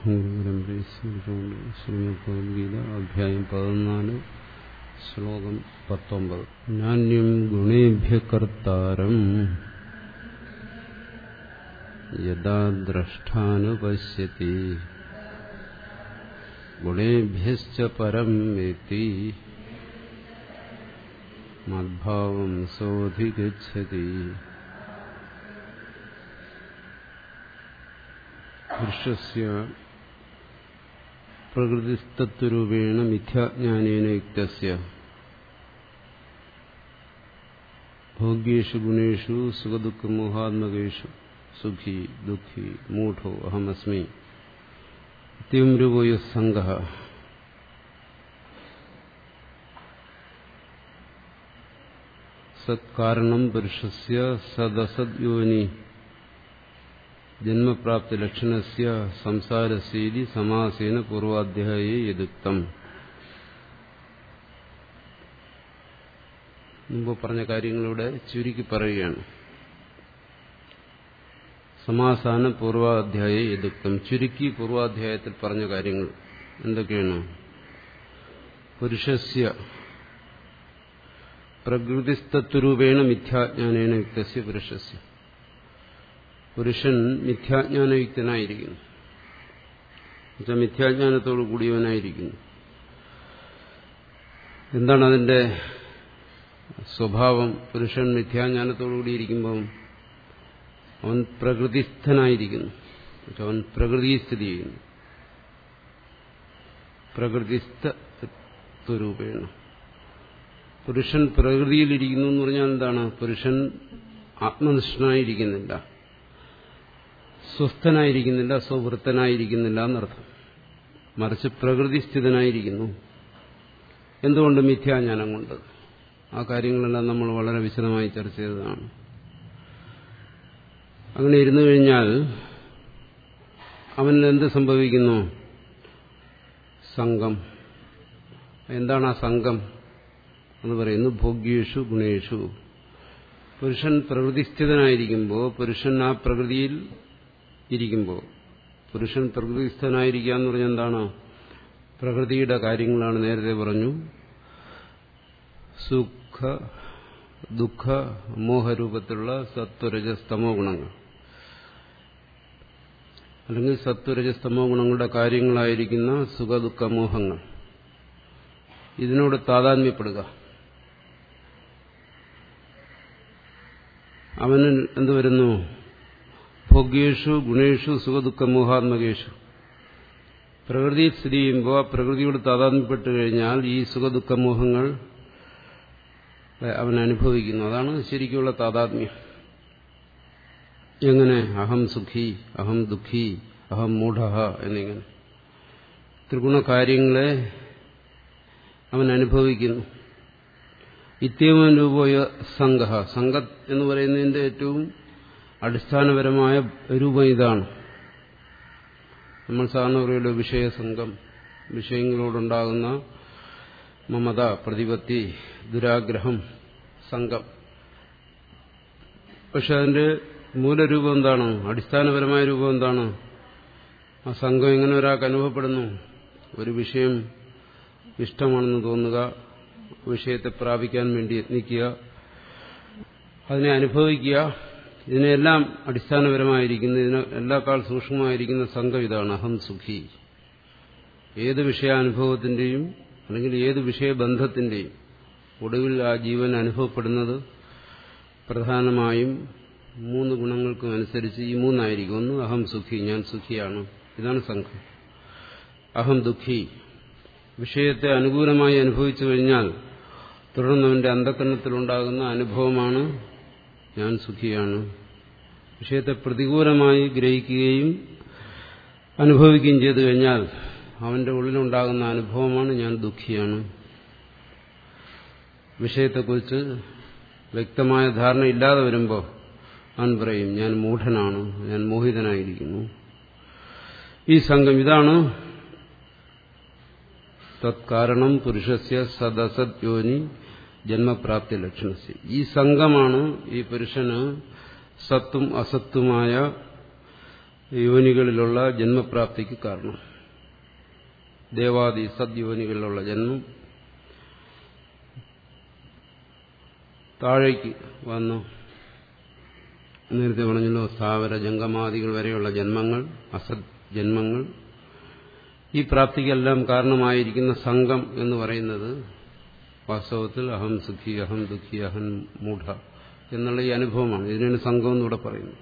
ശ്രീമദ്ഭഗവത്ഗീത അധ്യായം പതിനാല് ശ്ലോകം പത്തൊമ്പത് നാന്യം ഗുണേഭ്യ കർത്താരം യഥാ ദ്രഷ്ടാനുപശ്യതി ഗുണേഭ്യശ്ച പരം വേത്തി മദ്ഭാവം സോധിഗച്ഛതി പുരുഷസ്യ പ്രകൃതിസ്തത്വരൂപേണ മിഥ്യാജ്ഞാനേന യുക്തസ്യ ഭോഗ്യേഷു ഗുണേഷു സുഖദുഃഖമോഹാത്മകേഷു സുഖി ദുഃഖി മൂഢോ അഹമസ്മി ഇത്യം സംഘ സത്കാരണം പുരുഷസ്യ സദസദ്യോനി ജന്മപ്രാപ്തി ലക്ഷണസ്യ സംസാരശീലി സമാസേന പൂർവാധ്യായേ യദുക്തം മുമ്പ് പറഞ്ഞ കാര്യങ്ങളിവിടെ ചുരുക്കി പറയുകയാണ് സമാസാന പൂർവാധ്യായ യദുക്തം ചുരുക്കി പൂർവാധ്യായത്തിൽ പറഞ്ഞ കാര്യങ്ങൾ എന്തൊക്കെയാണ് പുരുഷസ്യ പ്രകൃതിസ്തത്വരൂപേണ മിഥ്യാജ്ഞാനേന യുക്തസ്യ പുരുഷസ്യ പുരുഷൻ മിഥ്യാജ്ഞാനയുക്തനായിരിക്കുന്നു എന്നുവെച്ചാൽ മിഥ്യാജ്ഞാനത്തോടു കൂടിയവനായിരിക്കുന്നു എന്താണ് അതിന്റെ സ്വഭാവം പുരുഷൻ മിഥ്യാജ്ഞാനത്തോടു കൂടിയിരിക്കുമ്പം അവൻ പ്രകൃതിസ്ഥനായിരിക്കുന്നു അവൻ പ്രകൃതിയെ സ്ഥിതി ചെയ്യുന്നു പ്രകൃതിസ്ഥരൂപേണ പുരുഷൻ പ്രകൃതിയിലിരിക്കുന്നു എന്ന് പറഞ്ഞാൽ എന്താണ് പുരുഷൻ ആത്മനിഷ്ഠനായിരിക്കുന്നില്ല സ്വസ്ഥനായിരിക്കുന്നില്ല സ്വവൃത്തനായിരിക്കുന്നില്ല എന്നർത്ഥം മറിച്ച് പ്രകൃതിസ്ഥിതനായിരിക്കുന്നു എന്തുകൊണ്ട് മിഥ്യാജ്ഞാനം കൊണ്ട് ആ കാര്യങ്ങളെല്ലാം നമ്മൾ വളരെ വിശദമായി ചർച്ച ചെയ്തതാണ് അങ്ങനെ ഇരുന്നു കഴിഞ്ഞാൽ അവനിൽ എന്ത് സംഭവിക്കുന്നു സംഘം എന്താണ് ആ സംഘം എന്ന് പറയുന്നു ഭോഗ്യേഷു ഗുണേഷു പുരുഷൻ പ്രകൃതിസ്ഥിതനായിരിക്കുമ്പോൾ പുരുഷൻ ആ പ്രകൃതിയിൽ ഇരിക്കുമ്പോൾ പുരുഷൻ പ്രകൃതിസ്ഥനായിരിക്കുക എന്ന് പറഞ്ഞാൽ എന്താണ് പ്രകൃതിയുടെ കാര്യങ്ങളാണ് നേരത്തെ പറഞ്ഞു സുഖ ദുഃഖ മോഹരൂപത്തിലുള്ള സത്വരജസ്തമോ ഗുണങ്ങൾ അല്ലെങ്കിൽ സത്വരജസ്തമോ ഗുണങ്ങളുടെ കാര്യങ്ങളായിരിക്കുന്ന സുഖദുഃഖ മോഹങ്ങൾ ഇതിനോട് താതാത്മ്യപ്പെടുക അവന് എന്തു വരുന്നു ഭോഗ്യേഷു ഗുണേഷു സുഖദുഃഖ മോഹാത്മകേഷു പ്രകൃതിയിൽ സ്ഥിതി ചെയ്യുമ്പോൾ ആ പ്രകൃതിയോട് താതാത്മ്യപ്പെട്ട് കഴിഞ്ഞാൽ ഈ സുഖദുഃഖ മോഹങ്ങൾ അവൻ അനുഭവിക്കുന്നു അതാണ് ശരിക്കുള്ള താതാത്മ്യം എങ്ങനെ അഹം സുഖി അഹം ദുഃഖി അഹം മൂഢ എന്നിങ്ങനെ ത്രിഗുണ കാര്യങ്ങളെ അവൻ അനുഭവിക്കുന്നു ഇത്യവൻ രൂപോയ സംഘ സംഘ എന്ന് പറയുന്നതിന്റെ ഏറ്റവും അടിസ്ഥാനപരമായ രൂപം ഇതാണ് നമ്മൾ സാധാരണ പറയുന്ന വിഷയസംഘം വിഷയങ്ങളോടുണ്ടാകുന്ന മമത പ്രതിപത്തി ദുരാഗ്രഹം സംഘം പക്ഷെ അതിന്റെ മൂലരൂപം എന്താണ് അടിസ്ഥാനപരമായ രൂപം എന്താണ് ആ സംഘം എങ്ങനെ ഒരാൾക്ക് അനുഭവപ്പെടുന്നു ഒരു വിഷയം ഇഷ്ടമാണെന്ന് തോന്നുക വിഷയത്തെ പ്രാപിക്കാൻ വേണ്ടി യത്നിക്കുക അതിനെ അനുഭവിക്കുക ഇതിനെല്ലാം അടിസ്ഥാനപരമായിരിക്കുന്ന ഇതിന് എല്ലാക്കാൾ സൂക്ഷ്മമായിരിക്കുന്ന സംഘം ഇതാണ് അഹം സുഖി ഏത് വിഷയാനുഭവത്തിന്റെയും അല്ലെങ്കിൽ ഏത് വിഷയബന്ധത്തിന്റെയും ഒടുവിൽ ആ ജീവൻ അനുഭവപ്പെടുന്നത് പ്രധാനമായും മൂന്ന് ഗുണങ്ങൾക്കും അനുസരിച്ച് ഈ മൂന്നായിരിക്കും ഒന്ന് അഹം സുഖി ഞാൻ സുഖിയാണ് ഇതാണ് സംഘം അഹം ദുഃഖി വിഷയത്തെ അനുകൂലമായി അനുഭവിച്ചു കഴിഞ്ഞാൽ തുടർന്നവന്റെ അന്ധക്കരണത്തിലുണ്ടാകുന്ന അനുഭവമാണ് ഞാൻ സുഖിയാണ് വിഷയത്തെ പ്രതികൂലമായി ഗ്രഹിക്കുകയും അനുഭവിക്കുകയും ചെയ്തു കഴിഞ്ഞാൽ അവന്റെ ഉള്ളിലുണ്ടാകുന്ന അനുഭവമാണ് ഞാൻ ദുഃഖിയാണ് വിഷയത്തെക്കുറിച്ച് വ്യക്തമായ ധാരണ ഇല്ലാതെ വരുമ്പോൾ അവൻ പറയും ഞാൻ മൂഢനാണ് ഞാൻ മോഹിതനായിരിക്കുന്നു ഈ സംഘം ഇതാണ് തത്കാരണം പുരുഷസ്യ സദസത് യോനി ജന്മപ്രാപ്തി ലക്ഷണസ്യ ഈ സംഘമാണ് ഈ പുരുഷന് സത്തും അസത്തുമായ യോനികളിലുള്ള ജന്മപ്രാപ്തിക്ക് കാരണം ദേവാദി സദ്യോനികളിലുള്ള ജന്മം താഴേക്ക് വന്നു നേരത്തെ പറഞ്ഞല്ലോ സ്ഥാവര ജംഗമാദികൾ വരെയുള്ള ജന്മങ്ങൾ അസത് ജന്മങ്ങൾ ഈ പ്രാപ്തിക്കെല്ലാം കാരണമായിരിക്കുന്ന സംഘം എന്ന് പറയുന്നത് വാസ്തവത്തിൽ അഹം സുഖി അഹം ദുഃഖി അഹം മൂഢ എന്നുള്ള ഈ അനുഭവമാണ് ഇതിനാണ് സംഘം എന്നിവിടെ പറയുന്നത്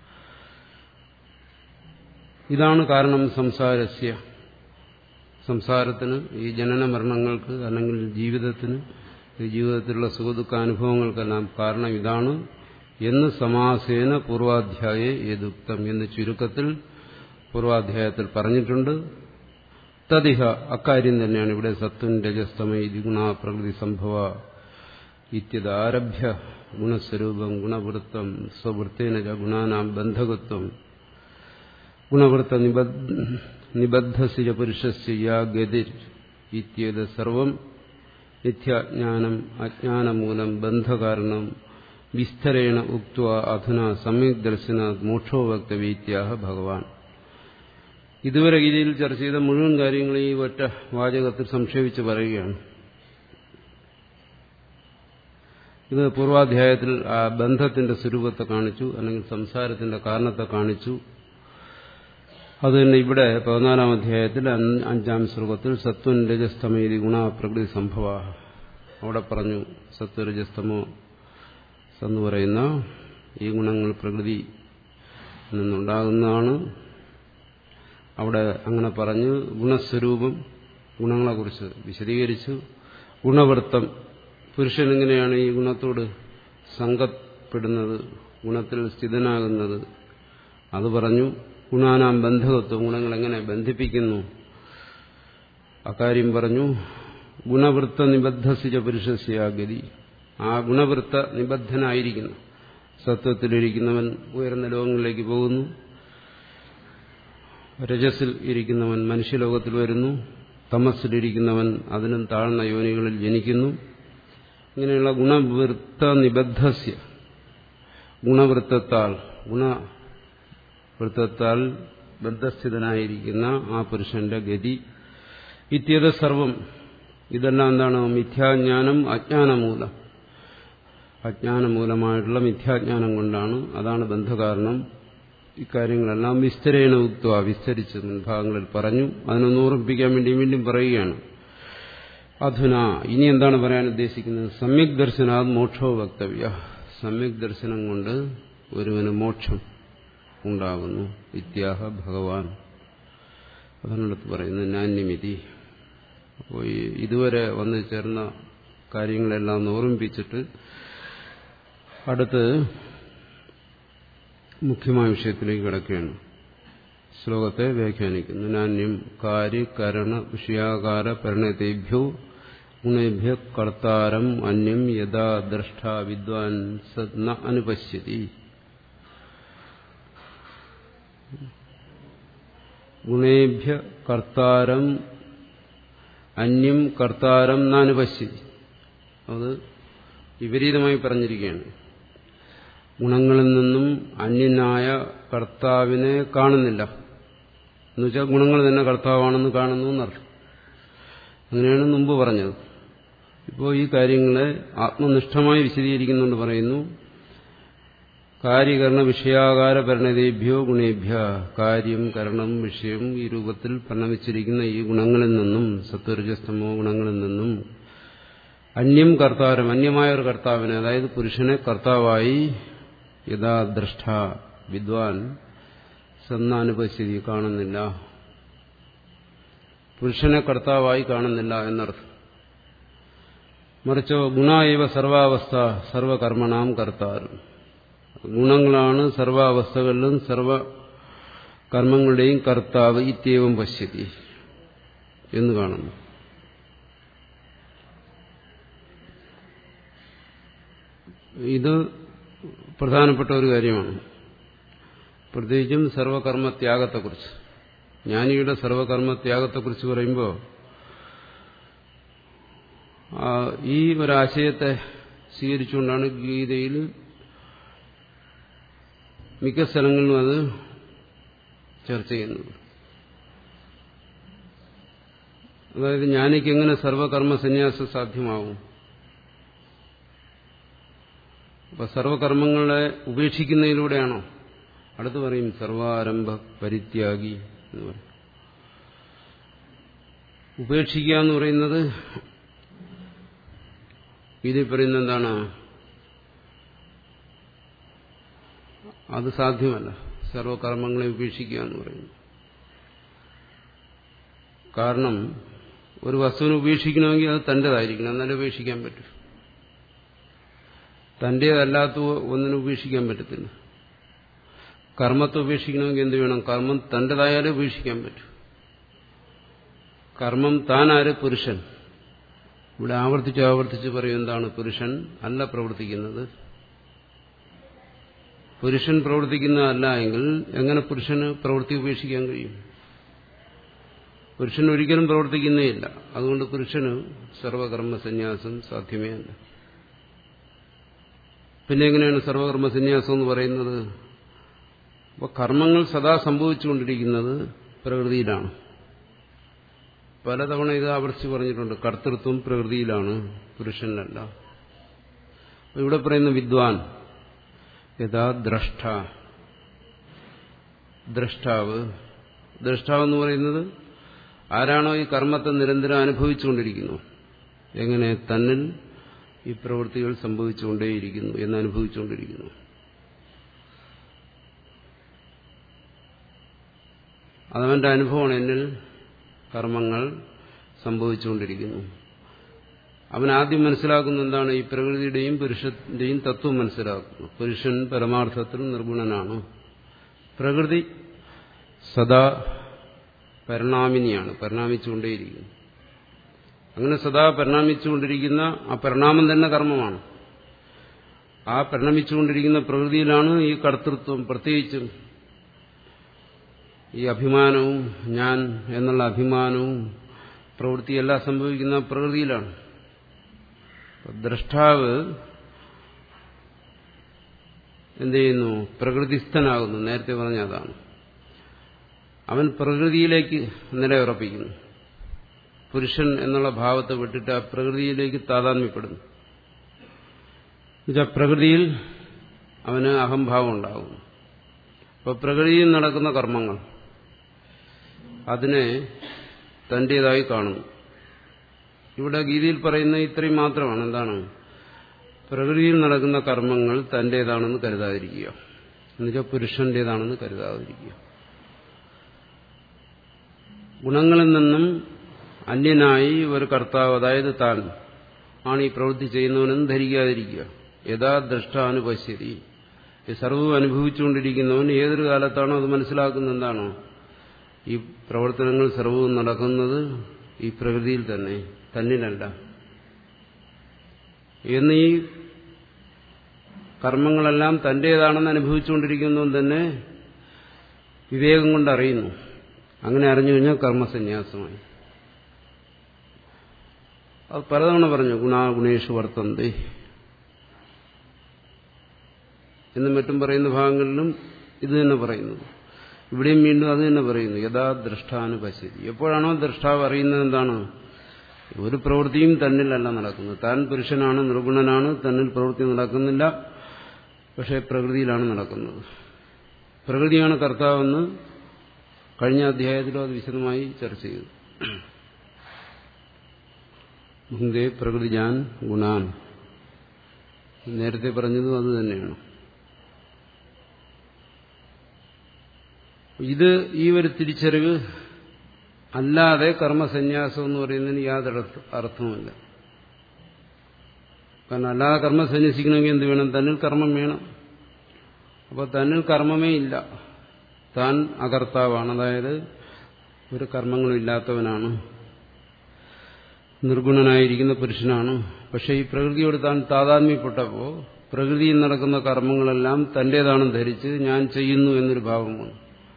ഇതാണ് കാരണം സംസാരസ്യ സംസാരത്തിന് ഈ ജനന മരണങ്ങൾക്ക് അല്ലെങ്കിൽ ജീവിതത്തിന് ഈ ജീവിതത്തിലുള്ള സുഖദുഃഖ അനുഭവങ്ങൾക്കെല്ലാം കാരണം ഇതാണ് എന്ന് സമാസേന പൂർവാധ്യായ ഏതുക്തം എന്ന് ചുരുക്കത്തിൽ പൂർവാധ്യായത്തിൽ പറഞ്ഞിട്ടുണ്ട് തദിഹ അക്കാര്യം തന്നെയാണ് ഇവിടെ സത്വൻ രജസ്തമയ ഗുണ പ്രകൃതി സംഭവ ഇത്യതാരഭ്യ ഗുണസ്വരൂപം ഗുണവൃത്തം സ്വവൃത്തേന ഗുണാനാം ബന്ധകത്വം ഗുണവൃത്ത നിബദ്ധസിജ പുരുഷസ്യ യാ ഗതിർ ഇത്യേത് സർവം മിഥ്യാജ്ഞാനം അജ്ഞാനമൂലം ബന്ധകാരണം വിസ്തരേണ ഉക്വ അധുന സമ്യക് ദർശന മോക്ഷോ വക്തവീത്യാഹ ഭഗവാൻ ഇതുവരെ ഗീതയിൽ ചർച്ച ചെയ്ത മുഴുവൻ കാര്യങ്ങളും ഈ ഒറ്റ വാചകത്തിൽ സംക്ഷേപിച്ച് പറയുകയാണ് ഇത് പൂർവാധ്യായത്തിൽ ആ ബന്ധത്തിന്റെ സ്വരൂപത്തെ കാണിച്ചു അല്ലെങ്കിൽ സംസാരത്തിന്റെ കാരണത്തെ കാണിച്ചു അത് തന്നെ ഇവിടെ പതിനാലാം അധ്യായത്തിൽ അഞ്ചാം ശ്ലോകത്തിൽ സത്വൻ രജസ്തമേരി ഗുണ പ്രകൃതി സംഭവ അവിടെ പറഞ്ഞു സത്വരജസ്തമോ എന്ന് പറയുന്ന ഈ ഗുണങ്ങൾ പ്രകൃതി നിന്നുണ്ടാകുന്നതാണ് അവിടെ അങ്ങനെ പറഞ്ഞു ഗുണസ്വരൂപം ഗുണങ്ങളെക്കുറിച്ച് വിശദീകരിച്ചു ഗുണവൃത്തം പുരുഷൻ എങ്ങനെയാണ് ഈ ഗുണത്തോട് സംഘപ്പെടുന്നത് ഗുണത്തിൽ സ്ഥിതനാകുന്നത് അത് പറഞ്ഞു ഗുണാനാം ബന്ധകത്വം ഗുണങ്ങൾ എങ്ങനെ ബന്ധിപ്പിക്കുന്നു അക്കാര്യം പറഞ്ഞു ഗുണവൃത്ത നിബദ്ധസിച്ച പുരുഷസ്യാഗതി ആ ഗുണവൃത്ത നിബദ്ധനായിരിക്കുന്നു സത്വത്തിലിരിക്കുന്നവൻ ഉയർന്ന ലോകങ്ങളിലേക്ക് പോകുന്നു രജസിൽ ഇരിക്കുന്നവൻ മനുഷ്യലോകത്തിൽ വരുന്നു തമസ്സിലിരിക്കുന്നവൻ അതിനും താഴ്ന്ന യോനികളിൽ ജനിക്കുന്നു ഇങ്ങനെയുള്ള ഗുണവൃത്ത നിബദ്ധസ്യ ഗുണവൃത്തത്താൽ ഗുണവൃത്തത്താൽ ബന്ധസ്ഥിതനായിരിക്കുന്ന ആ പുരുഷന്റെ ഗതി ഇത്യത സർവം ഇതെല്ലാം എന്താണ് മിഥ്യാജ്ഞാനം അജ്ഞാനമൂലം അജ്ഞാനമൂലമായിട്ടുള്ള മിഥ്യാജ്ഞാനം കൊണ്ടാണ് അതാണ് ബന്ധകാരണം ഇക്കാര്യങ്ങളെല്ലാം വിസ്തരേണ ഉക്ത വിസ്തരിച്ച് മുൻഭാഗങ്ങളിൽ പറഞ്ഞു അതിനൊന്ന് ഓർമ്മിപ്പിക്കാൻ വേണ്ടി വീണ്ടും പറയുകയാണ് അധുന ഇനി എന്താണ് പറയാൻ ഉദ്ദേശിക്കുന്നത് സമ്യക് ദർശനാത് മോക്ഷോ വക്തവ്യ സമ്യക് ദർശനം കൊണ്ട് ഒരുവന് മോക്ഷം ഉണ്ടാകുന്നു വിദ്യാഹ ഭഗവാൻ അതിനടുത്ത് പറയുന്നത് നാന്യമിതി അപ്പോൾ ഇതുവരെ വന്നു ചേർന്ന കാര്യങ്ങളെല്ലാം ഒന്ന് ഓർമ്മിപ്പിച്ചിട്ട് അടുത്ത് മുഖ്യമായ വിഷയത്തിലേക്ക് കിടക്കുകയാണ് ശ്ലോകത്തെ വ്യാഖ്യാനിക്കുന്നു നാന്യം കാര്യകരണ വിഷയാകാര പരിണതേഭ്യോ ഗുണേഭ്യ കർത്താരം അന്യം യഥാ ദ്രഷ്ട വിദ്വാൻ സദ്ന അനുപശ്യതി ഗുണേഭ്യ കർത്താരം അന്യം കർത്താരം നാനുപശ്യതി അത് വിപരീതമായി പറഞ്ഞിരിക്കുകയാണ് ഗുണങ്ങളിൽ നിന്നും അന്യനായ കർത്താവിനെ കാണുന്നില്ല എന്നുവെച്ചാൽ ഗുണങ്ങൾ തന്നെ കർത്താവാണെന്ന് കാണുന്നു എന്നർത്ഥം അങ്ങനെയാണ് മുമ്പ് പറഞ്ഞത് ഇപ്പോൾ ഈ കാര്യങ്ങളെ ആത്മനിഷ്ഠമായി വിശദീകരിക്കുന്നുണ്ട് പറയുന്നു കാര്യകരണ വിഷയാകാര പരിണതേഭ്യോ ഗുണേഭ്യ കാര്യം കരണം വിഷയം ഈ രൂപത്തിൽ പരിണമിച്ചിരിക്കുന്ന ഈ ഗുണങ്ങളിൽ നിന്നും സത്വരജസ്തമോ ഗുണങ്ങളിൽ നിന്നും അന്യം കർത്താരം അന്യമായ ഒരു കർത്താവിനെ അതായത് പുരുഷനെ കർത്താവായി യഥാ ദ്രഷ്ട വിദ്വാൻ സന്നാനുപസ്ഥിതി കാണുന്നില്ല പുരുഷനെ കർത്താവായി കാണുന്നില്ല എന്നർത്ഥം മറിച്ചോ ഗുണായവ സർവാവസ്ഥ സർവകർമ്മണാം കർത്താരും ഗുണങ്ങളാണ് സർവാവസ്ഥകളിലും സർവ കർമ്മങ്ങളുടെയും കർത്താവ് ഇത്യവും പശ്യതി എന്ന് കാണുന്നു ഇത് പ്രധാനപ്പെട്ട ഒരു കാര്യമാണ് പ്രത്യേകിച്ചും സർവകർമ്മത്യാഗത്തെക്കുറിച്ച് ജ്ഞാനിയുടെ സർവകർമ്മത്യാഗത്തെക്കുറിച്ച് പറയുമ്പോൾ ഈ ഒരാശയത്തെ സ്വീകരിച്ചുകൊണ്ടാണ് ഗീതയിൽ മിക്ക സ്ഥലങ്ങളിലും അത് ചർച്ച ചെയ്യുന്നത് അതായത് ജ്ഞാനിക്ക് എങ്ങനെ സർവകർമ്മ സന്യാസം സാധ്യമാവും അപ്പൊ സർവകർമ്മങ്ങളെ ഉപേക്ഷിക്കുന്നതിലൂടെയാണോ അടുത്ത് പറയും സർവാരംഭ പരിത്യാഗി എന്ന് പറയും ഉപേക്ഷിക്കുക എന്ന് പറയുന്നത് ഇതിൽ പറയുന്ന എന്താണ് അത് സാധ്യമല്ല സർവകർമ്മങ്ങളെ ഉപേക്ഷിക്കുക എന്ന് പറയുന്നു കാരണം ഒരു വസ്തുവിനെ ഉപേക്ഷിക്കണമെങ്കിൽ അത് തൻ്റെതായിരിക്കണം എന്നാലേ ഉപേക്ഷിക്കാൻ പറ്റൂ തൻ്റേതല്ലാത്ത ഒന്നിനെ ഉപേക്ഷിക്കാൻ പറ്റത്തില്ല കർമ്മത്തെ ഉപേക്ഷിക്കണമെങ്കിൽ എന്ത് വേണം കർമ്മം തൻ്റെതായാലേ ഉപേക്ഷിക്കാൻ പറ്റൂ കർമ്മം താനാര് പുരുഷൻ ഇവിടെ ആവർത്തിച്ച് ആവർത്തിച്ച് പറയും എന്താണ് പുരുഷൻ അല്ല പ്രവർത്തിക്കുന്നത് പുരുഷൻ പ്രവർത്തിക്കുന്നതല്ല എങ്കിൽ എങ്ങനെ പുരുഷന് പ്രവൃത്തി ഉപേക്ഷിക്കാൻ കഴിയും പുരുഷൻ ഒരിക്കലും പ്രവർത്തിക്കുന്നേയില്ല അതുകൊണ്ട് പുരുഷന് സർവകർമ്മ സന്യാസം സാധ്യമേ അല്ല പിന്നെ എങ്ങനെയാണ് സർവകർമ്മ സന്യാസം എന്ന് പറയുന്നത് അപ്പോൾ കർമ്മങ്ങൾ സദാ സംഭവിച്ചുകൊണ്ടിരിക്കുന്നത് പ്രകൃതിയിലാണ് പലതവണ ഇത് ആവർത്തിച്ച് പറഞ്ഞിട്ടുണ്ട് കർത്തൃത്വം പ്രകൃതിയിലാണ് പുരുഷനല്ല ഇവിടെ പറയുന്ന വിദ്വാൻ യഥാ ദ്രഷ്ട ദ്രഷ്ടാവ് ദ്രഷ്ടാവ് എന്ന് പറയുന്നത് ആരാണോ ഈ കർമ്മത്തെ നിരന്തരം അനുഭവിച്ചുകൊണ്ടിരിക്കുന്നു എങ്ങനെ തന്നിൽ ഈ പ്രവൃത്തികൾ സംഭവിച്ചുകൊണ്ടേയിരിക്കുന്നു എന്ന് അനുഭവിച്ചുകൊണ്ടിരിക്കുന്നു അതവന്റെ അനുഭവമാണ് എന്നിൽ കർമ്മങ്ങൾ സംഭവിച്ചുകൊണ്ടിരിക്കുന്നു അവൻ ആദ്യം മനസ്സിലാക്കുന്ന എന്താണ് ഈ പ്രകൃതിയുടെയും പുരുഷന്റെയും തത്വം മനസ്സിലാക്കുന്നു പുരുഷൻ പരമാർത്ഥത്തിൽ നിർഗുണനാണ് പ്രകൃതി സദാ പരിണാമിനിയാണ് പരിണാമിച്ചുകൊണ്ടേയിരിക്കുന്നു അങ്ങനെ സദാ പരിണാമിച്ചുകൊണ്ടിരിക്കുന്ന ആ പരിണാമം തന്നെ കർമ്മമാണ് ആ പരിണമിച്ചുകൊണ്ടിരിക്കുന്ന പ്രകൃതിയിലാണ് ഈ കർത്തൃത്വം പ്രത്യേകിച്ചും ഈ അഭിമാനവും ഞാൻ എന്നുള്ള അഭിമാനവും പ്രവൃത്തിയെല്ലാം സംഭവിക്കുന്ന പ്രകൃതിയിലാണ് ദ്രഷ്ടാവ് എന്ത് ചെയ്യുന്നു പ്രകൃതിസ്ഥനാകുന്നു നേരത്തെ പറഞ്ഞ അതാണ് അവൻ പ്രകൃതിയിലേക്ക് നിലയുറപ്പിക്കുന്നു പുരുഷൻ എന്നുള്ള ഭാവത്തെ വിട്ടിട്ട് ആ പ്രകൃതിയിലേക്ക് താതാത്മ്യപ്പെടുന്നു എന്നുവെച്ചാൽ പ്രകൃതിയിൽ അവന് അഹംഭാവം ഉണ്ടാകുന്നു അപ്പോൾ പ്രകൃതിയിൽ നടക്കുന്ന കർമ്മങ്ങൾ അതിനെ തന്റേതായി കാണുന്നു ഇവിടെ ഗീതയിൽ പറയുന്ന ഇത്രയും മാത്രമാണ് എന്താണ് പ്രകൃതിയിൽ നടക്കുന്ന കർമ്മങ്ങൾ തന്റേതാണെന്ന് കരുതാതിരിക്കുക എന്നുവെച്ചാൽ പുരുഷന്റേതാണെന്ന് കരുതാതിരിക്കുക ഗുണങ്ങളിൽ നിന്നും അന്യനായി ഒരു കർത്താവ് അതായത് താൻ ആണ് ഈ പ്രവൃത്തി ചെയ്യുന്നവനെന്ന് ധരിക്കാതിരിക്കുക യഥാ ദ്രഷ്ടാനുപശ്യതി ഈ സർവ്വം അനുഭവിച്ചുകൊണ്ടിരിക്കുന്നവൻ ഏതൊരു കാലത്താണോ അത് മനസ്സിലാക്കുന്ന എന്താണോ ഈ പ്രവർത്തനങ്ങൾ സർവവും നടക്കുന്നത് ഈ പ്രകൃതിയിൽ തന്നെ തന്നിലല്ല എന്ന് ഈ കർമ്മങ്ങളെല്ലാം തന്റേതാണെന്ന് അനുഭവിച്ചുകൊണ്ടിരിക്കുന്നവൻ തന്നെ വിവേകം കൊണ്ട് അറിയുന്നു അങ്ങനെ അറിഞ്ഞു കഴിഞ്ഞാൽ കർമ്മസന്യാസമായി അത് പലതവണ പറഞ്ഞു ഗുണാഗുണേഷു വർത്തന്തി എന്നും മറ്റും പറയുന്ന ഭാഗങ്ങളിലും ഇത് തന്നെ പറയുന്നു ഇവിടെയും വീണ്ടും അത് തന്നെ പറയുന്നു യഥാ ദ്രഷ്ടാനുപശ്യതി എപ്പോഴാണോ ദ്രഷ്ടാവ് അറിയുന്നത് എന്താണ് ഒരു പ്രവൃത്തിയും തന്നിലല്ല നടക്കുന്നത് താൻ പുരുഷനാണ് നിർഗുണനാണ് തന്നിൽ പ്രവൃത്തി നടക്കുന്നില്ല പക്ഷേ പ്രകൃതിയിലാണ് നടക്കുന്നത് പ്രകൃതിയാണ് കർത്താവെന്ന് കഴിഞ്ഞ അധ്യായത്തിലും അത് വിശദമായി ചർച്ച ചെയ്തു മുന്തേ പ്രകൃതിജാൻ ഗുണാൻ നേരത്തെ പറഞ്ഞതും അത് തന്നെയാണ് ഇത് ഈ ഒരു തിരിച്ചറിവ് അല്ലാതെ കർമ്മസന്യാസം എന്ന് പറയുന്നതിന് യാതൊരു അർത്ഥവുമില്ല കാരണം അല്ലാതെ കർമ്മം സന്യസിക്കണമെങ്കിൽ എന്ത് വേണം തന്നിൽ കർമ്മം വേണം അപ്പോൾ തന്നിൽ കർമ്മമേ ഇല്ല താൻ അകർത്താവാണ് അതായത് ഒരു കർമ്മങ്ങളും ഇല്ലാത്തവനാണ് നിർഗുണനായിരിക്കുന്ന പുരുഷനാണ് പക്ഷെ ഈ പ്രകൃതിയോട് താൻ താതാത്മ്യപ്പെട്ടപ്പോൾ പ്രകൃതിയിൽ നടക്കുന്ന കർമ്മങ്ങളെല്ലാം തന്റേതാണെന്ന് ധരിച്ച് ഞാൻ ചെയ്യുന്നു എന്നൊരു ഭാവം വന്നു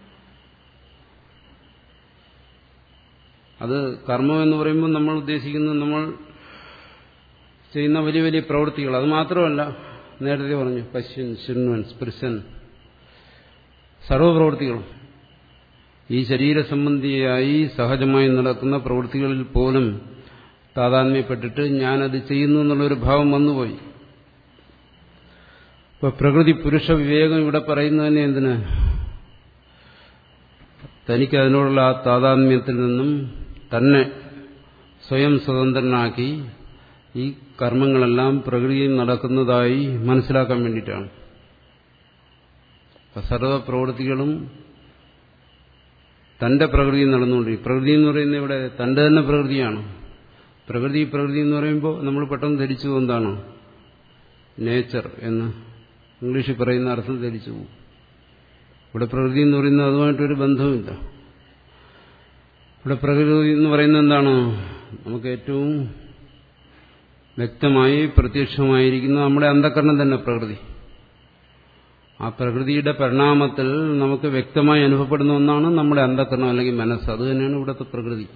അത് കർമ്മം എന്ന് പറയുമ്പോൾ നമ്മൾ ഉദ്ദേശിക്കുന്നത് നമ്മൾ ചെയ്യുന്ന വലിയ വലിയ പ്രവൃത്തികൾ അത് മാത്രമല്ല നേരത്തെ പറഞ്ഞു പശ്യൻ ശൃണ്വൻ സ്പൃശൻ സർവപ്രവൃത്തികളും ഈ ശരീര സംബന്ധിയായി സഹജമായി നടക്കുന്ന പ്രവൃത്തികളിൽ പോലും താതാത്മ്യപ്പെട്ടിട്ട് ഞാനത് ചെയ്യുന്നു എന്നുള്ളൊരു ഭാവം വന്നുപോയി ഇപ്പൊ പ്രകൃതി പുരുഷ വിവേകം ഇവിടെ പറയുന്നതന്നെ എന്തിന് തനിക്ക് അതിനോടുള്ള ആ താതാത്മ്യത്തിൽ നിന്നും തന്നെ സ്വയം സ്വതന്ത്രനാക്കി ഈ കർമ്മങ്ങളെല്ലാം പ്രകൃതിയിൽ നടക്കുന്നതായി മനസ്സിലാക്കാൻ വേണ്ടിയിട്ടാണ് സർവ പ്രവൃത്തികളും തന്റെ പ്രകൃതി നടന്നുകൊണ്ടിരിക്കും പ്രകൃതി എന്ന് പറയുന്നത് ഇവിടെ തന്റെ തന്നെ പ്രകൃതിയാണ് പ്രകൃതി പ്രകൃതി എന്ന് പറയുമ്പോൾ നമ്മൾ പെട്ടെന്ന് ധരിച്ചു എന്താണ് നേച്ചർ എന്ന് ഇംഗ്ലീഷിൽ പറയുന്ന അർത്ഥം ധരിച്ചു പോകും ഇവിടെ പ്രകൃതി എന്ന് പറയുന്നത് അതുമായിട്ടൊരു ബന്ധവുമില്ല ഇവിടെ പ്രകൃതി എന്ന് പറയുന്നത് എന്താണ് നമുക്ക് ഏറ്റവും വ്യക്തമായി പ്രത്യക്ഷമായിരിക്കുന്ന നമ്മുടെ അന്ധകരണം തന്നെ പ്രകൃതി ആ പ്രകൃതിയുടെ പരിണാമത്തിൽ നമുക്ക് വ്യക്തമായി അനുഭവപ്പെടുന്ന ഒന്നാണ് നമ്മുടെ അന്ധകരണം അല്ലെങ്കിൽ മനസ്സ് അത് തന്നെയാണ് ഇവിടുത്തെ പ്രകൃതി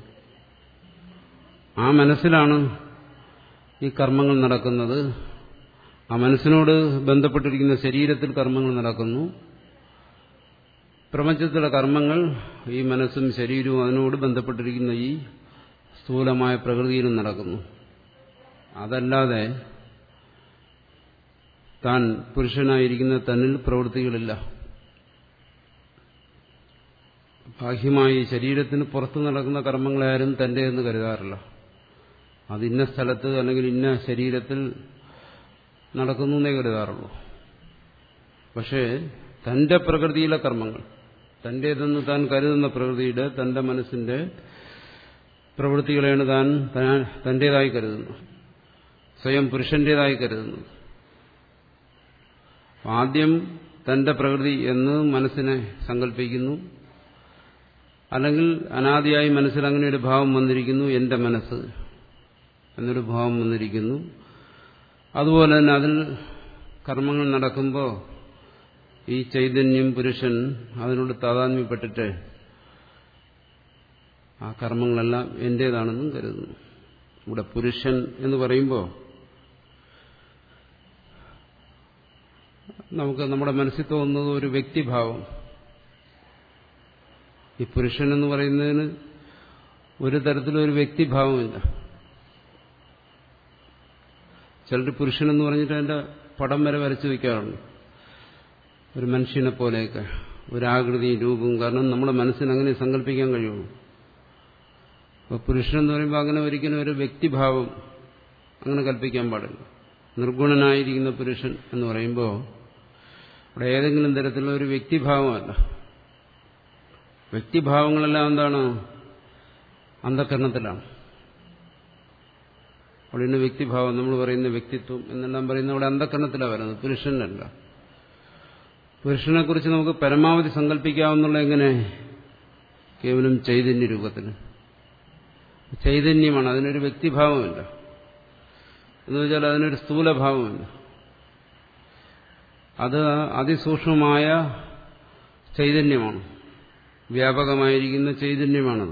ആ മനസ്സിലാണ് ഈ കർമ്മങ്ങൾ നടക്കുന്നത് ആ മനസ്സിനോട് ബന്ധപ്പെട്ടിരിക്കുന്ന ശരീരത്തിൽ കർമ്മങ്ങൾ നടക്കുന്നു പ്രപഞ്ചത്തിലെ കർമ്മങ്ങൾ ഈ മനസ്സും ശരീരവും അതിനോട് ബന്ധപ്പെട്ടിരിക്കുന്ന ഈ സ്ഥൂലമായ പ്രകൃതിയിലും നടക്കുന്നു അതല്ലാതെ താൻ പുരുഷനായിരിക്കുന്ന തന്നിൽ പ്രവൃത്തികളില്ല ബാഹ്യമായി ശരീരത്തിന് പുറത്ത് നടക്കുന്ന കർമ്മങ്ങളാരും തന്റെ എന്ന് കരുതാറില്ല അത് ഇന്ന സ്ഥലത്ത് അല്ലെങ്കിൽ ഇന്ന ശരീരത്തിൽ നടക്കുന്നു എന്നേ കരുതാറുള്ളൂ പക്ഷേ തന്റെ പ്രകൃതിയിലെ കർമ്മങ്ങൾ തന്റേതെന്ന് താൻ കരുതുന്ന പ്രകൃതിയുടെ തന്റെ മനസ്സിന്റെ പ്രവൃത്തികളെയാണ് താൻ തന്റേതായി കരുതുന്നത് സ്വയം പുരുഷന്റേതായി കരുതുന്നത് ആദ്യം തന്റെ പ്രകൃതി എന്ന് മനസ്സിനെ സങ്കല്പിക്കുന്നു അല്ലെങ്കിൽ അനാദിയായി മനസ്സിൽ അങ്ങനെ ഒരു ഭാവം വന്നിരിക്കുന്നു എന്റെ മനസ്സ് എന്നൊരു ഭാവം വന്നിരിക്കുന്നു അതുപോലെ തന്നെ അതിൽ കർമ്മങ്ങൾ നടക്കുമ്പോൾ ഈ ചൈതന്യം പുരുഷൻ അതിനോട് താതാത്മ്യപ്പെട്ടിട്ട് ആ കർമ്മങ്ങളെല്ലാം എന്റേതാണെന്നും കരുതുന്നു ഇവിടെ പുരുഷൻ എന്ന് പറയുമ്പോൾ നമുക്ക് നമ്മുടെ മനസ്സിൽ തോന്നുന്നത് ഒരു വ്യക്തിഭാവം ഈ പുരുഷൻ എന്ന് പറയുന്നതിന് ഒരു തരത്തിലും ഒരു വ്യക്തിഭാവമില്ല ചിലർ പുരുഷൻ എന്ന് പറഞ്ഞിട്ട് അതിന്റെ പടം വരെ വരച്ചു വയ്ക്കാറുണ്ട് ഒരു മനുഷ്യനെ പോലെയൊക്കെ ഒരാകൃതിയും രൂപവും കാരണം നമ്മുടെ മനസ്സിന് അങ്ങനെ സങ്കല്പിക്കാൻ കഴിയുള്ളൂ അപ്പോൾ പുരുഷൻ എന്ന് പറയുമ്പോൾ അങ്ങനെ ഒരിക്കലും ഒരു വ്യക്തിഭാവം അങ്ങനെ കൽപ്പിക്കാൻ പാടില്ല നിർഗുണനായിരിക്കുന്ന പുരുഷൻ എന്ന് പറയുമ്പോൾ അവിടെ ഏതെങ്കിലും തരത്തിലുള്ള ഒരു വ്യക്തിഭാവമല്ല വ്യക്തിഭാവങ്ങളെല്ലാം എന്താണ് അന്ധകരണത്തിലാണ് അവിടെ ഇന്ന് വ്യക്തിഭാവം നമ്മൾ പറയുന്ന വ്യക്തിത്വം എന്നെല്ലാം പറയുന്ന അവിടെ അന്ധകരണത്തിലാണ് വരുന്നത് പുരുഷനല്ല പുരുഷനെ കുറിച്ച് നമുക്ക് പരമാവധി സങ്കല്പിക്കാവുന്നുള്ള എങ്ങനെ കേവലം ചൈതന്യ രൂപത്തിൽ ചൈതന്യമാണ് അതിനൊരു വ്യക്തിഭാവമില്ല എന്ന് വെച്ചാൽ അതിനൊരു സ്ഥൂലഭാവമില്ല അത് അതിസൂക്ഷ്മമായ ചൈതന്യമാണ് വ്യാപകമായിരിക്കുന്ന ചൈതന്യമാണത്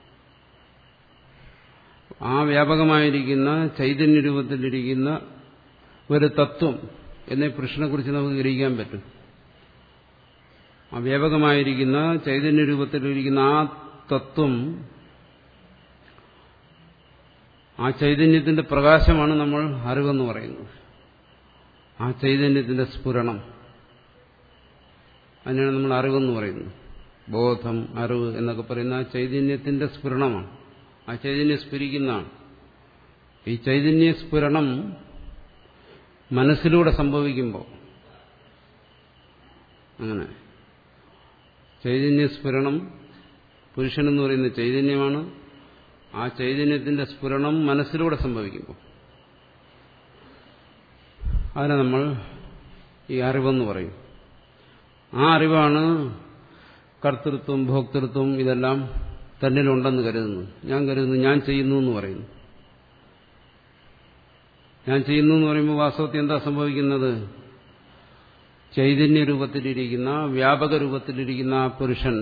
ആ വ്യാപകമായിരിക്കുന്ന ചൈതന്യ രൂപത്തിലിരിക്കുന്ന ഒരു തത്വം എന്നേ പുരുഷനെക്കുറിച്ച് നമുക്ക് ഗ്രഹിക്കാൻ പറ്റും ആ വ്യാപകമായിരിക്കുന്ന ചൈതന്യ രൂപത്തിലിരിക്കുന്ന ആ തത്വം ആ ചൈതന്യത്തിന്റെ പ്രകാശമാണ് നമ്മൾ അറിവെന്ന് പറയുന്നത് ആ ചൈതന്യത്തിന്റെ സ്ഫുരണം അതിനാണ് നമ്മൾ അറിവെന്ന് പറയുന്നത് ബോധം അറിവ് എന്നൊക്കെ പറയുന്ന ആ ചൈതന്യത്തിന്റെ സ്ഫുരണമാണ് ആ ചൈതന്യം സ്ഫുരിക്കുന്നതാണ് ഈ ചൈതന്യ സ്ഫുരണം മനസ്സിലൂടെ സംഭവിക്കുമ്പോൾ അങ്ങനെ ചൈതന്യ സ്ഫുരണം പുരുഷനെന്ന് പറയുന്ന ചൈതന്യമാണ് ആ ചൈതന്യത്തിന്റെ സ്ഫുരണം മനസ്സിലൂടെ സംഭവിക്കുമ്പോൾ അതിനെ നമ്മൾ ഈ അറിവെന്ന് പറയും ആ അറിവാണ് കർത്തൃത്വം ഭോക്തൃത്വം ഇതെല്ലാം തന്നിലുണ്ടെന്ന് കരുതുന്നു ഞാൻ കരുതുന്നു ഞാൻ ചെയ്യുന്നു എന്ന് പറയുന്നു ഞാൻ ചെയ്യുന്നു എന്ന് പറയുമ്പോൾ വാസ്തവത്തിൽ എന്താ സംഭവിക്കുന്നത് ചൈതന്യ രൂപത്തിലിരിക്കുന്ന വ്യാപക രൂപത്തിലിരിക്കുന്ന ആ പുരുഷൻ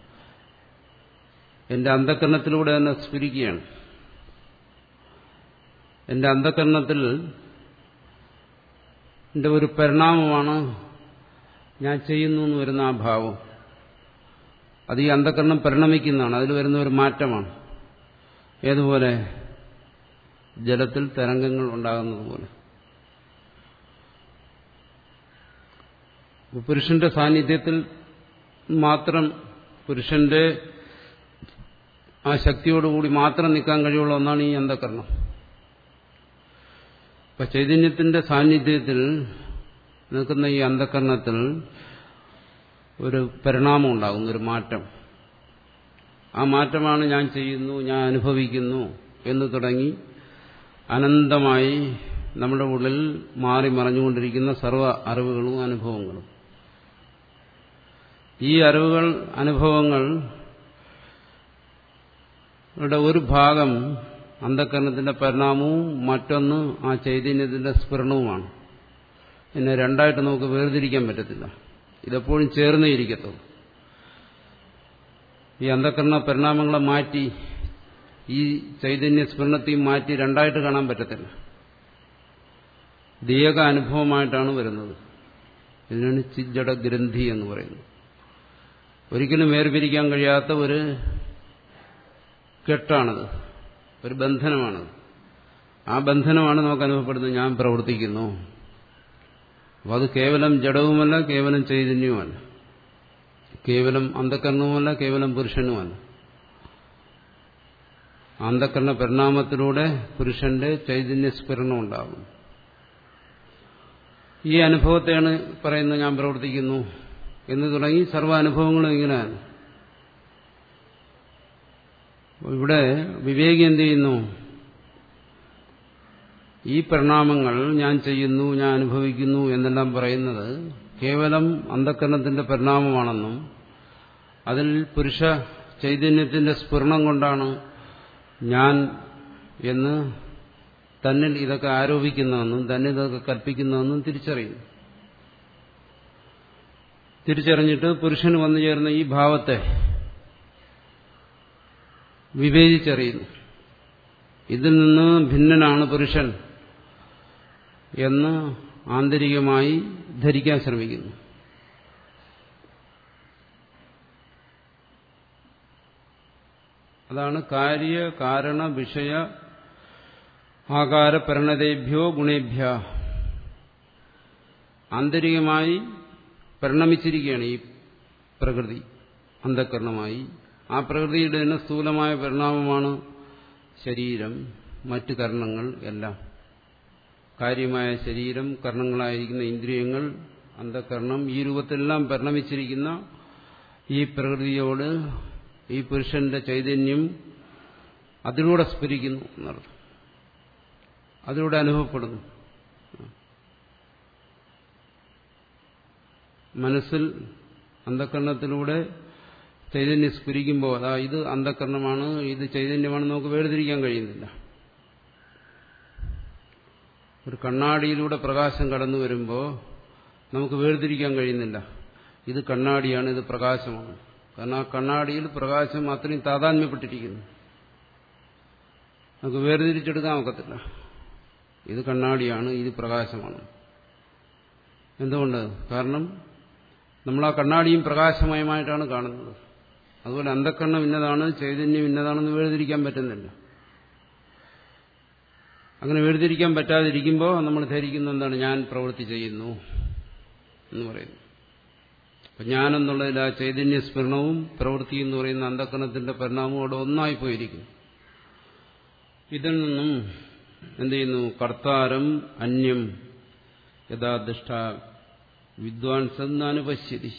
എന്റെ അന്ധകരണത്തിലൂടെ തന്നെ സ്ഫുരിക്കുകയാണ് എന്റെ അന്ധകരണത്തിൽ എന്റെ ഒരു പരിണാമമാണ് ഞാൻ ചെയ്യുന്നു എന്ന് വരുന്ന ആ ഭാവം അത് ഈ അന്ധകരണം പരിണമിക്കുന്നതാണ് അതിൽ വരുന്ന ഒരു മാറ്റമാണ് ഏതുപോലെ ജലത്തിൽ തരംഗങ്ങൾ ഉണ്ടാകുന്നത് പോലെ പുരുഷന്റെ സാന്നിധ്യത്തിൽ മാത്രം പുരുഷന്റെ ആ ശക്തിയോടുകൂടി മാത്രം നിൽക്കാൻ കഴിയുള്ള ഒന്നാണ് ഈ അന്ധകരണം ഇപ്പൊ ചൈതന്യത്തിന്റെ സാന്നിധ്യത്തിൽ നിൽക്കുന്ന ഈ അന്ധകരണത്തിൽ ഒരു പരിണാമം ഉണ്ടാകുന്നു ഒരു മാറ്റം ആ മാറ്റമാണ് ഞാൻ ചെയ്യുന്നു ഞാൻ അനുഭവിക്കുന്നു എന്ന് തുടങ്ങി അനന്തമായി നമ്മുടെ ഉള്ളിൽ മാറി മറഞ്ഞുകൊണ്ടിരിക്കുന്ന സർവ്വ അറിവുകളും അനുഭവങ്ങളും ഈ അറിവുകൾ അനുഭവങ്ങൾ യുടെ ഒരു ഭാഗം അന്ധകരണത്തിന്റെ പരിണാമവും മറ്റൊന്ന് ആ ചൈതന്യത്തിന്റെ സ്ഫുരണവുമാണ് എന്നെ രണ്ടായിട്ട് നമുക്ക് വേർതിരിക്കാൻ പറ്റത്തില്ല ഇതെപ്പോഴും ചേർന്നേ ഇരിക്കത്തുള്ളൂ ഈ അന്ധകരണ പരിണാമങ്ങളെ മാറ്റി ഈ ചൈതന്യ സ്ഫുരണത്തെയും മാറ്റി രണ്ടായിട്ട് കാണാൻ പറ്റത്തില്ല ദീയക അനുഭവമായിട്ടാണ് വരുന്നത് ഇതിനാണ് ചിജ്ജട ഗ്രന്ഥി എന്ന് പറയുന്നത് ഒരിക്കലും വേർപിരിക്കാൻ കഴിയാത്ത ഒരു കെട്ടാണത് ഒരു ബന്ധനമാണത് ആ ബന്ധനമാണ് നമുക്ക് അനുഭവപ്പെടുന്നത് ഞാൻ പ്രവർത്തിക്കുന്നു അപ്പോൾ അത് കേവലം ജഡവുമല്ല കേവലം ചൈതന്യവുമല്ല കേവലം അന്ധകരണവുമല്ല കേവലം പുരുഷനുമല്ല അന്ധകരണ പരിണാമത്തിലൂടെ പുരുഷന്റെ ചൈതന്യസ്ഫുരണം ഉണ്ടാകും ഈ അനുഭവത്തെയാണ് പറയുന്നത് ഞാൻ പ്രവർത്തിക്കുന്നു എന്ന് തുടങ്ങി സർവ്വ അനുഭവങ്ങളും ഇങ്ങനെയാണ് ഇവിടെ വിവേകി എന്ത് ചെയ്യുന്നു ഈ പരിണാമങ്ങൾ ഞാൻ ചെയ്യുന്നു ഞാൻ അനുഭവിക്കുന്നു എന്നെല്ലാം പറയുന്നത് കേവലം അന്ധക്കരണത്തിന്റെ പരിണാമമാണെന്നും അതിൽ പുരുഷ ചൈതന്യത്തിന്റെ സ്ഫുരണം കൊണ്ടാണ് ഞാൻ എന്ന് തന്നിൽ ഇതൊക്കെ ആരോപിക്കുന്നതെന്നും തന്നിൽ ഇതൊക്കെ കൽപ്പിക്കുന്നതെന്നും തിരിച്ചറിയുന്നു തിരിച്ചറിഞ്ഞിട്ട് പുരുഷന് വന്നു ചേർന്ന ഈ ഭാവത്തെ വിവേചിച്ചറിയുന്നു ഇതിൽ നിന്ന് ഭിന്നനാണ് പുരുഷൻ എന്ന് ആന്തരികമായി ധരിക്കാൻ ശ്രമിക്കുന്നു അതാണ് കാര്യ കാരണ വിഷയ ആകാര പരിണതേഭ്യോ ഗുണേഭ്യ ആന്തരികമായി പരിണമിച്ചിരിക്കുകയാണ് ഈ പ്രകൃതി അന്ധകരണമായി ആ പ്രകൃതിയുടെ തന്നെ സ്ഥൂലമായ പരിണാമമാണ് ശരീരം മറ്റു കർണങ്ങൾ എല്ലാം കാര്യമായ ശരീരം കർണങ്ങളായിരിക്കുന്ന ഇന്ദ്രിയങ്ങൾ അന്ധകരണം ഈ രൂപത്തിലെല്ലാം പരിണമിച്ചിരിക്കുന്ന ഈ പ്രകൃതിയോട് ഈ പുരുഷന്റെ ചൈതന്യം അതിലൂടെ സ്ഫുരിക്കുന്നു എന്നർത്ഥം അതിലൂടെ അനുഭവപ്പെടുന്നു മനസ്സിൽ അന്ധകരണത്തിലൂടെ ചൈതന്യം സ്ഫുരിക്കുമ്പോൾ അതാ ഇത് അന്ധകരണമാണ് ഇത് ചൈതന്യമാണെന്ന് നമുക്ക് വേർതിരിക്കാൻ കഴിയുന്നില്ല ഒരു കണ്ണാടിയിലൂടെ പ്രകാശം കടന്നു വരുമ്പോൾ നമുക്ക് വേർതിരിക്കാൻ കഴിയുന്നില്ല ഇത് കണ്ണാടിയാണ് ഇത് പ്രകാശമാണ് കാരണം ആ കണ്ണാടിയിൽ പ്രകാശം അത്രയും താതാത്മ്യപ്പെട്ടിരിക്കുന്നു നമുക്ക് വേർതിരിച്ചെടുക്കാൻ ഒക്കത്തില്ല ഇത് കണ്ണാടിയാണ് ഇത് പ്രകാശമാണ് എന്തുകൊണ്ട് കാരണം നമ്മൾ ആ കണ്ണാടിയും പ്രകാശമയമായിട്ടാണ് കാണുന്നത് അതുപോലെ അന്ധക്കണ്ണം ഇന്നതാണ് ചൈതന്യം ഇന്നതാണെന്ന് വേർതിരിക്കാൻ പറ്റുന്നില്ല അങ്ങനെ വേർതിരിക്കാൻ പറ്റാതിരിക്കുമ്പോൾ നമ്മൾ ധരിക്കുന്ന എന്താണ് ഞാൻ പ്രവൃത്തി ചെയ്യുന്നു എന്ന് പറയുന്നു അപ്പം ഞാനെന്നുള്ളതിൽ ആ ചൈതന്യ സ്മരണവും പ്രവൃത്തി എന്ന് പറയുന്ന അന്ധക്കണത്തിന്റെ പരിണാമവും അവിടെ ഒന്നായി പോയിരിക്കുന്നു ഇതിൽ നിന്നും എന്ത് ചെയ്യുന്നു കർത്താരം അന്യം യഥാദിഷ്ട വിദ്വാൻസൻ അനുപശ്യതി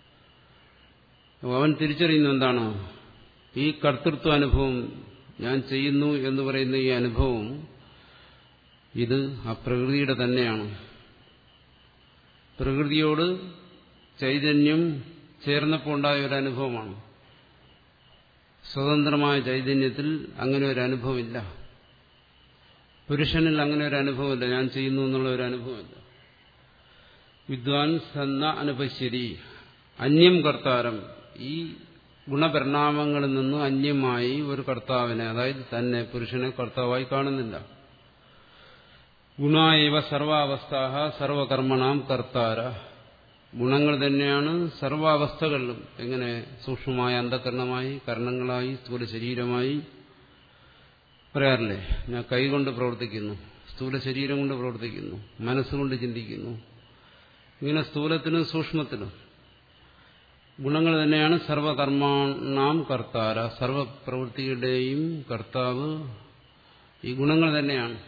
അവൻ തിരിച്ചറിയുന്നു എന്താണ് ഈ കർത്തൃത്വ അനുഭവം ഞാൻ ചെയ്യുന്നു എന്ന് പറയുന്ന ഈ അനുഭവം ഇത് ആ പ്രകൃതിയുടെ തന്നെയാണ് പ്രകൃതിയോട് ചൈതന്യം ചേർന്നപ്പോൾ ഉണ്ടായ ഒരു അനുഭവമാണ് സ്വതന്ത്രമായ ചൈതന്യത്തിൽ അങ്ങനെ ഒരു അനുഭവമില്ല പുരുഷനിൽ അങ്ങനെ ഒരു അനുഭവമില്ല ഞാൻ ചെയ്യുന്നു എന്നുള്ള ഒരു അനുഭവമില്ല വിദ്വാൻ സന്ന അനുപശ്യരി അന്യം കർത്താരം ഈ ഗുണപരിണാമങ്ങളിൽ നിന്ന് അന്യമായി ഒരു കർത്താവിനെ അതായത് തന്നെ പുരുഷനെ കർത്താവായി കാണുന്നില്ല ഗുണായവ സർവാവസ്ഥാ സർവകർമ്മണാം കർത്താര ഗുണങ്ങൾ തന്നെയാണ് സർവാവസ്ഥകളിലും എങ്ങനെ സൂക്ഷ്മമായ അന്ധകരണമായി കർണങ്ങളായി സ്ഥൂല ശരീരമായി പറയാറില്ലേ ഞാൻ കൈകൊണ്ട് പ്രവർത്തിക്കുന്നു സ്ഥൂല ശരീരം കൊണ്ട് പ്രവർത്തിക്കുന്നു മനസ്സുകൊണ്ട് ചിന്തിക്കുന്നു ഇങ്ങനെ സ്ഥൂലത്തിനും സൂക്ഷ്മത്തിനും ഗുണങ്ങൾ തന്നെയാണ് സർവകർമാണാം കർത്താര സർവപ്രവൃത്തിയുടെയും കർത്താവ് ഈ ഗുണങ്ങൾ തന്നെയാണ്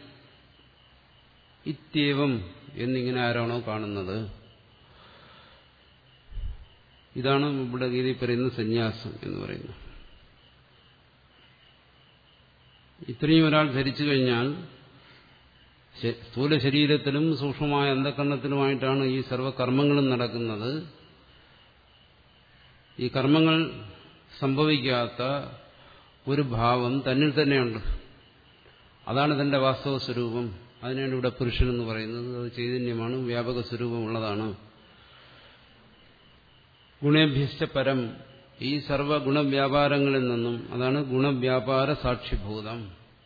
ഇത്യവം എന്നിങ്ങനെ ആരാണോ കാണുന്നത് ഇതാണ് ഇവിടെ ഗീതി പറയുന്ന സന്യാസം എന്ന് പറയുന്നത് ഇത്രയും ഒരാൾ ധരിച്ചു കഴിഞ്ഞാൽ സ്ഥൂല ശരീരത്തിലും സൂക്ഷ്മമായ അന്ധകരണത്തിലുമായിട്ടാണ് ഈ സർവകർമ്മങ്ങളും നടക്കുന്നത് ഈ കർമ്മങ്ങൾ സംഭവിക്കാത്ത ഒരു ഭാവം തന്നിൽ തന്നെയുണ്ട് അതാണ് തന്റെ വാസ്തവ സ്വരൂപം അതിനാണ് ഇവിടെ പുരുഷൻ എന്ന് പറയുന്നത് അത് ചൈതന്യമാണ് വ്യാപക സ്വരൂപമുള്ളതാണ് ഗുണേഭ്യസ്ഥ പരം ഈ സർവഗുണവ്യാപാരങ്ങളിൽ നിന്നും അതാണ് ഗുണവ്യാപാര സാക്ഷിഭൂതം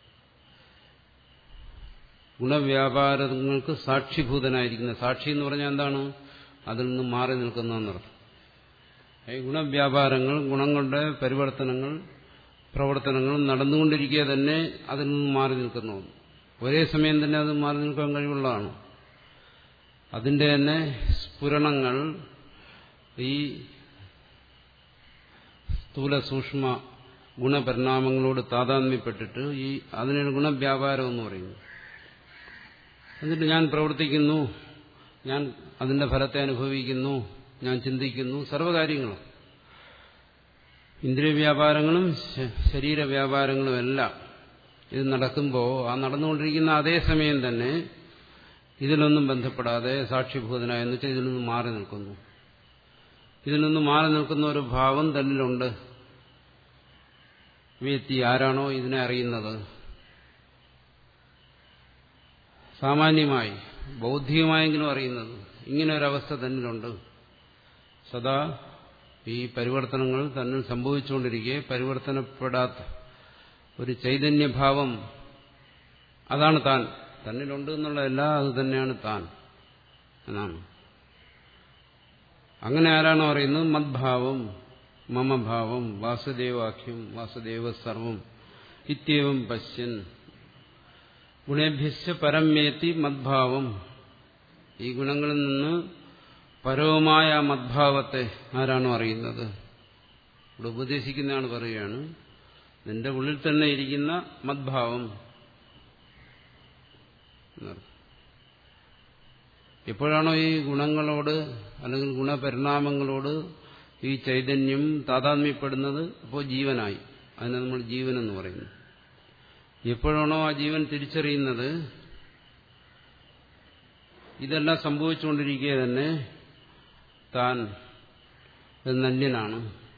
ഗുണവ്യാപാരങ്ങൾക്ക് സാക്ഷിഭൂതനായിരിക്കുന്ന സാക്ഷി എന്ന് പറഞ്ഞാൽ എന്താണ് അതിൽ നിന്ന് മാറി നിൽക്കുന്നതെന്നർത്ഥം ഈ ഗുണവ്യാപാരങ്ങൾ ഗുണങ്ങളുടെ പരിവർത്തനങ്ങൾ പ്രവർത്തനങ്ങൾ നടന്നുകൊണ്ടിരിക്കുക തന്നെ അതിൽ നിന്ന് മാറി നിൽക്കുന്നു ഒരേ സമയം തന്നെ അത് മാറി നിൽക്കാൻ കഴിവുള്ളതാണ് അതിന്റെ തന്നെ സ്ഫുരണങ്ങൾ ഈ സ്ഥൂല സൂക്ഷ്മ ഗുണപരിണാമങ്ങളോട് താതാത്മ്യപ്പെട്ടിട്ട് ഈ അതിനാണ് ഗുണവ്യാപാരം എന്ന് പറയുന്നത് എന്നിട്ട് ഞാൻ പ്രവർത്തിക്കുന്നു ഞാൻ അതിന്റെ ഫലത്തെ അനുഭവിക്കുന്നു ഞാൻ ചിന്തിക്കുന്നു സർവകാര്യങ്ങളും ഇന്ദ്രിയ വ്യാപാരങ്ങളും ശരീര വ്യാപാരങ്ങളും എല്ലാം ഇത് നടക്കുമ്പോൾ ആ നടന്നുകൊണ്ടിരിക്കുന്ന അതേ സമയം തന്നെ ഇതിലൊന്നും ബന്ധപ്പെടാതെ സാക്ഷിഭൂതനായ എന്ന് വെച്ചാൽ ഇതിൽ നിന്ന് മാറി നിൽക്കുന്നു ഇതിൽ നിന്ന് മാറി നിൽക്കുന്ന ഒരു ഭാവം തന്നിലുണ്ട് വ്യക്തി ആരാണോ ഇതിനെ അറിയുന്നത് സാമാന്യമായി ബൗദ്ധികമായെങ്കിലും അറിയുന്നത് ഇങ്ങനെ ഒരവസ്ഥ തന്നിലുണ്ട് സദാ ഈ പരിവർത്തനങ്ങൾ തന്നിൽ സംഭവിച്ചുകൊണ്ടിരിക്കെ പരിവർത്തനപ്പെടാത്ത ഒരു ചൈതന്യഭാവം അതാണ് താൻ തന്നിലുണ്ട് എന്നുള്ളതല്ല അത് തന്നെയാണ് താൻ എന്നാണ് അങ്ങനെ ആരാണോ അറിയുന്നത് മദ്ഭാവം മമഭാവം വാസുദേവാഖ്യം വാസുദേവ സർവം ഇത്യവം പശ്യൻ ഗുണേഭ്യസ്യ പരമേത്തി മദ്ഭാവം ഈ ഗുണങ്ങളിൽ നിന്ന് പരവുമായ ആ മദ്ഭാവത്തെ ആരാണോ അറിയുന്നത് ഇവിടെ ഉപദേശിക്കുന്നതാണ് പറയുകയാണ് നിന്റെ ഉള്ളിൽ തന്നെ ഇരിക്കുന്ന മദ്ഭാവം എപ്പോഴാണോ ഈ ഗുണങ്ങളോട് അല്ലെങ്കിൽ ഗുണപരിണാമങ്ങളോട് ഈ ചൈതന്യം താതാത്മ്യപ്പെടുന്നത് അപ്പോൾ ജീവനായി അതിനെ നമ്മൾ ജീവൻ എന്ന് പറയുന്നു എപ്പോഴാണോ ആ ജീവൻ തിരിച്ചറിയുന്നത് ഇതെല്ലാം സംഭവിച്ചുകൊണ്ടിരിക്കുക തന്നെ താൻ നന്യനാണ്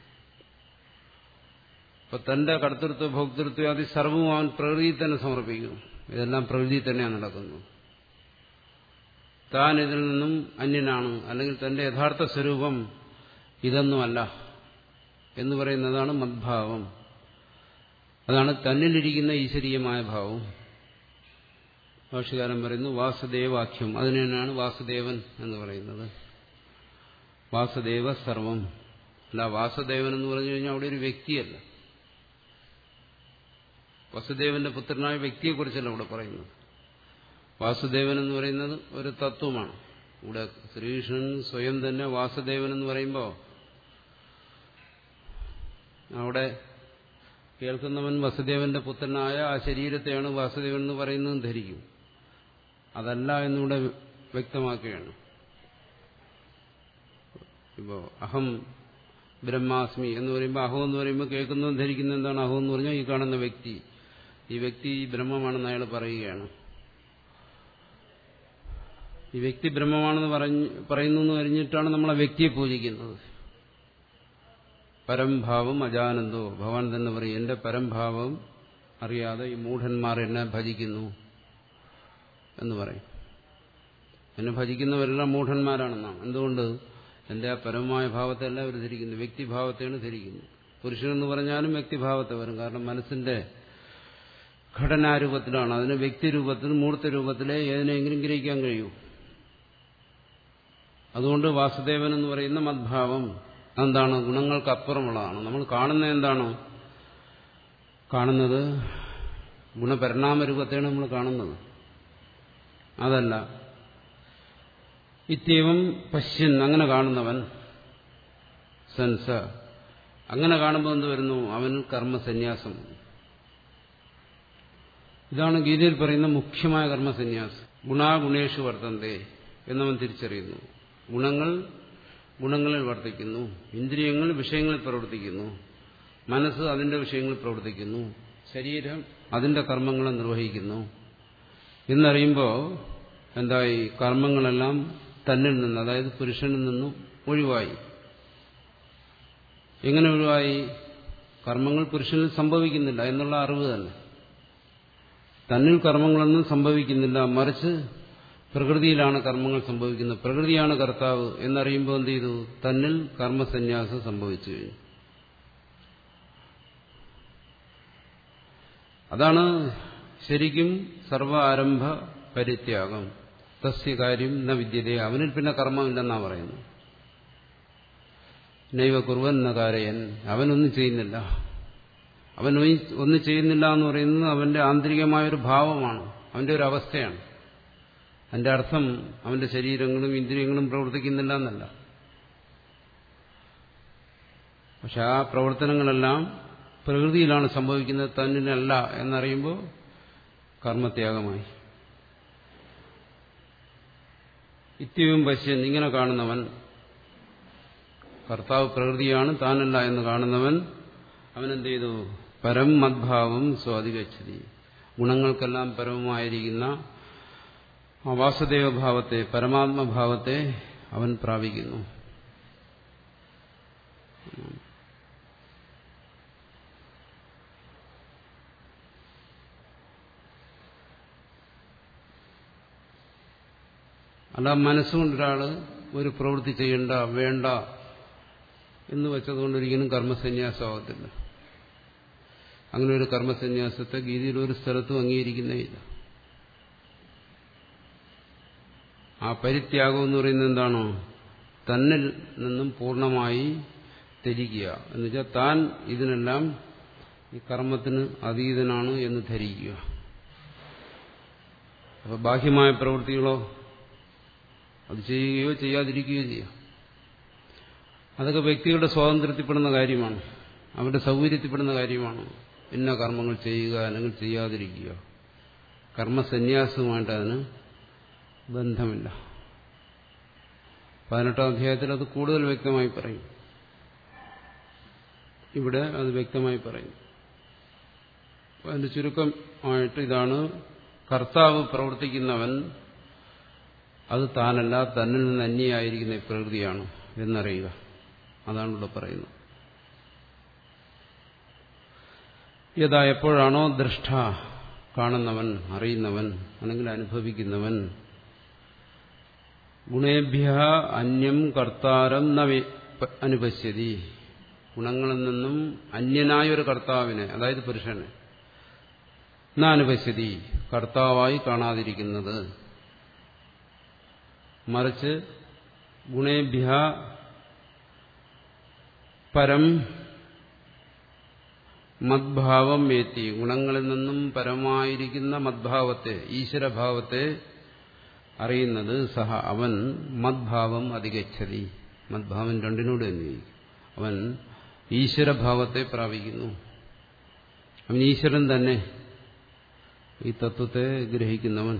അപ്പൊ തന്റെ കർത്തൃത്വ ഭോക്തൃത്വം അത് സർവവും അവൻ പ്രകൃതി തന്നെ സമർപ്പിക്കുന്നു ഇതെല്ലാം പ്രകൃതി തന്നെയാണ് നടക്കുന്നത് താൻ ഇതിൽ നിന്നും അന്യനാണ് അല്ലെങ്കിൽ തന്റെ യഥാർത്ഥ സ്വരൂപം ഇതൊന്നുമല്ല എന്ന് പറയുന്നതാണ് മദ്ഭാവം അതാണ് തന്നിലിരിക്കുന്ന ഈശ്വരീയമായ ഭാവം ഭാഷകാരൻ പറയുന്നു വാസുദേവാഖ്യം അതിന് തന്നെയാണ് വാസുദേവൻ എന്ന് പറയുന്നത് വാസുദേവ സർവം അല്ല വാസുദേവൻ എന്ന് പറഞ്ഞു കഴിഞ്ഞാൽ അവിടെ ഒരു വ്യക്തിയല്ല വസുദേവന്റെ പുത്രനായ വ്യക്തിയെക്കുറിച്ചല്ല ഇവിടെ പറയുന്നത് വാസുദേവൻ എന്ന് പറയുന്നത് ഒരു തത്വമാണ് ഇവിടെ ശ്രീകൃഷ്ണൻ സ്വയം തന്നെ വാസുദേവൻ എന്ന് പറയുമ്പോൾ അവിടെ കേൾക്കുന്നവൻ വസുദേവന്റെ പുത്രനായ ആ ശരീരത്തെയാണ് വാസുദേവൻ എന്ന് പറയുന്നത് ധരിക്കും അതല്ല എന്നിവിടെ വ്യക്തമാക്കുകയാണ് ഇപ്പോ അഹം ബ്രഹ്മാസ്മി എന്ന് പറയുമ്പോൾ അഹം എന്ന് പറയുമ്പോൾ കേൾക്കുന്നതും ധരിക്കുന്ന എന്താണ് അഹം എന്ന് പറഞ്ഞാൽ ഈ കാണുന്ന വ്യക്തി ഈ വ്യക്തി ബ്രഹ്മമാണെന്ന് അയാൾ പറയുകയാണ് ഈ വ്യക്തി ബ്രഹ്മമാണെന്ന് പറഞ്ഞ് പറയുന്നു എന്ന് കഴിഞ്ഞിട്ടാണ് നമ്മൾ ആ വ്യക്തിയെ പൂജിക്കുന്നത് പരംഭാവം അജാനന്ദോ ഭഗവാൻ തന്നെ പറയും എന്റെ പരംഭാവം അറിയാതെ ഈ മൂഢന്മാർ എന്നെ ഭജിക്കുന്നു എന്ന് പറയും എന്നെ ഭജിക്കുന്നവരെല്ലാം മൂഢന്മാരാണെന്നാണ് എന്തുകൊണ്ട് എന്റെ ആ പരമമായ ഭാവത്തെല്ലാം അവർ ധരിക്കുന്നു വ്യക്തിഭാവത്തെയാണ് ധരിക്കുന്നത് പുരുഷനെന്ന് പറഞ്ഞാലും വ്യക്തിഭാവത്തെ വരും കാരണം മനസ്സിന്റെ ഘടനാരൂപത്തിലാണ് അതിന് വ്യക്തിരൂപത്തിൽ മൂർത്ത രൂപത്തിലെ ഏതിനെങ്കിലും ഗ്രഹിക്കാൻ കഴിയൂ അതുകൊണ്ട് വാസുദേവൻ എന്ന് പറയുന്ന മദ്ഭാവം എന്താണ് ഗുണങ്ങൾക്ക് അപ്പുറമുള്ളതാണ് നമ്മൾ കാണുന്നത് എന്താണ് കാണുന്നത് ഗുണപരിണാമ രൂപത്തെയാണ് നമ്മൾ കാണുന്നത് അതല്ല ഇത്യവും പശ്യൻ അങ്ങനെ കാണുന്നവൻ സെൻസ അങ്ങനെ കാണുമ്പോൾ എന്ത് വരുന്നു അവന് കർമ്മസന്യാസം ഇതാണ് ഗീതയിൽ പറയുന്ന മുഖ്യമായ കർമ്മസന്യാസം ഗുണാഗുണേഷു വർത്തന്തേ എന്നവൻ തിരിച്ചറിയുന്നു ഗുണങ്ങൾ ഗുണങ്ങളിൽ വർത്തിക്കുന്നു ഇന്ദ്രിയങ്ങൾ വിഷയങ്ങളിൽ പ്രവർത്തിക്കുന്നു മനസ്സ് അതിന്റെ വിഷയങ്ങളിൽ പ്രവർത്തിക്കുന്നു ശരീരം അതിന്റെ കർമ്മങ്ങളെ നിർവഹിക്കുന്നു എന്നറിയുമ്പോൾ എന്തായി കർമ്മങ്ങളെല്ലാം തന്നിൽ നിന്ന് അതായത് പുരുഷനിൽ നിന്നും ഒഴിവായി എങ്ങനെ ഒഴിവായി കർമ്മങ്ങൾ പുരുഷനിൽ സംഭവിക്കുന്നില്ല എന്നുള്ള അറിവ് തന്നെ തന്നിൽ കർമ്മങ്ങളൊന്നും സംഭവിക്കുന്നില്ല മറിച്ച് പ്രകൃതിയിലാണ് കർമ്മങ്ങൾ സംഭവിക്കുന്നത് പ്രകൃതിയാണ് കർത്താവ് എന്നറിയുമ്പോൾ എന്ത് ചെയ്തു തന്നിൽ കർമ്മസന്യാസം സംഭവിച്ചു കഴിഞ്ഞു അതാണ് ശരിക്കും സർവ ആരംഭ പരിത്യാഗം തസ്യ കാര്യം ന വിദ്യതേ അവനിൽ പിന്നെ കർമ്മമില്ലെന്നാ പറയുന്നു നൈവ കുറുവൻ ന കാരയൻ അവനൊന്നും ചെയ്യുന്നില്ല അവൻ ഒന്നും ചെയ്യുന്നില്ല എന്ന് പറയുന്നത് അവന്റെ ആന്തരികമായൊരു ഭാവമാണ് അവന്റെ ഒരു അവസ്ഥയാണ് അതിന്റെ അർത്ഥം അവന്റെ ശരീരങ്ങളും ഇന്ദ്രിയങ്ങളും പ്രവർത്തിക്കുന്നില്ല എന്നല്ല പക്ഷെ ആ പ്രവർത്തനങ്ങളെല്ലാം പ്രകൃതിയിലാണ് സംഭവിക്കുന്നത് തന്നിനല്ല എന്നറിയുമ്പോൾ കർമ്മത്യാഗമായി ഇത്യവും പശ്യൻ ഇങ്ങനെ കാണുന്നവൻ കർത്താവ് പ്രകൃതിയാണ് താനല്ല എന്ന് കാണുന്നവൻ അവനെന്ത് ചെയ്തു പരം മദ്ഭാവം സ്വാധികച്ചതി ഗുണങ്ങൾക്കെല്ലാം പരമമായിരിക്കുന്ന ആ വാസുദേവഭാവത്തെ പരമാത്മഭാവത്തെ അവൻ പ്രാപിക്കുന്നു അല്ല മനസ്സുകൊണ്ടൊരാള് ഒരു പ്രവൃത്തി ചെയ്യണ്ട വേണ്ട എന്ന് വെച്ചതുകൊണ്ട് ഒരിക്കലും കർമ്മസന്യാസമാകത്തില്ല അങ്ങനെ ഒരു കർമ്മസന്യാസത്തെ ഗീതയിൽ ഒരു സ്ഥലത്തും അംഗീകരിക്കുന്നേ ഇല്ല ആ പരിത്യാഗം എന്ന് പറയുന്നത് എന്താണോ തന്നിൽ നിന്നും പൂർണ്ണമായി ധരിക്കുക എന്നുവെച്ചാൽ താൻ ഇതിനെല്ലാം ഈ കർമ്മത്തിന് അതീതനാണ് എന്ന് ധരിക്കുക അപ്പൊ ബാഹ്യമായ പ്രവൃത്തികളോ അത് ചെയ്യുകയോ ചെയ്യാതിരിക്കുകയോ ചെയ്യാം അതൊക്കെ വ്യക്തികളുടെ സ്വാതന്ത്ര്യത്തിൽപ്പെടുന്ന കാര്യമാണ് അവരുടെ സൗകര്യത്തിൽപ്പെടുന്ന കാര്യമാണ് ഇന്ന കർമ്മങ്ങൾ ചെയ്യുക അല്ലെങ്കിൽ ചെയ്യാതിരിക്കുക കർമ്മസന്യാസവുമായിട്ട് അതിന് ബന്ധമില്ല പതിനെട്ടാം അധ്യായത്തിൽ അത് കൂടുതൽ വ്യക്തമായി പറയും ഇവിടെ അത് വ്യക്തമായി പറയും അതിന്റെ ചുരുക്കമായിട്ട് ഇതാണ് കർത്താവ് പ്രവർത്തിക്കുന്നവൻ അത് താനല്ല തന്നിൽ നിന്ന് അന്യായിരിക്കുന്ന പ്രകൃതിയാണ് എന്നറിയുക അതാണ് ഇവിടെ പറയുന്നത് യഥാ എപ്പോഴാണോ ദൃഷ്ട കാണുന്നവൻ അറിയുന്നവൻ അല്ലെങ്കിൽ അനുഭവിക്കുന്നവൻ ഗുണേഭ്യ അന്യം കർത്താരം ന അനുപശ്യതി ഗുണങ്ങളിൽ നിന്നും അന്യനായ ഒരു കർത്താവിനെ അതായത് പുരുഷനെ ന അനുപശ്യതി കർത്താവായി കാണാതിരിക്കുന്നത് മറിച്ച് ഗുണേഭ്യ പരം മദ്ഭാവം വേത്തി ഗുണങ്ങളിൽ നിന്നും പരമായിരിക്കുന്ന മദ്ഭാവത്തെ ഈശ്വരഭാവത്തെ അറിയുന്നത് സഹ അവൻ മദ്ഭാവം അധികച്ചതി മദ്ഭാവം രണ്ടിനോട് അന്വയിക്കും അവൻ ഈശ്വരഭാവത്തെ പ്രാപിക്കുന്നു അവൻ ഈശ്വരൻ തന്നെ ഈ തത്വത്തെ ഗ്രഹിക്കുന്നവൻ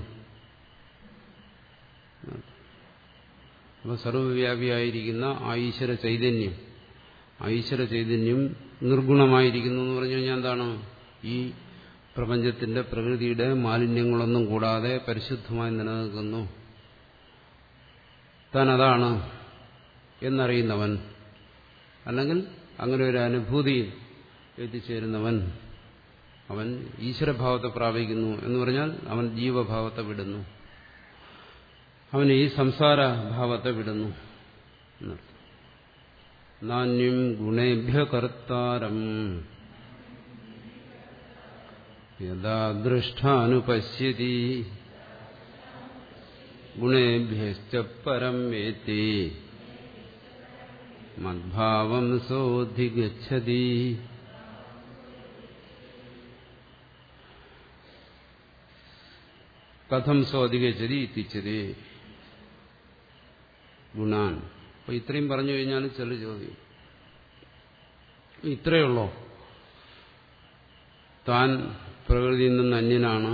അപ്പോൾ സർവവ്യാപിയായിരിക്കുന്ന ആ ഈശ്വര ചൈതന്യം ആ ഈശ്വര ചൈതന്യം നിർഗുണമായിരിക്കുന്നു എന്ന് പറഞ്ഞു കഴിഞ്ഞാൽ എന്താണ് ഈ പ്രപഞ്ചത്തിന്റെ പ്രകൃതിയുടെ മാലിന്യങ്ങളൊന്നും കൂടാതെ പരിശുദ്ധമായി നിലനിൽക്കുന്നു താൻ അതാണ് എന്നറിയുന്നവൻ അല്ലെങ്കിൽ അങ്ങനെ ഒരു അനുഭൂതിയിൽ എത്തിച്ചേരുന്നവൻ അവൻ ഈശ്വരഭാവത്തെ പ്രാപിക്കുന്നു എന്ന് പറഞ്ഞാൽ അവൻ ജീവഭാവത്തെ വിടുന്നു അവൻ ഈ സംസാര ഭാവത്തെ വിടുന്നു എന്നർത്ഥം നാന്യം ഗുണേഭ്യ കർത്താരം യഥാ ദൃഷ്ടാനുപശ്യതി ഗുണേഭ്യശ്ച പരം വേത്തി മദ്ഭാവം സോധിഗച്ഛതി കഥം സ്വാധികച്ചതി ഇത്തിച്ചതി ഗുണാൻ അപ്പൊ ഇത്രയും പറഞ്ഞു കഴിഞ്ഞാൽ ചില ചോദ്യം ഇത്രയേ ഉള്ളോ താൻ പ്രകൃതിയിൽ നിന്ന് അന്യനാണ്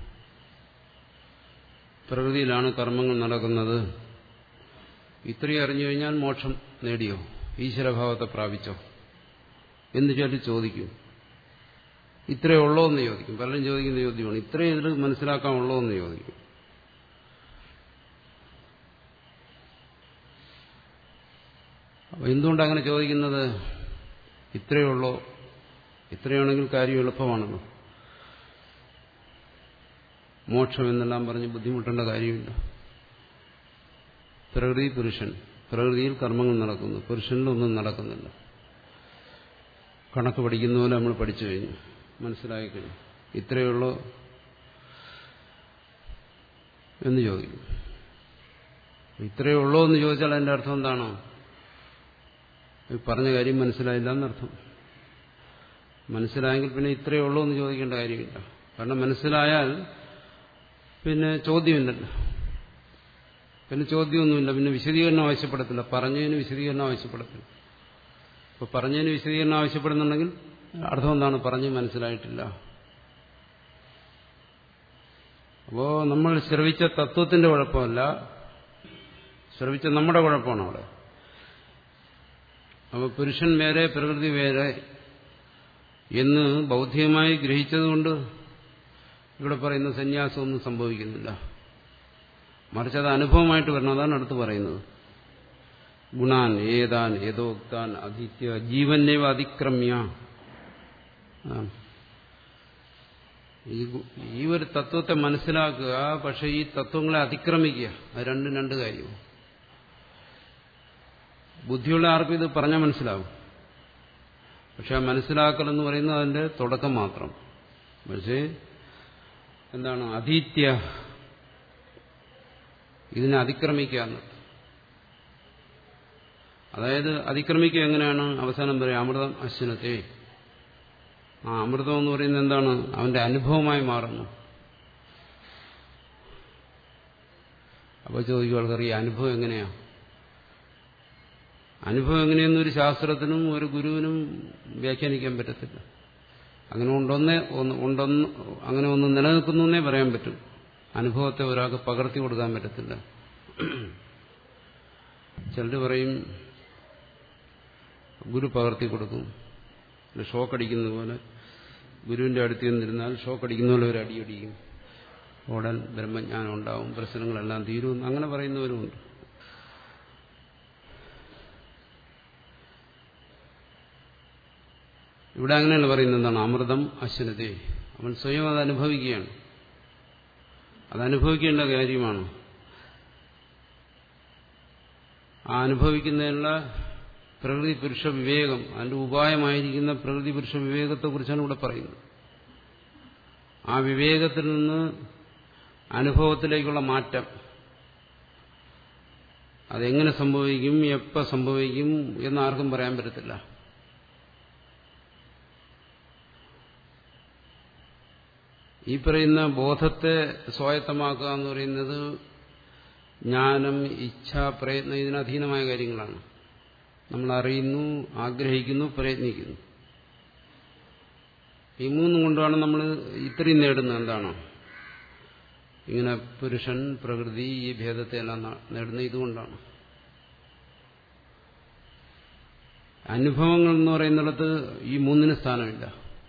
പ്രകൃതിയിലാണ് കർമ്മങ്ങൾ നടക്കുന്നത് ഇത്രയും അറിഞ്ഞു കഴിഞ്ഞാൽ മോക്ഷം നേടിയോ ഈശ്വരഭാവത്തെ പ്രാപിച്ചോ എന്ന് ചിലർ ചോദിക്കും ഇത്രയേ ഉള്ളോ എന്ന് ചോദിക്കും പലരും ചോദിക്കുന്ന ചോദ്യമാണ് ഇത്രയും ഇതിൽ മനസ്സിലാക്കാനുള്ളോ എന്ന് ചോദിക്കും അപ്പൊ എന്തുകൊണ്ട് അങ്ങനെ ചോദിക്കുന്നത് ഇത്രയേ ഉള്ളോ ഇത്രയാണെങ്കിൽ കാര്യം എളുപ്പമാണല്ലോ മോക്ഷം എന്നെല്ലാം പറഞ്ഞ് ബുദ്ധിമുട്ടേണ്ട കാര്യമില്ല പ്രകൃതി പുരുഷൻ പ്രകൃതിയിൽ കർമ്മങ്ങൾ നടക്കുന്നു പുരുഷനിലൊന്നും നടക്കുന്നില്ല കണക്ക് പഠിക്കുന്ന പോലെ നമ്മൾ പഠിച്ചു കഴിഞ്ഞു മനസ്സിലായി കഴിഞ്ഞു ഇത്രയുള്ളൂ എന്ന് ചോദിക്കും ഇത്രയേ ഉള്ളൂ എന്ന് ചോദിച്ചാൽ അതിന്റെ അർത്ഥം എന്താണോ ഈ പറഞ്ഞ കാര്യം മനസ്സിലായില്ല എന്നർത്ഥം മനസ്സിലായെങ്കിൽ പിന്നെ ഇത്രയേ ഉള്ളൂ എന്ന് ചോദിക്കേണ്ട കാര്യമില്ല കാരണം മനസ്സിലായാൽ പിന്നെ ചോദ്യമില്ലല്ലോ പിന്നെ ചോദ്യമൊന്നുമില്ല പിന്നെ വിശദീകരണം ആവശ്യപ്പെടത്തില്ല പറഞ്ഞതിന് വിശദീകരണം ആവശ്യപ്പെടത്തില്ല അപ്പൊ പറഞ്ഞതിന് വിശദീകരണം ആവശ്യപ്പെടുന്നുണ്ടെങ്കിൽ അർത്ഥം എന്താണ് പറഞ്ഞ് മനസ്സിലായിട്ടില്ല അപ്പോ നമ്മൾ ശ്രവിച്ച തത്വത്തിന്റെ കുഴപ്പമല്ല ശ്രവിച്ച നമ്മുടെ കുഴപ്പമാണ് അവിടെ അപ്പൊ പുരുഷൻ വേറെ പ്രകൃതി വേറെ എന്ന് ബൗദ്ധികമായി ഗ്രഹിച്ചതുകൊണ്ട് ഇവിടെ പറയുന്ന സന്യാസമൊന്നും സംഭവിക്കുന്നില്ല മറിച്ച് അത് അനുഭവമായിട്ട് വരണം അതാണ് അടുത്ത് പറയുന്നത് ഗുണാൻ ഏതാൻ ഏതോക്താൻ അധിത്യ ജീവനേവ അതിക്രമ്യ ഈ ഒരു തത്വത്തെ മനസ്സിലാക്കുക പക്ഷെ ഈ തത്വങ്ങളെ അതിക്രമിക്കുക അത് രണ്ടും രണ്ട് കാര്യവും ബുദ്ധിയുള്ള ആർക്കും ഇത് പറഞ്ഞാൽ മനസ്സിലാവും പക്ഷെ ആ മനസ്സിലാക്കൽ എന്ന് പറയുന്നത് അതിന്റെ തുടക്കം മാത്രം പക്ഷേ എന്താണ് അധീത്യ ഇതിനെ അതിക്രമിക്കുക അതായത് അതിക്രമിക്കുക എങ്ങനെയാണ് അവസാനം പറയും അമൃതം അശ്വനത്തെ ആ അമൃതം എന്ന് പറയുന്നത് എന്താണ് അവന്റെ അനുഭവമായി മാറുന്നു അപ്പോൾ ചോദിക്കും ആൾക്കാർ ഈ അനുഭവം എങ്ങനെയാ അനുഭവം എങ്ങനെയെന്നൊരു ശാസ്ത്രത്തിനും ഒരു ഗുരുവിനും വ്യാഖ്യാനിക്കാൻ പറ്റത്തില്ല അങ്ങനെ ഉണ്ടോന്നേ ഉണ്ടെന്ന് അങ്ങനെ ഒന്ന് നിലനിൽക്കുന്നു എന്നേ പറയാൻ പറ്റും അനുഭവത്തെ ഒരാൾക്ക് പകർത്തി കൊടുക്കാൻ പറ്റത്തില്ല ചിലർ പറയും ഗുരു പകർത്തി കൊടുക്കും ഷോക്ക് അടിക്കുന്ന പോലെ ഗുരുവിന്റെ അടുത്ത് നിന്നിരുന്നാൽ ഷോക്ക് അടിക്കുന്ന പോലെ ഒരു അടിയടിക്കും ഉടൻ ബ്രഹ്മജ്ഞാനം ഉണ്ടാവും പ്രശ്നങ്ങളെല്ലാം തീരും അങ്ങനെ പറയുന്നവരുമുണ്ട് ഇവിടെ അങ്ങനെയല്ല പറയുന്നത് എന്താണ് അമൃതം അശ്വനതേ അവൻ സ്വയം അത് അനുഭവിക്കുകയാണ് അത് അനുഭവിക്കേണ്ട കാര്യമാണ് ആ അനുഭവിക്കുന്നതിനുള്ള പ്രകൃതി പുരുഷ വിവേകം അതിന്റെ ഉപായമായിരിക്കുന്ന പ്രകൃതി പുരുഷ വിവേകത്തെക്കുറിച്ചാണ് ഇവിടെ പറയുന്നത് ആ വിവേകത്തിൽ നിന്ന് അനുഭവത്തിലേക്കുള്ള മാറ്റം അതെങ്ങനെ സംഭവിക്കും എപ്പോൾ സംഭവിക്കും എന്ന് ആർക്കും പറയാൻ പറ്റത്തില്ല ഈ പറയുന്ന ബോധത്തെ സ്വായത്തമാക്കുക എന്ന് പറയുന്നത് ജ്ഞാനം ഇച്ഛ പ്രയത്നം ഇതിനധീനമായ കാര്യങ്ങളാണ് നമ്മൾ അറിയുന്നു ആഗ്രഹിക്കുന്നു പ്രയത്നിക്കുന്നു ഈ മൂന്നും കൊണ്ടാണ് നമ്മൾ ഇത്രയും നേടുന്നത് എന്താണോ ഇങ്ങനെ പുരുഷൻ പ്രകൃതി ഈ ഭേദത്തെ എല്ലാം നേടുന്നത് ഇതുകൊണ്ടാണ് അനുഭവങ്ങൾ എന്ന് പറയുന്നിടത്ത് ഈ മൂന്നിന് സ്ഥാനമില്ല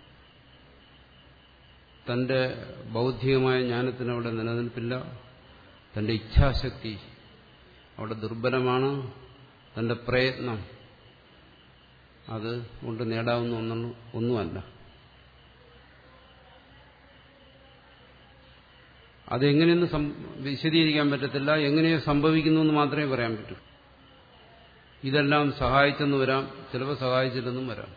തന്റെ ബൗദ്ധികമായ ജ്ഞാനത്തിന് അവിടെ നിലനിൽപ്പില്ല തന്റെ ഇച്ഛാശക്തി അവിടെ ദുർബലമാണ് തന്റെ പ്രയത്നം അത് കൊണ്ട് നേടാവുന്ന ഒന്നും ഒന്നുമല്ല അതെങ്ങനെയൊന്നും വിശദീകരിക്കാൻ പറ്റത്തില്ല എങ്ങനെയോ സംഭവിക്കുന്നു എന്ന് മാത്രമേ പറയാൻ പറ്റൂ ഇതെല്ലാം സഹായിച്ചെന്ന് വരാം ചിലപ്പോൾ സഹായിച്ചില്ലെന്നും വരാം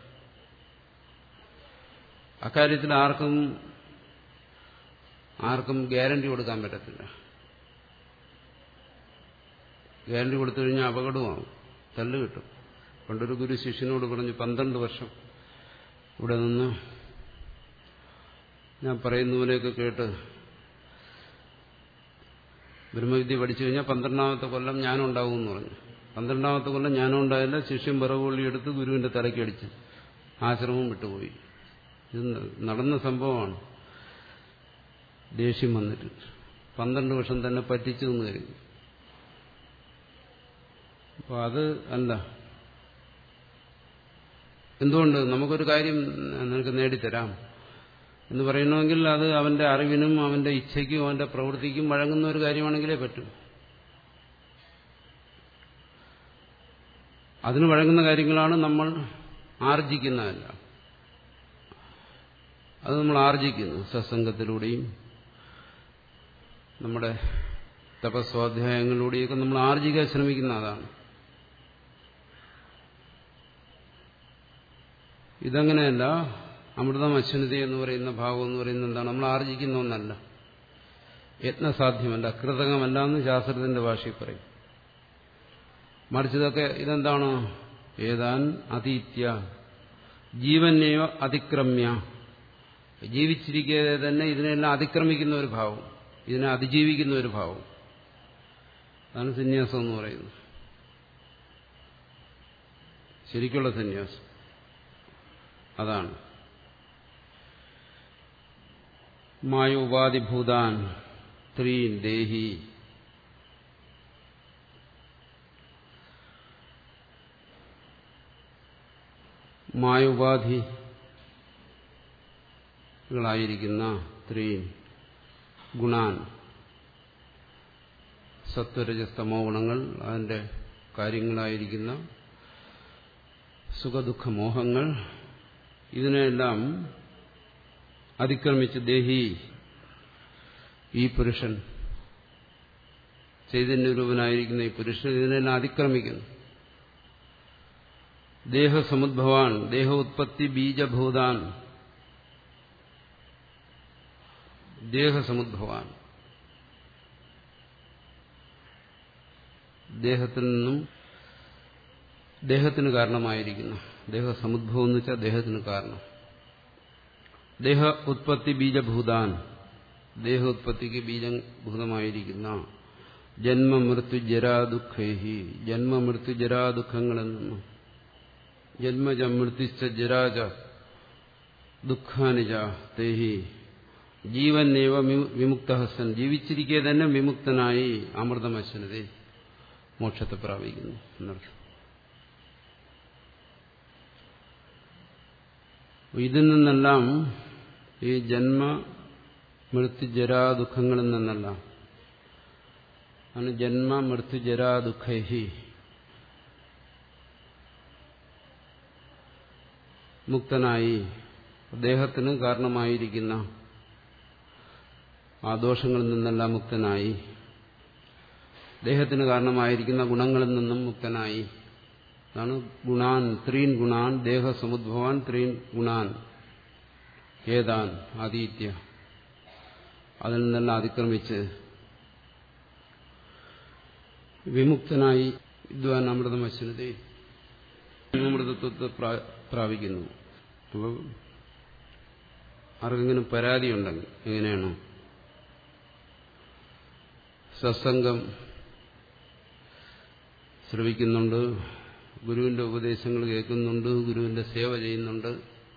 അക്കാര്യത്തിൽ ആർക്കും ആർക്കും ഗ്യാരണ്ടി കൊടുക്കാൻ പറ്റത്തില്ല ഗ്യാരണ്ടി കൊടുത്തു കഴിഞ്ഞാൽ അപകടമാകും തല്ല് കിട്ടും പണ്ടൊരു ഗുരു ശിഷ്യനോട് പറഞ്ഞു പന്ത്രണ്ട് വർഷം ഇവിടെ നിന്ന് ഞാൻ പറയുന്ന പോലെയൊക്കെ കേട്ട് ബ്രഹ്മവിദ്യ പഠിച്ചു കഴിഞ്ഞാൽ പന്ത്രണ്ടാമത്തെ കൊല്ലം ഞാനും ഉണ്ടാവും എന്ന് പറഞ്ഞു പന്ത്രണ്ടാമത്തെ കൊല്ലം ഞാനും ഉണ്ടായില്ല ശിഷ്യൻ പിറകുള്ളി എടുത്ത് ഗുരുവിന്റെ തലയ്ക്കടിച്ച് ആശ്രമം വിട്ടുപോയി ഇത് നടന്ന സംഭവമാണ് ദേഷ്യം വന്നിട്ട് പന്ത്രണ്ട് വർഷം തന്നെ പറ്റിച്ചു എന്ന് കരുതി അപ്പൊ അത് അല്ല എന്തുകൊണ്ട് നമുക്കൊരു കാര്യം നിനക്ക് നേടിത്തരാം എന്ന് പറയണമെങ്കിൽ അത് അവന്റെ അറിവിനും അവന്റെ ഇച്ഛയ്ക്കും അവന്റെ പ്രവൃത്തിക്കും വഴങ്ങുന്ന ഒരു കാര്യമാണെങ്കിലേ പറ്റൂ അതിന് വഴങ്ങുന്ന കാര്യങ്ങളാണ് നമ്മൾ ആർജിക്കുന്നതല്ല അത് നമ്മൾ ആർജിക്കുന്നു സത്സംഗത്തിലൂടെയും നമ്മുടെ തപസ്വാധ്യായങ്ങളിലൂടെയൊക്കെ നമ്മൾ ആർജിക്കാൻ ശ്രമിക്കുന്ന അതാണ് ഇതങ്ങനെയല്ല അമൃതം അശ്വനതി എന്ന് പറയുന്ന ഭാവം എന്ന് പറയുന്നത് എന്താണ് നമ്മൾ ആർജിക്കുന്ന ഒന്നല്ല യത്നസാധ്യമല്ല കൃതകമല്ല എന്ന് ശാസ്ത്രത്തിന്റെ ഭാഷയിൽ പറയും മറിച്ച് ഇതൊക്കെ ഇതെന്താണ് ഏതാൻ അതീത്യ ജീവനെയോ അതിക്രമ്യ ജീവിച്ചിരിക്കാതെ തന്നെ ഇതിനെല്ലാം അതിക്രമിക്കുന്ന ഒരു ഭാവം ഇതിനെ അതിജീവിക്കുന്ന ഒരു ഭാവം അതാണ് സന്യാസം എന്ന് പറയുന്നത് ശരിക്കുള്ള സന്യാസം അതാണ് മായോപാധിഭൂതാൻ ത്രീൻ ദേഹി മായോപാധികളായിരിക്കുന്ന ത്രീൻ ഗുണാൻ സത്വരജസ്തമോ ഗുണങ്ങൾ അതിന്റെ കാര്യങ്ങളായിരിക്കുന്ന സുഖദുഃഖ മോഹങ്ങൾ ഇതിനെല്ലാം അതിക്രമിച്ച് ദേഹി ഈ പുരുഷൻ ചൈതന്യരൂപനായിരിക്കുന്ന ഈ പുരുഷൻ ഇതിനെല്ലാം അതിക്രമിക്കുന്നു ദേഹസമുദ്ഭവാൻ ദേഹ ഉത്പത്തി ബീജഭൂതാൻ ദേഹസമുദ്ഭവാൻ ദേഹത്തിൽ നിന്നും ദേഹത്തിന് കാരണമായിരിക്കുന്നു ദേഹസമുദ്ഭവം എന്ന് വെച്ചാൽ ദേഹത്തിന് കാരണം ദേഹ ഉത്പത്തി ബീജഭൂതാൻ ദേഹ ഉത്പത്തിക്ക് ബീജഭൂതമായിരിക്കുന്ന ജന്മമൃത്യു ജരാദുഃഖേഹി ജന്മമൃത്യു ജരാദുഃഖങ്ങളിൽ നിന്നും ജന്മജ മൃത്യുച്ച ജരാജ ദുഃഖാനിജ തേഹി ജീവനേവ വിമുക്തഹസൻ ജീവിച്ചിരിക്കെ തന്നെ വിമുക്തനായി അമൃതമശ്വനതേ മോക്ഷത്തെ പ്രാപിക്കുന്നു എന്നർത്ഥം ഇതിൽ നിന്നെല്ലാം ഈ ജന്മ മൃത്യു ജരാ ദുഃഖങ്ങളിൽ നിന്നെല്ലാം ആണ് ജന്മ മൃത്യു ജരാ ദുഃഖൈഹി മുക്തനായി ദേഹത്തിന് കാരണമായിരിക്കുന്ന ആ ദോഷങ്ങളിൽ നിന്നെല്ലാം മുക്തനായി ദേഹത്തിന് കാരണമായിരിക്കുന്ന ഗുണങ്ങളിൽ നിന്നും മുക്തനായി അതാണ് ഗുണാൻ ത്രീൻ ഗുണാൻ ദേഹസമുദ്ഭവാൻ ത്രീൻ ഗുണാൻ ഏതാൻ ആദിത്യ അതിൽ നിന്നെല്ലാം അതിക്രമിച്ച് വിമുക്തനായി വിദ്വാൻ അമൃതമശ്വനതേ അമൃതത്വത്തെ പ്രാപിക്കുന്നു അപ്പോൾ ആർക്കെങ്കിലും പരാതിയുണ്ടെങ്കിൽ എങ്ങനെയാണ് സത്സംഗം ശ്രവിക്കുന്നുണ്ട് ഗുരുവിന്റെ ഉപദേശങ്ങൾ കേൾക്കുന്നുണ്ട് ഗുരുവിന്റെ സേവ ചെയ്യുന്നുണ്ട്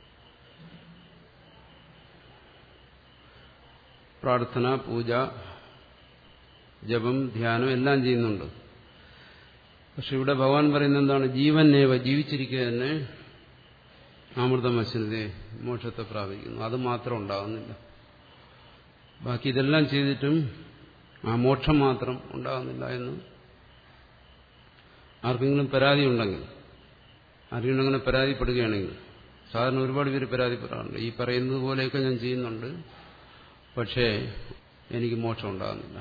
പ്രാർത്ഥന പൂജ ജപം ധ്യാനം എല്ലാം ചെയ്യുന്നുണ്ട് പക്ഷെ ഇവിടെ ഭഗവാൻ പറയുന്നത് എന്താണ് ജീവനേവ ജീവിച്ചിരിക്കുക തന്നെ അമൃതമശ്വരതെ മോക്ഷത്തെ പ്രാപിക്കുന്നു അത് മാത്രം ഉണ്ടാകുന്നില്ല ബാക്കി ഇതെല്ലാം ചെയ്തിട്ടും ആ മോക്ഷം മാത്രം ഉണ്ടാകുന്നില്ല എന്ന് ആർക്കെങ്കിലും പരാതി ഉണ്ടെങ്കിൽ ആർക്കെങ്കിലും അങ്ങനെ പരാതിപ്പെടുകയാണെങ്കിൽ സാധാരണ ഒരുപാട് പേര് പരാതിപ്പെടാറുണ്ട് ഈ പറയുന്നത് പോലെയൊക്കെ ഞാൻ ചെയ്യുന്നുണ്ട് പക്ഷേ എനിക്ക് മോക്ഷം ഉണ്ടാകുന്നില്ല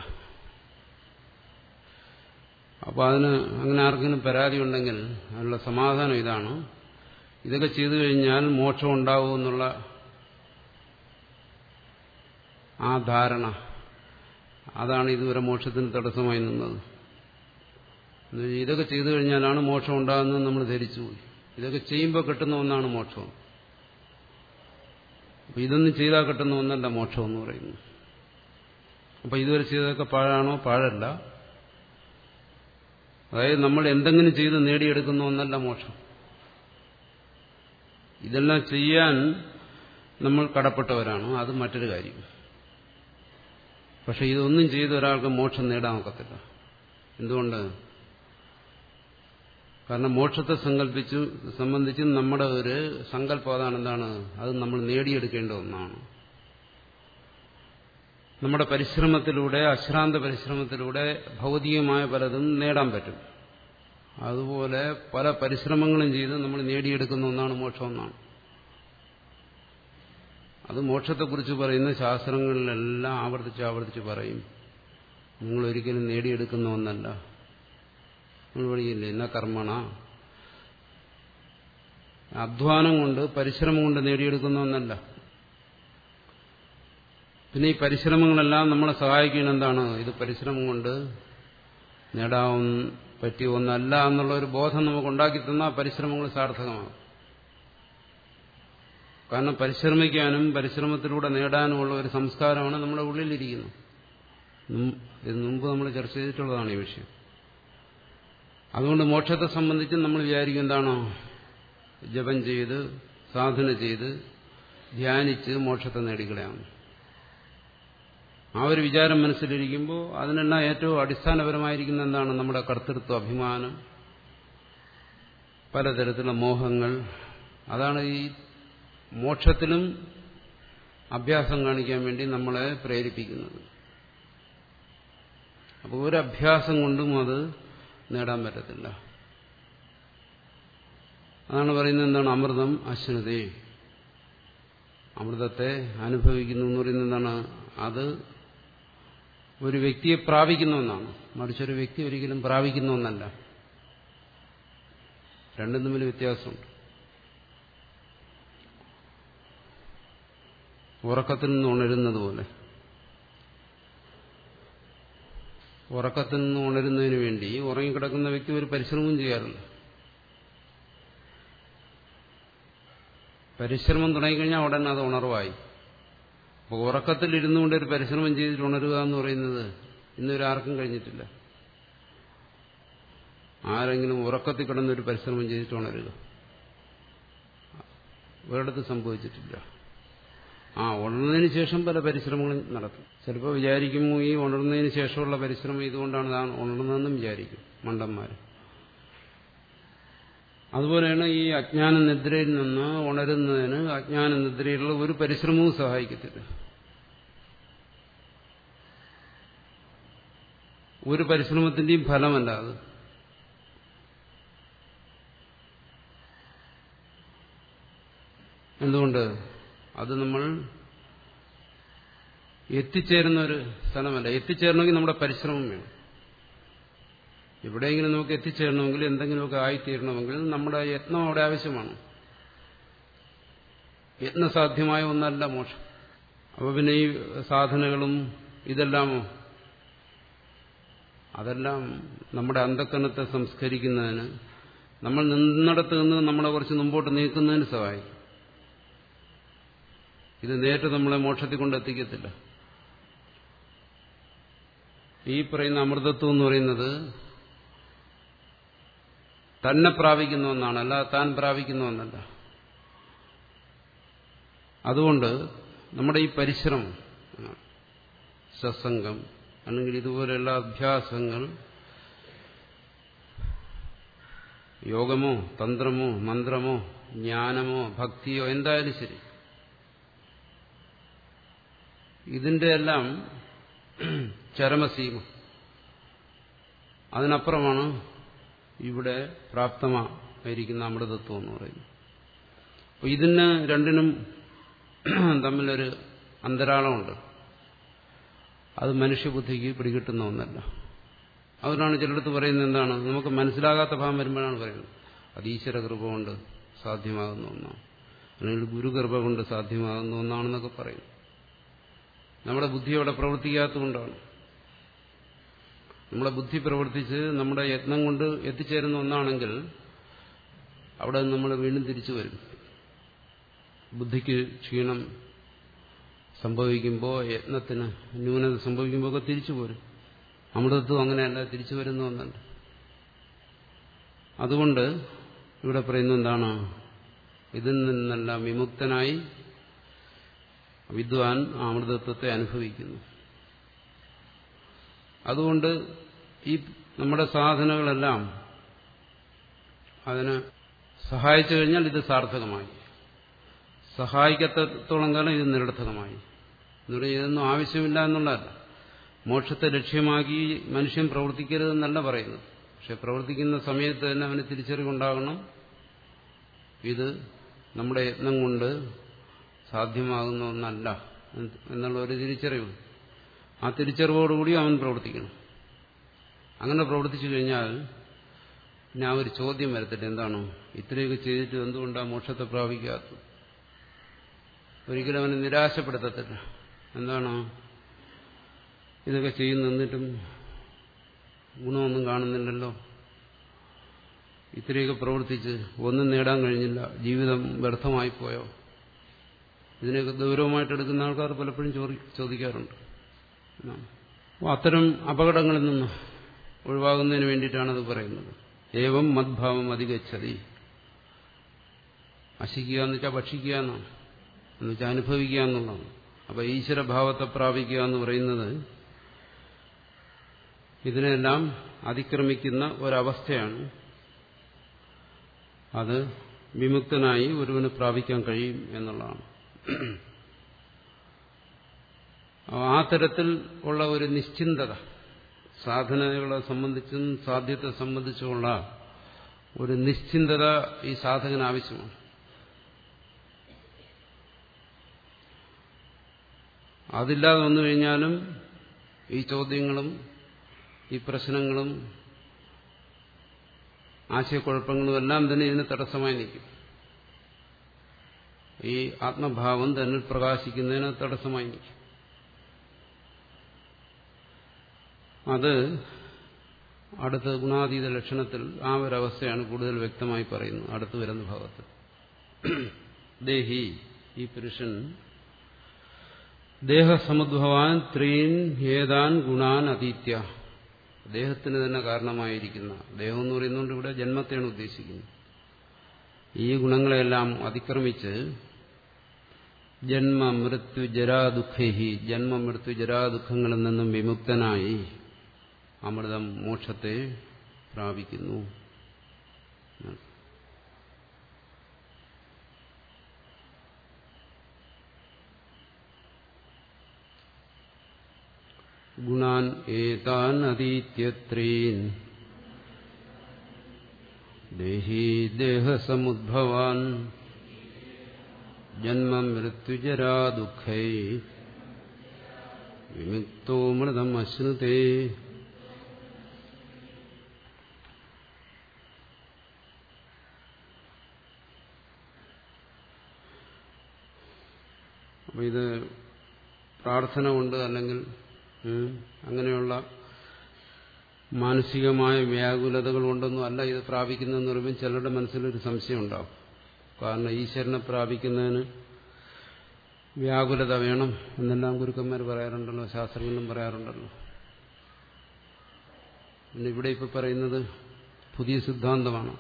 അപ്പോൾ അതിന് അങ്ങനെ ആർക്കെങ്കിലും പരാതി ഉണ്ടെങ്കിൽ അതിനുള്ള സമാധാനം ഇതാണ് ഇതൊക്കെ ചെയ്തു കഴിഞ്ഞാൽ മോക്ഷം ഉണ്ടാവും എന്നുള്ള ആ ധാരണ അതാണ് ഇതുവരെ മോക്ഷത്തിന് തടസ്സമായി നിന്നത് എന്നുവെച്ചാൽ ഇതൊക്കെ ചെയ്തു കഴിഞ്ഞാലാണ് മോക്ഷം ഉണ്ടാകുന്നത് നമ്മൾ ധരിച്ചുപോയി ഇതൊക്കെ ചെയ്യുമ്പോൾ കിട്ടുന്ന ഒന്നാണ് മോക്ഷം അപ്പൊ ഇതൊന്നും ചെയ്താൽ കിട്ടുന്ന ഒന്നല്ല മോക്ഷം എന്ന് പറയുന്നു അപ്പൊ ഇതുവരെ ചെയ്തതൊക്കെ പാഴാണോ പാഴല്ല അതായത് നമ്മൾ എന്തെങ്കിലും ചെയ്ത് നേടിയെടുക്കുന്ന ഒന്നല്ല മോക്ഷം ഇതെല്ലാം ചെയ്യാൻ നമ്മൾ കടപ്പെട്ടവരാണ് അത് മറ്റൊരു കാര്യം പക്ഷെ ഇതൊന്നും ചെയ്ത് ഒരാൾക്ക് മോക്ഷം നേടാൻ ഒക്കത്തില്ല എന്തുകൊണ്ട് കാരണം മോക്ഷത്തെ സങ്കല്പിച്ചു സംബന്ധിച്ച് നമ്മുടെ ഒരു സങ്കല്പം അതാണ് എന്താണ് അത് നമ്മൾ നേടിയെടുക്കേണ്ട ഒന്നാണ് നമ്മുടെ പരിശ്രമത്തിലൂടെ അശ്രാന്ത പരിശ്രമത്തിലൂടെ ഭൗതികമായ പലതും നേടാൻ പറ്റും അതുപോലെ പല പരിശ്രമങ്ങളും ചെയ്ത് നമ്മൾ നേടിയെടുക്കുന്ന ഒന്നാണ് മോക്ഷം എന്നാണ് അത് മോക്ഷത്തെക്കുറിച്ച് പറയുന്ന ശാസ്ത്രങ്ങളിലെല്ലാം ആവർത്തിച്ച് ആവർത്തിച്ച് പറയും നിങ്ങൾ ഒരിക്കലും നേടിയെടുക്കുന്ന ഒന്നല്ല നമ്മൾ പഠിക്കില്ലേ എന്നാ കർമ്മണ അധ്വാനം കൊണ്ട് പരിശ്രമം കൊണ്ട് നേടിയെടുക്കുന്ന ഒന്നല്ല പിന്നെ ഈ പരിശ്രമങ്ങളെല്ലാം നമ്മളെ സഹായിക്കുന്ന എന്താണ് ഇത് പരിശ്രമം കൊണ്ട് നേടാൻ പറ്റിയ ഒന്നല്ല എന്നുള്ള ഒരു ബോധം നമുക്ക് ഉണ്ടാക്കി തന്നാൽ പരിശ്രമങ്ങൾ സാർത്ഥകമാകും കാരണം പരിശ്രമിക്കാനും പരിശ്രമത്തിലൂടെ നേടാനുമുള്ള ഒരു സംസ്കാരമാണ് നമ്മുടെ ഉള്ളിലിരിക്കുന്നത് ഇത് മുമ്പ് നമ്മൾ ചർച്ച ചെയ്തിട്ടുള്ളതാണ് ഈ വിഷയം അതുകൊണ്ട് മോക്ഷത്തെ സംബന്ധിച്ച് നമ്മൾ വിചാരിക്കും എന്താണോ ജപം ചെയ്ത് സാധന ചെയ്ത് ധ്യാനിച്ച് മോക്ഷത്തെ നേടിക്കളയാണ് ആ ഒരു വിചാരം മനസ്സിലിരിക്കുമ്പോൾ അതിനെല്ലാം ഏറ്റവും അടിസ്ഥാനപരമായിരിക്കുന്ന എന്താണ് നമ്മുടെ കർത്തൃത്വ അഭിമാനം പലതരത്തിലുള്ള മോഹങ്ങൾ അതാണ് ഈ മോക്ഷത്തിലും അഭ്യാസം കാണിക്കാൻ വേണ്ടി നമ്മളെ പ്രേരിപ്പിക്കുന്നത് അപ്പോൾ ഒരു അഭ്യാസം കൊണ്ടും അത് നേടാൻ പറ്റത്തില്ല അതാണ് പറയുന്നത് എന്താണ് അമൃതം അശ്വനതേ അമൃതത്തെ അനുഭവിക്കുന്നു എന്ന് പറയുന്നത് എന്താണ് അത് ഒരു വ്യക്തിയെ പ്രാപിക്കുന്ന ഒന്നാണ് മറിച്ചൊരു വ്യക്തി ഒരിക്കലും പ്രാപിക്കുന്ന ഒന്നല്ല രണ്ടും തമ്മിൽ വ്യത്യാസമുണ്ട് ഉറക്കത്തിൽ നിന്ന് ഉണരുന്നത് പോലെ ഉറക്കത്തിൽ നിന്ന് ഉണരുന്നതിന് വേണ്ടി ഉറങ്ങിക്കിടക്കുന്ന വ്യക്തി ഒരു പരിശ്രമവും ചെയ്യാറില്ല പരിശ്രമം തുടങ്ങിക്കഴിഞ്ഞാൽ ഉടനെ അത് ഉണർവായി അപ്പോൾ ഉറക്കത്തിൽ ഇരുന്നുകൊണ്ട് ഒരു പരിശ്രമം ചെയ്തിട്ട് ഉണരുക എന്ന് പറയുന്നത് ഇന്നുവരെ ആർക്കും കഴിഞ്ഞിട്ടില്ല ആരെങ്കിലും ഉറക്കത്തിൽ കിടന്നൊരു പരിശ്രമം ചെയ്തിട്ട് ഉണരുക ഒരിടത്ത് സംഭവിച്ചിട്ടില്ല ആ ഉണർന്നതിന് ശേഷം പല പരിശ്രമങ്ങളും നടത്തും ചിലപ്പോൾ വിചാരിക്കും ഈ ഉണർന്നതിന് ശേഷമുള്ള പരിശ്രമം ഇതുകൊണ്ടാണ് താൻ ഉണർന്നതെന്നും വിചാരിക്കും മണ്ടന്മാർ അതുപോലെയാണ് ഈ അജ്ഞാന നിദ്രയിൽ നിന്ന് ഉണരുന്നതിന് അജ്ഞാന നിദ്രയിലുള്ള ഒരു പരിശ്രമവും സഹായിക്കത്തില്ല ഒരു പരിശ്രമത്തിന്റെയും ഫലമല്ല അത് എന്തുകൊണ്ട് അത് നമ്മൾ എത്തിച്ചേരുന്ന ഒരു സ്ഥലമല്ല എത്തിച്ചേരണമെങ്കിൽ നമ്മുടെ പരിശ്രമം വേണം എവിടെയെങ്കിലും നമുക്ക് എത്തിച്ചേരണമെങ്കിൽ എന്തെങ്കിലുമൊക്കെ ആയിത്തീരണമെങ്കിൽ നമ്മുടെ യത്നം അവിടെ ആവശ്യമാണ് യത്നസാധ്യമായ ഒന്നല്ല മോക്ഷം അപ്പോൾ പിന്നെ ഈ സാധനകളും ഇതെല്ലാമോ അതെല്ലാം നമ്മുടെ അന്ധക്കരണത്തെ സംസ്കരിക്കുന്നതിന് നമ്മൾ നിന്നിടത്ത് നിന്ന് നമ്മളെ കുറച്ച് മുമ്പോട്ട് നീക്കുന്നതിന് സഹായിക്കും ഇത് നേരിട്ട് നമ്മളെ മോക്ഷത്തിൽ കൊണ്ടെത്തിക്കത്തില്ല ഈ പറയുന്ന അമൃതത്വം എന്ന് പറയുന്നത് തന്നെ പ്രാപിക്കുന്ന ഒന്നാണ് അല്ല താൻ പ്രാപിക്കുന്ന ഒന്നല്ല അതുകൊണ്ട് നമ്മുടെ ഈ പരിശ്രമം സത്സംഗം അല്ലെങ്കിൽ ഇതുപോലെയുള്ള അഭ്യാസങ്ങൾ യോഗമോ തന്ത്രമോ മന്ത്രമോ ജ്ഞാനമോ ഭക്തിയോ എന്തായാലും ശരി ഇതിന്റെ എല്ലാം ചരമസീമ അതിനപ്പുറമാണ് ഇവിടെ പ്രാപ്തമായിരിക്കുന്ന അമൃതത്വം എന്ന് പറയുന്നത് അപ്പോൾ ഇതിന് രണ്ടിനും തമ്മിലൊരു അന്തരാളമുണ്ട് അത് മനുഷ്യബുദ്ധിക്ക് പിടികിട്ടുന്ന ഒന്നല്ല അതുകൊണ്ടാണ് ചിലടത്ത് പറയുന്നത് എന്താണ് നമുക്ക് മനസ്സിലാകാത്ത ഭാവം വരുമ്പോഴാണ് പറയുന്നത് അത് ഈശ്വര കൃപ കൊണ്ട് സാധ്യമാകുന്ന ഒന്നാണ് അല്ലെങ്കിൽ ഗുരുകൃപ കൊണ്ട് സാധ്യമാകുന്ന ഒന്നാണെന്നൊക്കെ പറയും നമ്മുടെ ബുദ്ധി അവിടെ പ്രവർത്തിക്കാത്തതുകൊണ്ടാണ് നമ്മളെ ബുദ്ധി പ്രവർത്തിച്ച് നമ്മുടെ യത്നം കൊണ്ട് എത്തിച്ചേരുന്ന ഒന്നാണെങ്കിൽ അവിടെ നമ്മൾ വീണ്ടും തിരിച്ചു വരും ബുദ്ധിക്ക് ക്ഷീണം സംഭവിക്കുമ്പോൾ യത്നത്തിന് ന്യൂനത സംഭവിക്കുമ്പോൾ ഒക്കെ തിരിച്ചു പോരും അമൃതത്വം അങ്ങനെയല്ല തിരിച്ചു വരുന്ന ഒന്നുണ്ട് അതുകൊണ്ട് ഇവിടെ പറയുന്ന എന്താണ് ഇതിൽ നിന്നെല്ലാം വിമുക്തനായി വിദ്വാൻ ആ അമൃതത്വത്തെ അനുഭവിക്കുന്നു അതുകൊണ്ട് ഈ നമ്മുടെ സാധനകളെല്ലാം അതിന് സഹായിച്ചു കഴിഞ്ഞാൽ ഇത് സാർത്ഥകമായി സഹായിക്കത്തോളം കാലം ഇത് നിരർത്ഥകമായി എന്നുപറഞ്ഞാൽ ഇതൊന്നും ആവശ്യമില്ല എന്നുള്ളതല്ല മോക്ഷത്തെ ലക്ഷ്യമാക്കി മനുഷ്യൻ പ്രവർത്തിക്കരുതെന്നല്ല പറയുന്നത് പക്ഷെ പ്രവർത്തിക്കുന്ന സമയത്ത് തന്നെ അവന് തിരിച്ചറിവുണ്ടാകണം ഇത് നമ്മുടെ യത്നം കൊണ്ട് സാധ്യമാകുന്ന ഒന്നല്ല എന്നുള്ള ഒരു തിരിച്ചറിവ് ആ തിരിച്ചറിവോടുകൂടി അവൻ പ്രവർത്തിക്കണം അങ്ങനെ പ്രവർത്തിച്ചു കഴിഞ്ഞാൽ ഞാൻ ഒരു ചോദ്യം വരത്തില്ല എന്താണ് ഇത്രയൊക്കെ ചെയ്തിട്ട് എന്തുകൊണ്ടാണ് മോക്ഷത്തെ പ്രാപിക്കാത്തത് ഒരിക്കലും അവനെ നിരാശപ്പെടുത്തത്തില്ല എന്താണ് ഇതൊക്കെ ചെയ്യുന്നു എന്നിട്ടും ഗുണമൊന്നും കാണുന്നില്ലല്ലോ ഇത്രയൊക്കെ പ്രവർത്തിച്ച് ഒന്നും നേടാൻ കഴിഞ്ഞില്ല ജീവിതം വ്യർത്ഥമായി പോയോ ഇതിനെയൊക്കെ ഗൗരവമായിട്ട് എടുക്കുന്ന ആൾക്കാർ പലപ്പോഴും ചോദിക്കാറുണ്ട് അപ്പോൾ അത്തരം അപകടങ്ങളിൽ നിന്ന് ഒഴിവാകുന്നതിന് വേണ്ടിയിട്ടാണ് അത് പറയുന്നത് ഏവം മദ്ഭാവം അധികച്ചതി അശിക്കുക എന്ന് വെച്ചാൽ ഭക്ഷിക്കുക എന്നാണ് എന്ന് വെച്ചാൽ അനുഭവിക്കുക എന്നുള്ളതാണ് അപ്പൊ ഈശ്വരഭാവത്തെ പ്രാപിക്കുക എന്ന് പറയുന്നത് ഇതിനെല്ലാം അതിക്രമിക്കുന്ന ഒരവസ്ഥയാണ് അത് വിമുക്തനായി ഒരുവന് പ്രാപിക്കാൻ കഴിയും എന്നുള്ളതാണ് ആ തരത്തിൽ ഉള്ള ഒരു നിശ്ചിന്തത സാധനകളെ സംബന്ധിച്ചും സാധ്യത്തെ സംബന്ധിച്ചുമുള്ള ഒരു നിശ്ചിന്തത ഈ സാധകന് ആവശ്യമാണ് അതില്ലാതെ വന്നു കഴിഞ്ഞാലും ഈ ചോദ്യങ്ങളും ഈ പ്രശ്നങ്ങളും ആശയക്കുഴപ്പങ്ങളും എല്ലാം തന്നെ ഇതിന് തടസ്സമായി നിൽക്കും ഈ ആത്മഭാവം തന്നിൽ പ്രകാശിക്കുന്നതിന് തടസ്സമായി നിൽക്കും അത് അടുത്ത ഗുണാതീത ലക്ഷണത്തിൽ ആ ഒരവസ്ഥയാണ് കൂടുതൽ വ്യക്തമായി പറയുന്നത് അടുത്ത് വരുന്ന ഭാഗത്ത് ദേഹി ഈ പുരുഷൻ ദേഹസമുദ്ഭവാൻ ത്രീൻ ഏതാൻ ഗുണാൻ അതീത്യ ദേഹത്തിന് തന്നെ കാരണമായിരിക്കുന്ന ദേഹം എന്ന് പറയുന്നതുകൊണ്ട് ഇവിടെ ജന്മത്തെയാണ് ഉദ്ദേശിക്കുന്നത് ഈ ഗുണങ്ങളെല്ലാം അതിക്രമിച്ച് ജന്മ മൃത്യു ജരാദുഃഖി ജന്മ മൃത്യു ജരാദുഃഖങ്ങളിൽ നിന്നും വിമുക്തനായി അമൃതം മോക്ഷത്തെ പ്രാപിക്കുന്നു ഗുണാൻ ഏതാൻ അതീത്യത്രീൻ ദേഹി ദേഹസമുദ്ഭവാൻ ജന്മ മൃത്യുജരാ ദുഃഖൈ വിമുക്തോ മൃതം അശ്നുതേ അപ്പൊ ഇത് പ്രാർത്ഥന കൊണ്ട് അല്ലെങ്കിൽ അങ്ങനെയുള്ള മാനസികമായ വ്യാകുലതകൾ കൊണ്ടൊന്നും അല്ല ഇത് പ്രാപിക്കുന്നതെന്ന് പറയുമ്പോൾ ചിലരുടെ മനസ്സിലൊരു സംശയം ഉണ്ടാവും കാരണം ഈശ്വരനെ പ്രാപിക്കുന്നതിന് വ്യാകുലത വേണം എന്നെല്ലാം ഗുരുക്കന്മാർ പറയാറുണ്ടല്ലോ ശാസ്ത്രങ്ങളിലും പറയാറുണ്ടല്ലോ പിന്നെ ഇവിടെ ഇപ്പൊ പറയുന്നത് പുതിയ സിദ്ധാന്തമാണ്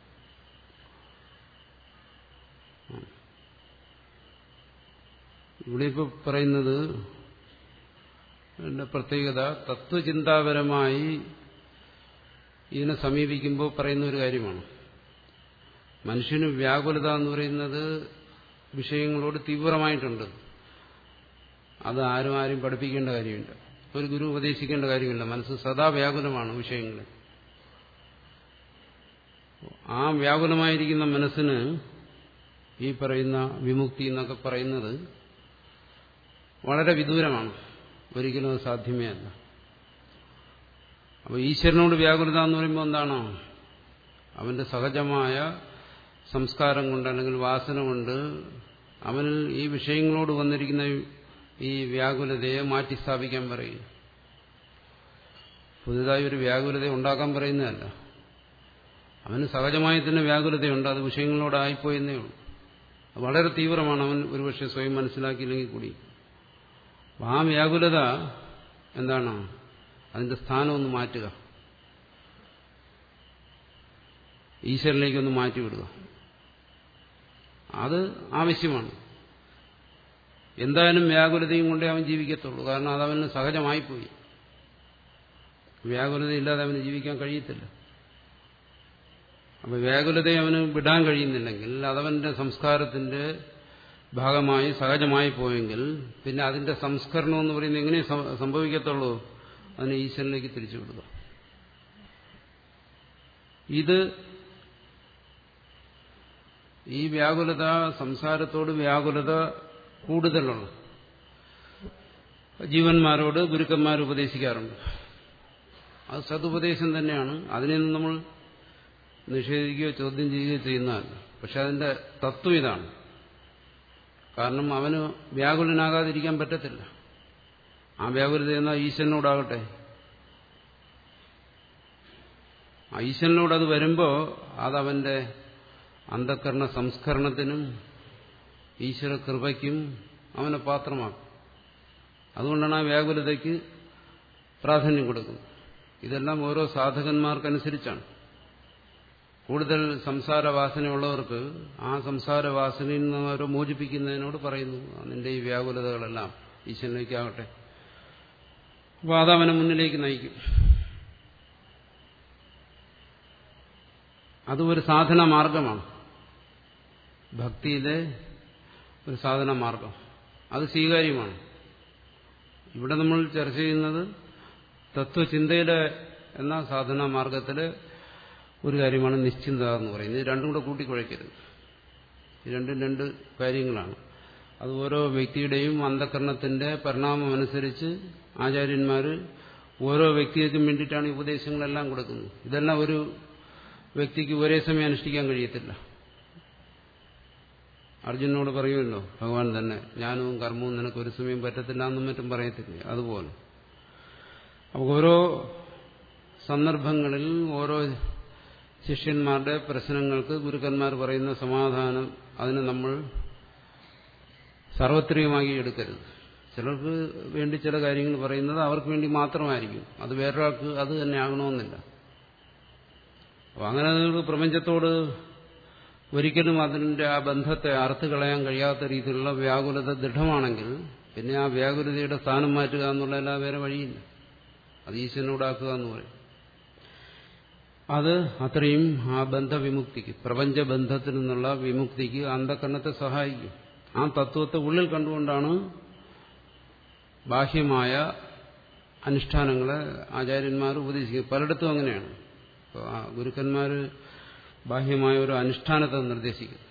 ഇവിടെ ഇപ്പൊ പറയുന്നത് എന്റെ പ്രത്യേകത തത്വചിന്താപരമായി ഇതിനെ സമീപിക്കുമ്പോൾ പറയുന്ന ഒരു കാര്യമാണ് മനുഷ്യന് വ്യാകുലത എന്ന് പറയുന്നത് വിഷയങ്ങളോട് തീവ്രമായിട്ടുണ്ട് അത് ആരും ആരും പഠിപ്പിക്കേണ്ട കാര്യമില്ല ഒരു ഗുരു ഉപദേശിക്കേണ്ട കാര്യമില്ല മനസ്സ് സദാ വ്യാകുലമാണ് വിഷയങ്ങളിൽ ആ വ്യാകുലമായിരിക്കുന്ന മനസ്സിന് ഈ പറയുന്ന വിമുക്തി എന്നൊക്കെ പറയുന്നത് വളരെ വിദൂരമാണ് ഒരിക്കലും അത് സാധ്യമേ അല്ല അപ്പോൾ ഈശ്വരനോട് വ്യാകുലത എന്ന് പറയുമ്പോൾ എന്താണോ അവന്റെ സഹജമായ സംസ്കാരം കൊണ്ട് അല്ലെങ്കിൽ വാസന കൊണ്ട് അവനിൽ ഈ വിഷയങ്ങളോട് വന്നിരിക്കുന്ന ഈ വ്യാകുലതയെ മാറ്റി സ്ഥാപിക്കാൻ പറയും പുതുതായി ഒരു വ്യാകുലത ഉണ്ടാക്കാൻ പറയുന്നതല്ല അവന് സഹജമായി തന്നെ വ്യാകുലതയുണ്ട് അത് വിഷയങ്ങളോടായിപ്പോയെന്നേ ഉള്ളൂ അത് വളരെ തീവ്രമാണ് അവൻ ഒരുപക്ഷെ സ്വയം മനസ്സിലാക്കിയില്ലെങ്കിൽ കൂടി ആ വ്യാകുലത എന്താണ് അതിന്റെ സ്ഥാനം ഒന്ന് മാറ്റുക ഈശ്വരനിലേക്കൊന്ന് മാറ്റിവിടുക അത് ആവശ്യമാണ് എന്തായാലും വ്യാകുലതയും കൊണ്ടേ അവൻ ജീവിക്കത്തുള്ളൂ കാരണം അതവന് സഹജമായിപ്പോയി വ്യാകുലത ഇല്ലാതെ അവന് ജീവിക്കാൻ കഴിയത്തില്ല അപ്പൊ വ്യാകുലതയെ അവന് വിടാൻ കഴിയുന്നില്ലെങ്കിൽ അതവന്റെ സംസ്കാരത്തിന്റെ ഭാഗമായി സഹജമായി പോയെങ്കിൽ പിന്നെ അതിന്റെ സംസ്കരണം എന്ന് പറയുന്നത് എങ്ങനെ സംഭവിക്കത്തുള്ളൂ അതിനെ ഈശ്വരനിലേക്ക് തിരിച്ചു വിടുക ഇത് ഈ വ്യാകുലത സംസാരത്തോട് വ്യാകുലത കൂടുതലുള്ള ജീവന്മാരോട് ഗുരുക്കന്മാർ ഉപദേശിക്കാറുണ്ട് അത് സതുപദേശം തന്നെയാണ് അതിനെയൊന്നും നമ്മൾ നിഷേധിക്കുകയോ ചോദ്യം ചെയ്യുകയോ ചെയ്യുന്നതല്ല പക്ഷെ അതിന്റെ തത്വം ഇതാണ് കാരണം അവന് വ്യാകുലനാകാതിരിക്കാൻ പറ്റത്തില്ല ആ വ്യാകുലത എന്നാൽ ഈശ്വരനോടാകട്ടെ ആ ഈശ്വരനോട് അത് വരുമ്പോൾ അതവന്റെ അന്ധക്കരണ സംസ്കരണത്തിനും ഈശ്വര കൃപയ്ക്കും അവനെ പാത്രമാക്കും അതുകൊണ്ടാണ് ആ വ്യാകുലതയ്ക്ക് പ്രാധാന്യം കൊടുക്കുന്നത് ഇതെല്ലാം ഓരോ സാധകന്മാർക്കനുസരിച്ചാണ് കൂടുതൽ സംസാരവാസനയുള്ളവർക്ക് ആ സംസാരവാസനയിൽ നിന്ന് അവരെ മോചിപ്പിക്കുന്നതിനോട് പറയുന്നു നിന്റെ ഈ വ്യാകുലതകളെല്ലാം ഈശ്വരനിലേക്കാകട്ടെ അപ്പോൾ അതവനെ മുന്നിലേക്ക് നയിക്കും അതും ഒരു സാധന മാർഗമാണ് ഭക്തിയിലെ ഒരു സാധന മാർഗം അത് സ്വീകാര്യമാണ് ഇവിടെ നമ്മൾ ചർച്ച ചെയ്യുന്നത് തത്വചിന്തയിലെ എന്ന സാധന മാർഗത്തിലെ ഒരു കാര്യമാണ് നിശ്ചിന്ത എന്ന് പറയുന്നത് ഇത് രണ്ടും കൂടെ കൂട്ടിക്കുഴയ്ക്കരുത് ഇത് രണ്ടും രണ്ട് കാര്യങ്ങളാണ് അത് ഓരോ വ്യക്തിയുടെയും അന്ധകരണത്തിന്റെ പരിണാമം അനുസരിച്ച് ആചാര്യന്മാർ ഓരോ വ്യക്തികൾക്കും വേണ്ടിയിട്ടാണ് ഈ ഉപദേശങ്ങളെല്ലാം കൊടുക്കുന്നത് ഇതെല്ലാം ഒരു വ്യക്തിക്ക് ഒരേ സമയം അനുഷ്ഠിക്കാൻ കഴിയത്തില്ല അർജുനോട് പറയുമല്ലോ ഭഗവാൻ തന്നെ ജ്ഞാനവും കർമ്മവും നിനക്ക് ഒരു സമയം പറ്റത്തില്ല എന്നും മറ്റും പറയത്തില്ല അതുപോലെ അപ്പോൾ ഓരോ സന്ദർഭങ്ങളിൽ ഓരോ ശിഷ്യന്മാരുടെ പ്രശ്നങ്ങൾക്ക് ഗുരുക്കന്മാർ പറയുന്ന സമാധാനം അതിന് നമ്മൾ സാർവത്രികമായി എടുക്കരുത് ചിലർക്ക് വേണ്ടി ചില കാര്യങ്ങൾ പറയുന്നത് അവർക്ക് വേണ്ടി മാത്രമായിരിക്കും അത് വേറൊരാൾക്ക് അത് തന്നെ ആകണമെന്നില്ല അപ്പോൾ അങ്ങനെ നിങ്ങൾക്ക് പ്രപഞ്ചത്തോട് ഒരിക്കലും അതിൻ്റെ ആ ബന്ധത്തെ അറുത്ത് കളയാൻ കഴിയാത്ത രീതിയിലുള്ള വ്യാകുലത ദൃഢമാണെങ്കിൽ പിന്നെ ആ വ്യാകുലതയുടെ സ്ഥാനം മാറ്റുക എന്നുള്ളതല്ല വേറെ വഴിയില്ല അത് ഈശ്വരനോടാക്കുക എന്ന് പറയും അത് അത്രയും ആ ബന്ധവിമുക്തിക്ക് പ്രപഞ്ചബന്ധത്തിൽ നിന്നുള്ള വിമുക്തിക്ക് അന്ധകരണത്തെ സഹായിക്കും ആ തത്വത്തെ ഉള്ളിൽ കണ്ടുകൊണ്ടാണ് ബാഹ്യമായ അനുഷ്ഠാനങ്ങളെ ആചാര്യന്മാർ ഉപദേശിക്കുന്നത് പലയിടത്തും അങ്ങനെയാണ് ഇപ്പോൾ ആ ഗുരുക്കന്മാർ ബാഹ്യമായ ഒരു അനുഷ്ഠാനത്തെ നിർദ്ദേശിക്കുന്നു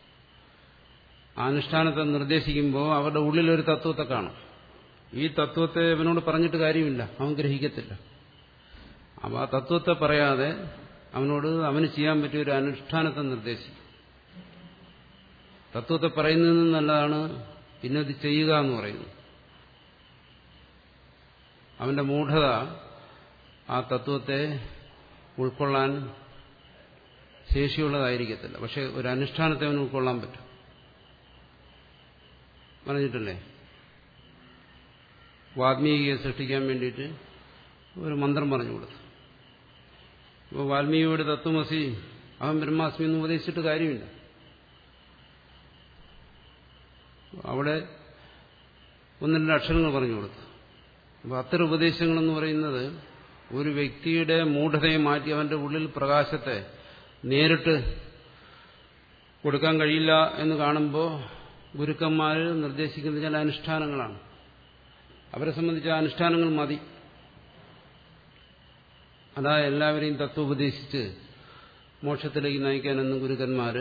ആ അനുഷ്ഠാനത്തെ നിർദ്ദേശിക്കുമ്പോൾ അവരുടെ ഉള്ളിലൊരു തത്വത്തെ കാണും ഈ തത്വത്തെ അവനോട് പറഞ്ഞിട്ട് കാര്യമില്ല അവൻ ഗ്രഹിക്കത്തില്ല അപ്പോൾ ആ തത്വത്തെ പറയാതെ അവനോട് അവന് ചെയ്യാൻ പറ്റിയ ഒരു അനുഷ്ഠാനത്തെ നിർദ്ദേശിക്കും തത്വത്തെ പറയുന്നതിൽ നിന്നല്ലതാണ് ഇന്നത് ചെയ്യുക എന്ന് പറയുന്നു അവന്റെ മൂഢത ആ തത്വത്തെ ഉൾക്കൊള്ളാൻ ശേഷിയുള്ളതായിരിക്കത്തില്ല പക്ഷെ ഒരു അനുഷ്ഠാനത്തെ അവന് ഉൾക്കൊള്ളാൻ പറ്റും പറഞ്ഞിട്ടില്ലേ വാൽമീകിയെ സൃഷ്ടിക്കാൻ വേണ്ടിയിട്ട് ഒരു മന്ത്രം പറഞ്ഞു കൊടുത്തു അപ്പോൾ വാൽമീകിയോട് തത്വമസി അവൻ ബ്രഹ്മാസ്മി എന്ന് ഉപദേശിച്ചിട്ട് കാര്യമില്ല അവിടെ ഒന്ന് രണ്ട് അക്ഷരങ്ങൾ പറഞ്ഞു കൊടുത്തു അപ്പോൾ അത്തരം ഉപദേശങ്ങളെന്ന് പറയുന്നത് ഒരു വ്യക്തിയുടെ മൂഢതയെ മാറ്റി അവന്റെ ഉള്ളിൽ പ്രകാശത്തെ നേരിട്ട് കൊടുക്കാൻ കഴിയില്ല എന്ന് കാണുമ്പോൾ ഗുരുക്കന്മാർ നിർദ്ദേശിക്കുന്ന ചില അനുഷ്ഠാനങ്ങളാണ് അവരെ സംബന്ധിച്ച അനുഷ്ഠാനങ്ങൾ മതി അതാ എല്ലാവരെയും തത്വം ഉപദേശിച്ച് മോക്ഷത്തിലേക്ക് നയിക്കാനൊന്നും ഗുരുക്കന്മാർ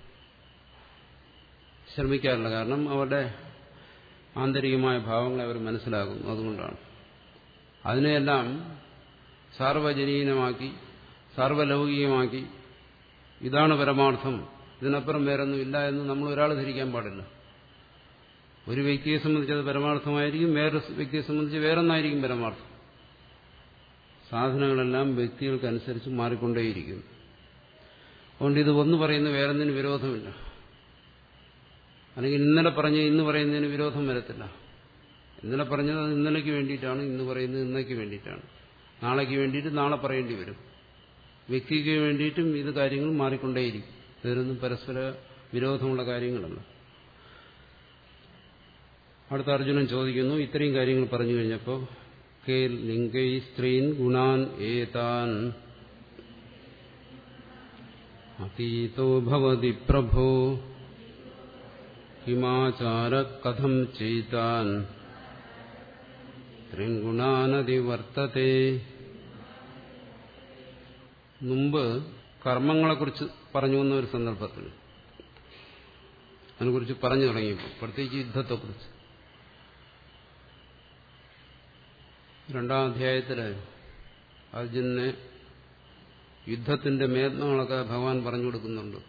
ശ്രമിക്കാറില്ല കാരണം അവരുടെ ആന്തരികമായ ഭാവങ്ങളെ അവർ മനസ്സിലാകുന്നു അതുകൊണ്ടാണ് അതിനെയെല്ലാം സാർവജനീനമാക്കി സാർവലൗകികമാക്കി ഇതാണ് പരമാർത്ഥം ഇതിനപ്പുറം വേറൊന്നുമില്ല എന്ന് നമ്മൾ ഒരാൾ ധരിക്കാൻ പാടില്ല ഒരു വ്യക്തിയെ സംബന്ധിച്ച് അത് പരമാർത്ഥമായിരിക്കും വേറെ വ്യക്തിയെ സംബന്ധിച്ച് വേറൊന്നായിരിക്കും പരമാർത്ഥം സാധനങ്ങളെല്ലാം വ്യക്തികൾക്കനുസരിച്ച് മാറിക്കൊണ്ടേയിരിക്കുന്നു അതുകൊണ്ട് ഇത് ഒന്ന് പറയുന്ന വേറൊന്നിന് വിരോധമില്ല അല്ലെങ്കിൽ ഇന്നലെ പറഞ്ഞ ഇന്ന് പറയുന്നതിന് വിരോധം വരത്തില്ല ഇന്നലെ പറഞ്ഞത് അത് ഇന്നലേക്ക് വേണ്ടിയിട്ടാണ് ഇന്ന് പറയുന്നത് ഇന്നേക്ക് വേണ്ടിയിട്ടാണ് നാളേക്ക് വേണ്ടിയിട്ട് നാളെ പറയേണ്ടി വരും വ്യക്തിക്ക് വേണ്ടിയിട്ടും ഇത് കാര്യങ്ങൾ മാറിക്കൊണ്ടേയിരിക്കും ഇതിനൊന്നും പരസ്പര വിരോധമുള്ള കാര്യങ്ങളല്ല അടുത്ത അർജുനൻ ചോദിക്കുന്നു ഇത്രയും കാര്യങ്ങൾ പറഞ്ഞു കഴിഞ്ഞപ്പോൾ കേ ലിംഗൈ സ്ത്രീൻ ഗുണാൻ ഏതാൻ അതീതോ ഭവതി പ്രഭോ ഹിമാചാര കഥം ചെയ്താൻ ത്രിഗുണാനതിവർത്തത്തെ മുമ്പ് കർമ്മങ്ങളെക്കുറിച്ച് പറഞ്ഞു വന്ന ഒരു സന്ദർഭത്തിൽ അതിനെക്കുറിച്ച് പറഞ്ഞു തുടങ്ങിയപ്പോൾ പ്രത്യേകിച്ച് യുദ്ധത്തെക്കുറിച്ച് രണ്ടാം അധ്യായത്തിൽ അർജുനെ യുദ്ധത്തിന്റെ മേത്നങ്ങളൊക്കെ ഭഗവാൻ പറഞ്ഞു കൊടുക്കുന്നുണ്ട്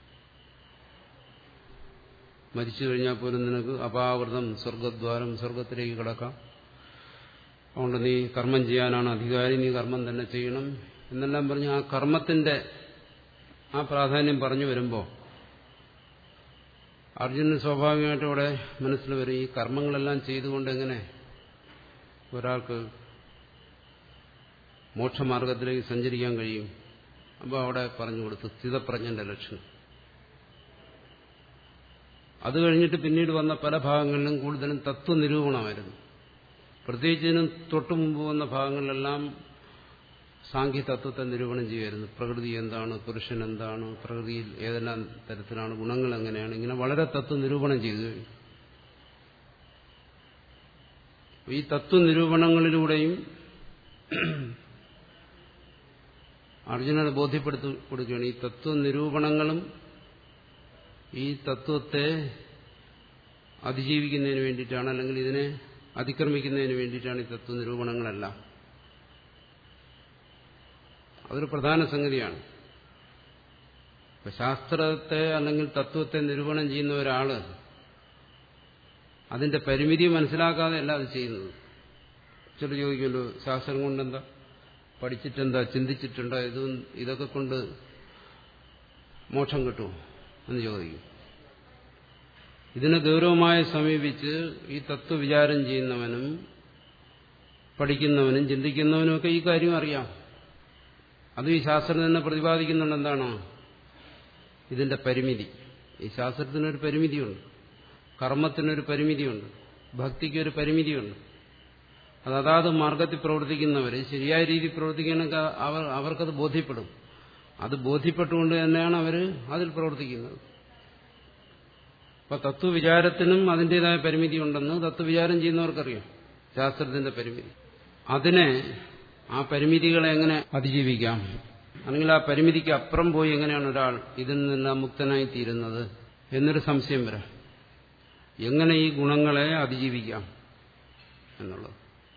മരിച്ചു കഴിഞ്ഞാൽ പോലും നിനക്ക് അപാവൃതം സ്വർഗദ്വാരം സ്വർഗത്തിലേക്ക് കിടക്കാം അതുകൊണ്ട് നീ കർമ്മം ചെയ്യാനാണ് അധികാരി നീ കർമ്മം തന്നെ ചെയ്യണം എന്നെല്ലാം പറഞ്ഞ് ആ കർമ്മത്തിന്റെ ആ പ്രാധാന്യം പറഞ്ഞു വരുമ്പോൾ അർജുനന് സ്വാഭാവികമായിട്ടും ഇവിടെ മനസ്സിൽ വരും ഈ കർമ്മങ്ങളെല്ലാം ചെയ്തുകൊണ്ട് എങ്ങനെ ഒരാൾക്ക് മോക്ഷമാർഗത്തിലേക്ക് സഞ്ചരിക്കാൻ കഴിയും അപ്പോൾ അവിടെ പറഞ്ഞു കൊടുത്തു സ്ഥിതപ്രജ്ഞന്റെ ലക്ഷണം അത് കഴിഞ്ഞിട്ട് പിന്നീട് വന്ന പല ഭാഗങ്ങളിലും കൂടുതലും തത്വനിരൂപണമായിരുന്നു പ്രത്യേകിച്ച് ഇതിനും തൊട്ടു മുമ്പ് വന്ന ഭാഗങ്ങളിലെല്ലാം സാഖ്യ തത്വത്തെ നിരൂപണം ചെയ്യുമായിരുന്നു പ്രകൃതി എന്താണ് പുരുഷൻ എന്താണ് പ്രകൃതിയിൽ ഏതെല്ലാം തരത്തിലാണ് ഗുണങ്ങൾ എങ്ങനെയാണ് ഇങ്ങനെ വളരെ തത്വ നിരൂപണം ചെയ്തു കഴിഞ്ഞു ഈ തത്വ നിരൂപണങ്ങളിലൂടെയും അർജുനനെ ബോധ്യപ്പെടുത്തി കൊടുക്കുകയാണ് ഈ തത്വ നിരൂപണങ്ങളും ഈ തത്വത്തെ അതിജീവിക്കുന്നതിന് വേണ്ടിയിട്ടാണ് അല്ലെങ്കിൽ ഇതിനെ അതിക്രമിക്കുന്നതിന് വേണ്ടിയിട്ടാണ് ഈ തത്വ നിരൂപണങ്ങളെല്ലാം അതൊരു പ്രധാന സംഗതിയാണ് ഇപ്പൊ ശാസ്ത്രത്തെ അല്ലെങ്കിൽ തത്വത്തെ നിരൂപണം ചെയ്യുന്ന ഒരാള് അതിന്റെ പരിമിതി മനസ്സിലാക്കാതെ അല്ല അത് ചെയ്യുന്നത് ചില ചോദിക്കുമല്ലോ ശാസ്ത്രം കൊണ്ടെന്താ പഠിച്ചിട്ടെന്താ ചിന്തിച്ചിട്ടുണ്ടോ ഇത് ഇതൊക്കെ കൊണ്ട് മോക്ഷം കിട്ടുമോ എന്ന് ചോദിക്കും ഇതിനെ ഗൗരവമായി സമീപിച്ച് ഈ തത്വവിചാരം ചെയ്യുന്നവനും പഠിക്കുന്നവനും ചിന്തിക്കുന്നവനും ഒക്കെ ഈ കാര്യം അറിയാം അത് ഈ ശാസ്ത്രം തന്നെ പ്രതിപാദിക്കുന്നുണ്ട് എന്താണ് ഇതിന്റെ പരിമിതി ഈ ശാസ്ത്രത്തിനൊരു പരിമിതിയുണ്ട് കർമ്മത്തിനൊരു പരിമിതിയുണ്ട് ഭക്തിക്കൊരു പരിമിതിയുണ്ട് അത് അതാത് മാർഗത്തിൽ പ്രവർത്തിക്കുന്നവർ ശരിയായ രീതിയിൽ പ്രവർത്തിക്കണമെങ്കിൽ അവർ അവർക്കത് ബോധ്യപ്പെടും അത് ബോധ്യപ്പെട്ടുകൊണ്ട് തന്നെയാണ് അവർ അതിൽ പ്രവർത്തിക്കുന്നത് അപ്പൊ തത്വവിചാരത്തിനും അതിൻ്റെതായ പരിമിതി ഉണ്ടെന്ന് തത്വവിചാരം ചെയ്യുന്നവർക്കറിയാം ശാസ്ത്രത്തിന്റെ പരിമിതി അതിനെ ആ പരിമിതികളെ എങ്ങനെ അതിജീവിക്കാം അല്ലെങ്കിൽ ആ പരിമിതിക്ക് അപ്പുറം പോയി എങ്ങനെയാണ് ഒരാൾ ഇതിൽ നിന്ന് മുക്തനായി തീരുന്നത് എന്നൊരു സംശയം വരാം എങ്ങനെ ഈ ഗുണങ്ങളെ അതിജീവിക്കാം എന്നുള്ളത്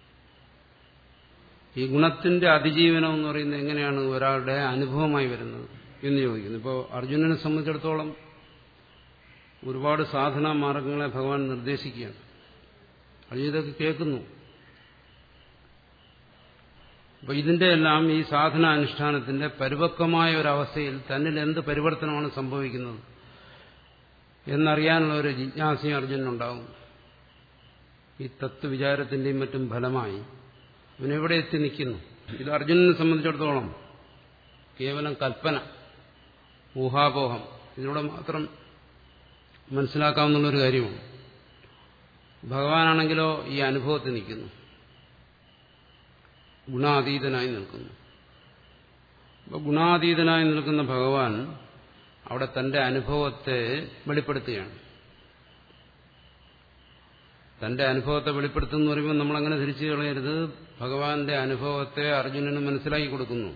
ഈ ഗുണത്തിന്റെ അതിജീവനം എന്ന് പറയുന്നത് എങ്ങനെയാണ് ഒരാളുടെ അനുഭവമായി വരുന്നത് എന്ന് ചോദിക്കുന്നു ഇപ്പോൾ അർജുനനെ സംബന്ധിച്ചിടത്തോളം ഒരുപാട് സാധനാ മാർഗങ്ങളെ ഭഗവാൻ നിർദ്ദേശിക്കുകയാണ് അർജുന ഇതൊക്കെ കേൾക്കുന്നു അപ്പൊ ഇതിന്റെ എല്ലാം ഈ സാധന അനുഷ്ഠാനത്തിന്റെ പരിപക്വമായ ഒരവസ്ഥയിൽ തന്നിൽ എന്ത് പരിവർത്തനമാണ് സംഭവിക്കുന്നത് എന്നറിയാനുള്ള ഒരു ജിജ്ഞാസയും അർജുനുണ്ടാകും ഈ തത്വവിചാരത്തിന്റെയും മറ്റും ഫലമായി അവനെവിടെ എത്തി നിൽക്കുന്നു ഇത് അർജുനനെ സംബന്ധിച്ചിടത്തോളം കേവലം കൽപ്പന ഊഹാപോഹം ഇതിലൂടെ മാത്രം മനസ്സിലാക്കാവുന്നുള്ളൊരു കാര്യമാണ് ഭഗവാനാണെങ്കിലോ ഈ അനുഭവത്തിൽ നിൽക്കുന്നു ഗുണാതീതനായി നിൽക്കുന്നു അപ്പോൾ ഗുണാതീതനായി നിൽക്കുന്ന ഭഗവാൻ അവിടെ തന്റെ അനുഭവത്തെ വെളിപ്പെടുത്തുകയാണ് തന്റെ അനുഭവത്തെ വെളിപ്പെടുത്തുന്നു പറയുമ്പോൾ നമ്മളങ്ങനെ തിരിച്ചു കളയരുത് ഭഗവാന്റെ അനുഭവത്തെ അർജുനന് മനസ്സിലാക്കി കൊടുക്കുന്നു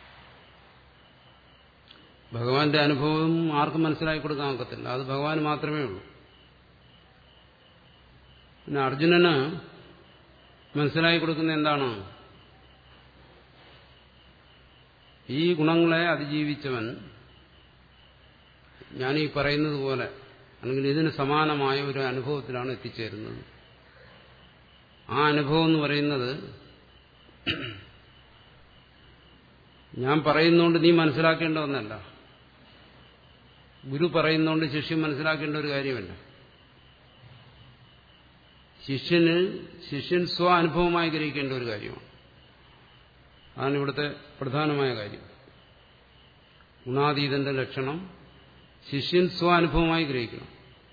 ഭഗവാന്റെ അനുഭവം ആർക്കും മനസ്സിലാക്കി കൊടുക്കാൻ ഒക്കത്തില്ല അത് ഭഗവാൻ മാത്രമേ ഉള്ളൂ പിന്നെ അർജുനന് മനസ്സിലാക്കി കൊടുക്കുന്ന എന്താണ് ഈ ഗുണങ്ങളെ അതിജീവിച്ചവൻ ഞാനീ പറയുന്നത് പോലെ അല്ലെങ്കിൽ ഇതിന് സമാനമായ ഒരു അനുഭവത്തിലാണ് എത്തിച്ചേരുന്നത് ആ അനുഭവം എന്ന് പറയുന്നത് ഞാൻ പറയുന്നതുകൊണ്ട് നീ മനസ്സിലാക്കേണ്ട ഒന്നല്ല ഗുരു പറയുന്നതുകൊണ്ട് ശിഷ്യൻ മനസ്സിലാക്കേണ്ട ഒരു കാര്യമല്ല ശിഷ്യന് ശിഷ്യൻ സ്വ അനുഭവമായി ഗ്രഹിക്കേണ്ട ഒരു കാര്യമാണ് അതാണ് ഇവിടുത്തെ പ്രധാനമായ കാര്യം ഗുണാതീതന്റെ ലക്ഷണം ശിഷ്യൻ സ്വാനുഭവമായി ഗ്രഹിക്കണം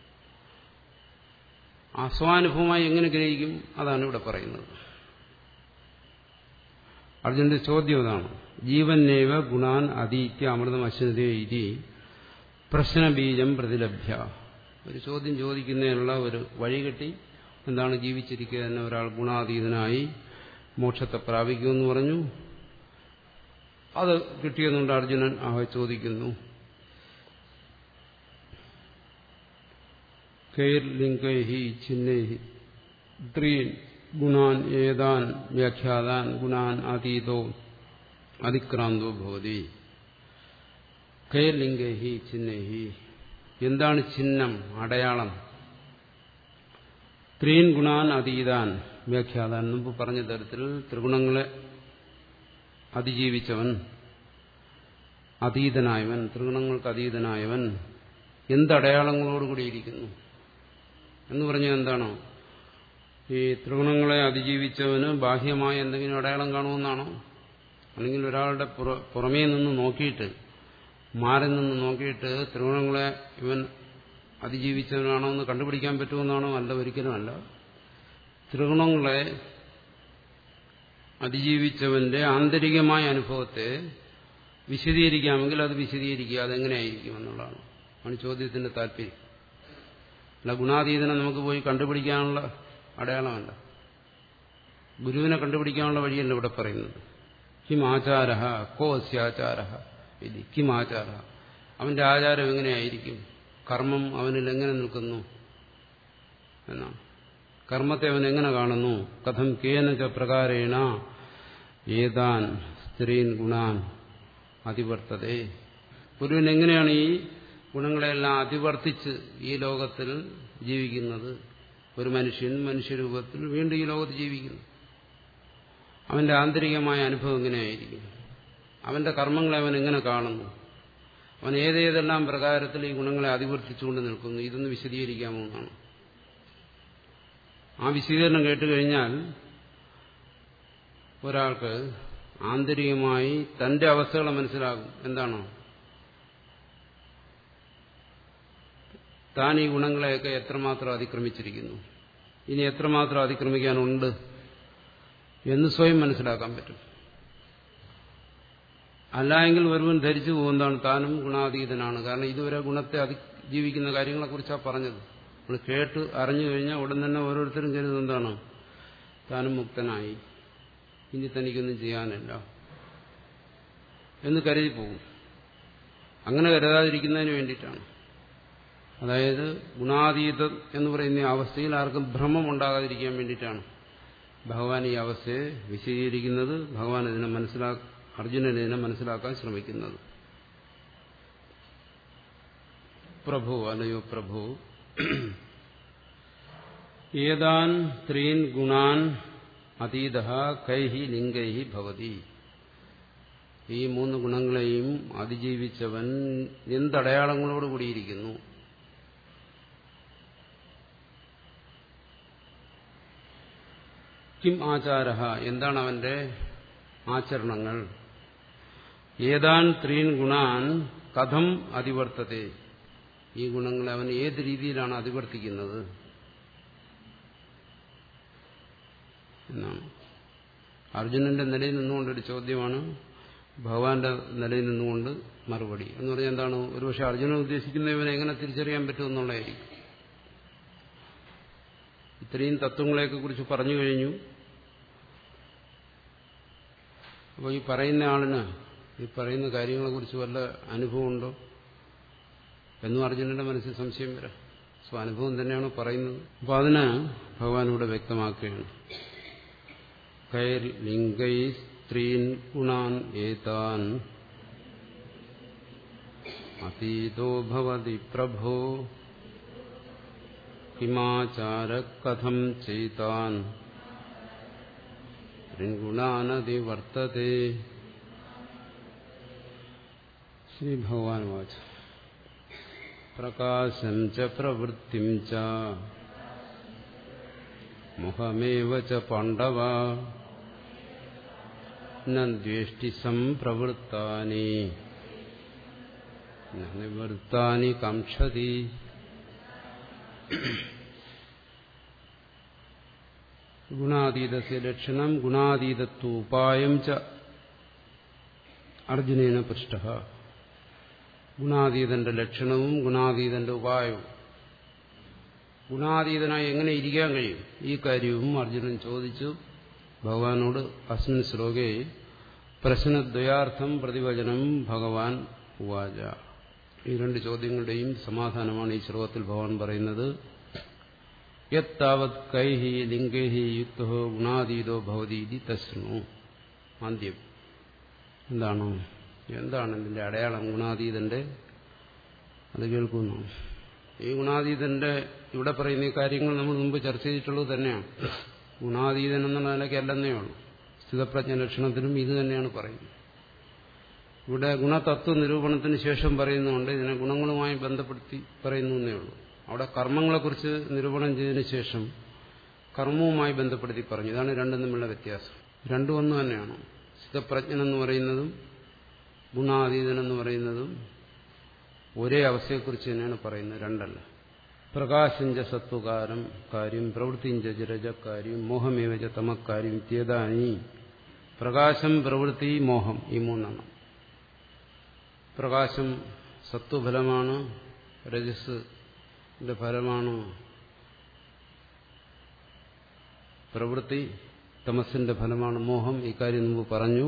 ആ സ്വാനുഭവമായി എങ്ങനെ ഗ്രഹിക്കും അതാണ് ഇവിടെ പറയുന്നത് അർജുനന്റെ ചോദ്യം അതാണ് ജീവന്നേവ ഗുണാൻ അതീത്യ അമൃതം അശ്വതേ ഇതി പ്രശ്നബീജം പ്രതിലഭ്യ ഒരു ചോദ്യം ചോദിക്കുന്നതിനുള്ള ഒരു വഴികെട്ടി എന്താണ് ജീവിച്ചിരിക്കുക തന്നെ ഒരാൾ ഗുണാതീതനായി മോക്ഷത്തെ പ്രാപിക്കുമെന്ന് പറഞ്ഞു അത് കിട്ടിയെന്നുകൊണ്ട് അർജുനൻ ആ ചോദിക്കുന്നു കൈർലിംഗൈഹി ചിഹ്നൈഹി ത്രീൻ ഗുണാൻ ഏതാൻ വ്യാഖ്യാതാൻ ഗുണാൻ അതീതോ അതിക്രാന്തോ ഭവതി കൈർലിംഗൈഹി ചിഹ്നൈഹി എന്താണ് ചിഹ്നം അടയാളം ത്രീൻ ഗുണാൻ അതീതാൻ വ്യാഖ്യാതാൻ മുമ്പ് പറഞ്ഞ തരത്തിൽ ത്രിഗുണങ്ങളെ അതിജീവിച്ചവൻ അതീതനായവൻ ത്രിഗുണങ്ങൾക്ക് അതീതനായവൻ എന്തടയാളങ്ങളോടുകൂടിയിരിക്കുന്നു എന്ന് പറഞ്ഞാൽ എന്താണോ ഈ ത്രിഗുണങ്ങളെ അതിജീവിച്ചവന് ബാഹ്യമായ എന്തെങ്കിലും അടയാളം കാണുമെന്നാണോ അല്ലെങ്കിൽ ഒരാളുടെ പുറമേ നിന്ന് നോക്കിയിട്ട് മാറി നിന്ന് നോക്കിയിട്ട് ത്രിഗുണങ്ങളെ ഇവൻ അതിജീവിച്ചവനാണോ എന്ന് കണ്ടുപിടിക്കാൻ പറ്റുമെന്നാണോ അല്ല ഒരിക്കലും അല്ല ത്രിഗുണങ്ങളെ അതിജീവിച്ചവന്റെ ആന്തരികമായ അനുഭവത്തെ വിശദീകരിക്കാമെങ്കിൽ അത് വിശദീകരിക്കുക അതെങ്ങനെയായിരിക്കും എന്നുള്ളതാണ് ആണ് ചോദ്യത്തിന്റെ താല്പര്യം അല്ല ഗുണാതീതനെ നമുക്ക് പോയി കണ്ടുപിടിക്കാനുള്ള അടയാളമല്ല ഗുരുവിനെ കണ്ടുപിടിക്കാനുള്ള വഴിയല്ല ഇവിടെ പറയുന്നത് കിം ആചാര കോ അസ്യാചാര ഇത് കിം ആചാര അവന്റെ ആചാരം എങ്ങനെയായിരിക്കും കർമ്മം അവനിൽ എങ്ങനെ നിൽക്കുന്നു എന്നാണ് കർമ്മത്തെ അവൻ എങ്ങനെ കാണുന്നു കഥം കേന പ്രകാരേണ ഏതാൻ സ്ത്രീൻ ഗുണാൻ അതിവർത്തതേ ഗുരുവിന് എങ്ങനെയാണ് ഈ ഗുണങ്ങളെല്ലാം അതിവർത്തിച്ച് ഈ ലോകത്തിൽ ജീവിക്കുന്നത് ഒരു മനുഷ്യൻ മനുഷ്യരൂപത്തിൽ വീണ്ടും ഈ ലോകത്ത് ജീവിക്കുന്നു അവന്റെ ആന്തരികമായ അനുഭവം എങ്ങനെയായിരിക്കും അവന്റെ കർമ്മങ്ങളെ അവൻ എങ്ങനെ കാണുന്നു അവൻ ഏതേതെല്ലാം പ്രകാരത്തിൽ ഈ ഗുണങ്ങളെ അതിവർത്തിച്ചുകൊണ്ട് നിൽക്കുന്നു ഇതൊന്ന് വിശദീകരിക്കാമോ എന്നാണ് ആ വിശദീകരണം കേട്ടുകഴിഞ്ഞാൽ ഒരാൾക്ക് ആന്തരികമായി തന്റെ അവസ്ഥകളെ മനസ്സിലാകും എന്താണോ താൻ ഈ ഗുണങ്ങളെയൊക്കെ എത്രമാത്രം അതിക്രമിച്ചിരിക്കുന്നു ഇനി എത്രമാത്രം അതിക്രമിക്കാനുണ്ട് എന്ന് സ്വയം മനസ്സിലാക്കാൻ പറ്റും അല്ലായെങ്കിൽ ഒരുവൻ ധരിച്ചു പോകുന്നതാണ് താനും ഗുണാതീതനാണ് കാരണം ഇതുവരെ ഗുണത്തെ അതിജീവിക്കുന്ന കാര്യങ്ങളെക്കുറിച്ചാണ് പറഞ്ഞത് നമ്മൾ കേട്ട് അറിഞ്ഞു കഴിഞ്ഞാൽ ഉടൻ തന്നെ ഓരോരുത്തരും കരുതുന്നത് എന്താണ് താനും മുക്തനായി ഇനി തനിക്കൊന്നും ചെയ്യാനില്ല എന്ന് കരുതി പോകും അങ്ങനെ കരുതാതിരിക്കുന്നതിന് വേണ്ടിയിട്ടാണ് അതായത് ഗുണാതീതം എന്ന് പറയുന്ന ഈ അവസ്ഥയിൽ ആർക്കും ഭ്രമം ഉണ്ടാകാതിരിക്കാൻ വേണ്ടിയിട്ടാണ് ഭഗവാൻ ഈ അവസ്ഥയെ വിശദീകരിക്കുന്നത് ഭഗവാൻ ഇതിനെ മനസ്സിലാ അർജുനൻ ഇതിനെ മനസ്സിലാക്കാൻ ശ്രമിക്കുന്നത് പ്രഭു അല്ലയോ പ്രഭു ഏതാൻ ത്രീൻ ഗുണാൻ അതീത കൈഹി ലിംഗൈഹി ഭവതി ഈ മൂന്ന് ഗുണങ്ങളെയും അതിജീവിച്ചവൻ എന്തടയാളങ്ങളോട് കൂടിയിരിക്കുന്നു കിം ആചാര എന്താണ് അവന്റെ ആചരണങ്ങൾ ഏതാൻ ത്രീൻ ഗുണാൻ കഥം അതിവർത്തത്തെ ഈ ഗുണങ്ങളെ അവൻ ഏത് രീതിയിലാണ് അതിവർത്തിക്കുന്നത് എന്നാണ് അർജുനന്റെ നിലയിൽ നിന്നുകൊണ്ടൊരു ചോദ്യമാണ് ഭഗവാന്റെ നിലയിൽ നിന്നുകൊണ്ട് മറുപടി എന്ന് പറഞ്ഞാൽ എന്താണ് ഒരുപക്ഷെ അർജുനൻ ഉദ്ദേശിക്കുന്ന ഇവനെ എങ്ങനെ തിരിച്ചറിയാൻ പറ്റുമെന്നുള്ളതായിരിക്കും ഇത്രയും തത്വങ്ങളെയൊക്കെ കുറിച്ച് പറഞ്ഞു കഴിഞ്ഞു അപ്പോൾ ഈ പറയുന്ന ആളിന് ഈ പറയുന്ന കാര്യങ്ങളെക്കുറിച്ച് വല്ല അനുഭവമുണ്ടോ എന്നും അർജുനന്റെ മനസ്സിൽ സംശയം വരാം സ്വാനുഭവം തന്നെയാണ് പറയുന്നത് അപ്പോൾ അതിന് ഭഗവാൻ ഇവിടെ വ്യക്തമാക്കുകയാണ് കൈർ ലിംഗൈ സ്ത്രീൻ ഗുണാൻ ഏതാൻ അതീതോ ഭവതി പ്രഭോ കിമാചാര കഥം ചെയ്താൻ ത്രിഗുണാനതി വർത്തത്തെ ശ്രീ ഭഗവാൻ വാച പ്രകാശം ച പ്രവൃത്തിം ച മുഖമേവ ച പാണ്ഡവ ദ്വേഷ്ടി സംപ്രവൃത്താനി നിവൃത്താനി കാക്ഷതി ഗുണാതീതസ്യ ലക്ഷണം ഗുണാതീതത്വോപായം ച അർജുനേന പൃഷ്ട ഗുണാതീതന്റെ ലക്ഷണവും ഗുണാതീതന്റെ ഉപായവും ഗുണാതീതനായി എങ്ങനെ ഇരിക്കാൻ കഴിയും ഈ കാര്യവും അർജുനൻ ചോദിച്ചു ഭഗവാനോട് അസ്മിൻ ശ്ലോകെ പ്രശ്നദ്വയാർത്ഥം പ്രതിവചനം ഭഗവാൻ ഉവാച ഈ രണ്ട് ചോദ്യങ്ങളുടെയും സമാധാനമാണ് ഈ ശ്ലോകത്തിൽ ഭഗവാൻ പറയുന്നത് യത്താവത് കൈഹി ലിംഗൈഹി യുക്തോ ഗുണാതീതോ ഭവതി ഇതി തസ്നു ആദ്യം എന്താണ് എന്താണ് ഇതിന്റെ അടയാളം ഗുണാതീതന്റെ അത് കേൾക്കുന്നു ഈ ഗുണാതീതന്റെ ഇവിടെ പറയുന്ന ഈ കാര്യങ്ങൾ നമ്മൾ മുമ്പ് ചർച്ച ചെയ്തിട്ടുള്ളത് തന്നെയാണ് ഗുണാതീതൻ എന്നുള്ള നിലയ്ക്ക് അല്ലെന്നേ ഉള്ളൂ സ്ഥിതപ്രജ്ഞ ലക്ഷണത്തിനും ഇത് തന്നെയാണ് പറയുന്നത് ഇവിടെ ഗുണതത്വ നിരൂപണത്തിന് ശേഷം പറയുന്നുണ്ട് ഇതിനെ ഗുണങ്ങളുമായി ബന്ധപ്പെടുത്തി പറയുന്നു എന്നേ ഉള്ളൂ അവിടെ കർമ്മങ്ങളെക്കുറിച്ച് നിരൂപണം ചെയ്തതിനു ശേഷം കർമ്മവുമായി ബന്ധപ്പെടുത്തി പറഞ്ഞു ഇതാണ് രണ്ടും തമ്മിലുള്ള വ്യത്യാസം രണ്ടും ഒന്ന് തന്നെയാണ് സ്ഥിതപ്രജ്ഞൻ എന്ന് പറയുന്നതും ഗുണാതീതൻ എന്ന് പറയുന്നതും ഒരേ അവസ്ഥയെക്കുറിച്ച് തന്നെയാണ് പറയുന്നത് രണ്ടല്ല പ്രകാശിഞ്ച സത്വകാരം കാര്യം പ്രവൃത്തിഞ്ച ജരജക്കാര്യം മോഹമേവച തമക്കാര്യം ഇത്യേതാനി പ്രകാശം പ്രവൃത്തി മോഹം ഈ മൂന്നെണ്ണം പ്രകാശം സത്വഫലമാണ് രജസ് ഫലമാണ് പ്രവൃത്തി തമസിന്റെ ഫലമാണ് മോഹം ഇക്കാര്യം മുമ്പ് പറഞ്ഞു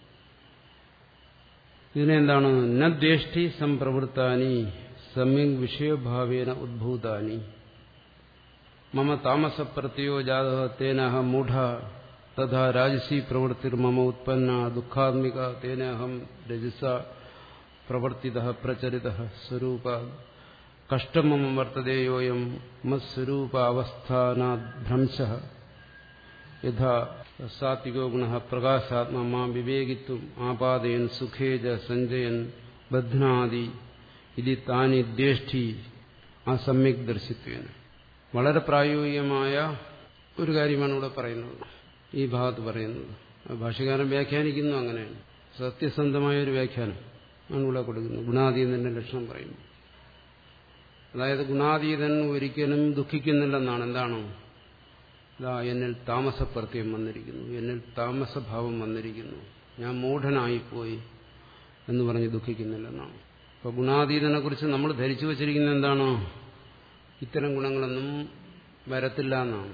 ഇതിനെന്താണ് നദ്വേഷ്ടി സംപ്രവൃത്താനി സമ്യക് വിഷയഭാവേന ഉദ്ഭൂതാനി മമ താമസപ്രത്യോ ജാത തേനഹം മൂഢ തഥാ രാജസി പ്രവൃത്തിർ മമ ഉത്പന്ന ദുഃഖാത്മിക തേനഹം രജസ പ്രവർത്തിത പ്രചരിത സ്വരൂപ കഷ്ടമമ വർത്തതേയോയം മത്സ്വരൂപാവസ്ഥാനാഭ്രംശ യഥാ സാത്വികോ ഗുണ പ്രകാശാത്മ മാം വിവേകിത്വം ആപാദയൻ സുഖേജ സഞ്ജയൻ ബധ്നാദി ഇത് താനി ദ്വേഷ്ടി ആ സമ്യക് ദർശിത്വേന വളരെ പ്രായോഗികമായ ഒരു കാര്യമാണ് ഇവിടെ പറയുന്നത് ഈ ഭാഗത്ത് പറയുന്നത് ഭാഷകാരൻ വ്യാഖ്യാനിക്കുന്നു അങ്ങനെയാണ് സത്യസന്ധമായ ഒരു വ്യാഖ്യാനം ആണ് ഇവിടെ കൊടുക്കുന്നത് ഗുണാതീതന്റെ ലക്ഷണം പറയുന്നു അതായത് ഗുണാതീതൻ ഒരിക്കലും ദുഃഖിക്കുന്നില്ലെന്നാണ് എന്താണോ ഇതാ എന്നിൽ താമസപ്രത്യം വന്നിരിക്കുന്നു എന്നിൽ താമസഭാവം വന്നിരിക്കുന്നു ഞാൻ മൂഢനായിപ്പോയി എന്ന് പറഞ്ഞ് ദുഃഖിക്കുന്നില്ലെന്നാണ് അപ്പൊ ഗുണാതീതനെ കുറിച്ച് നമ്മൾ ധരിച്ചു വച്ചിരിക്കുന്നത് എന്താണോ ഇത്തരം ഗുണങ്ങളൊന്നും വരത്തില്ല എന്നാണ്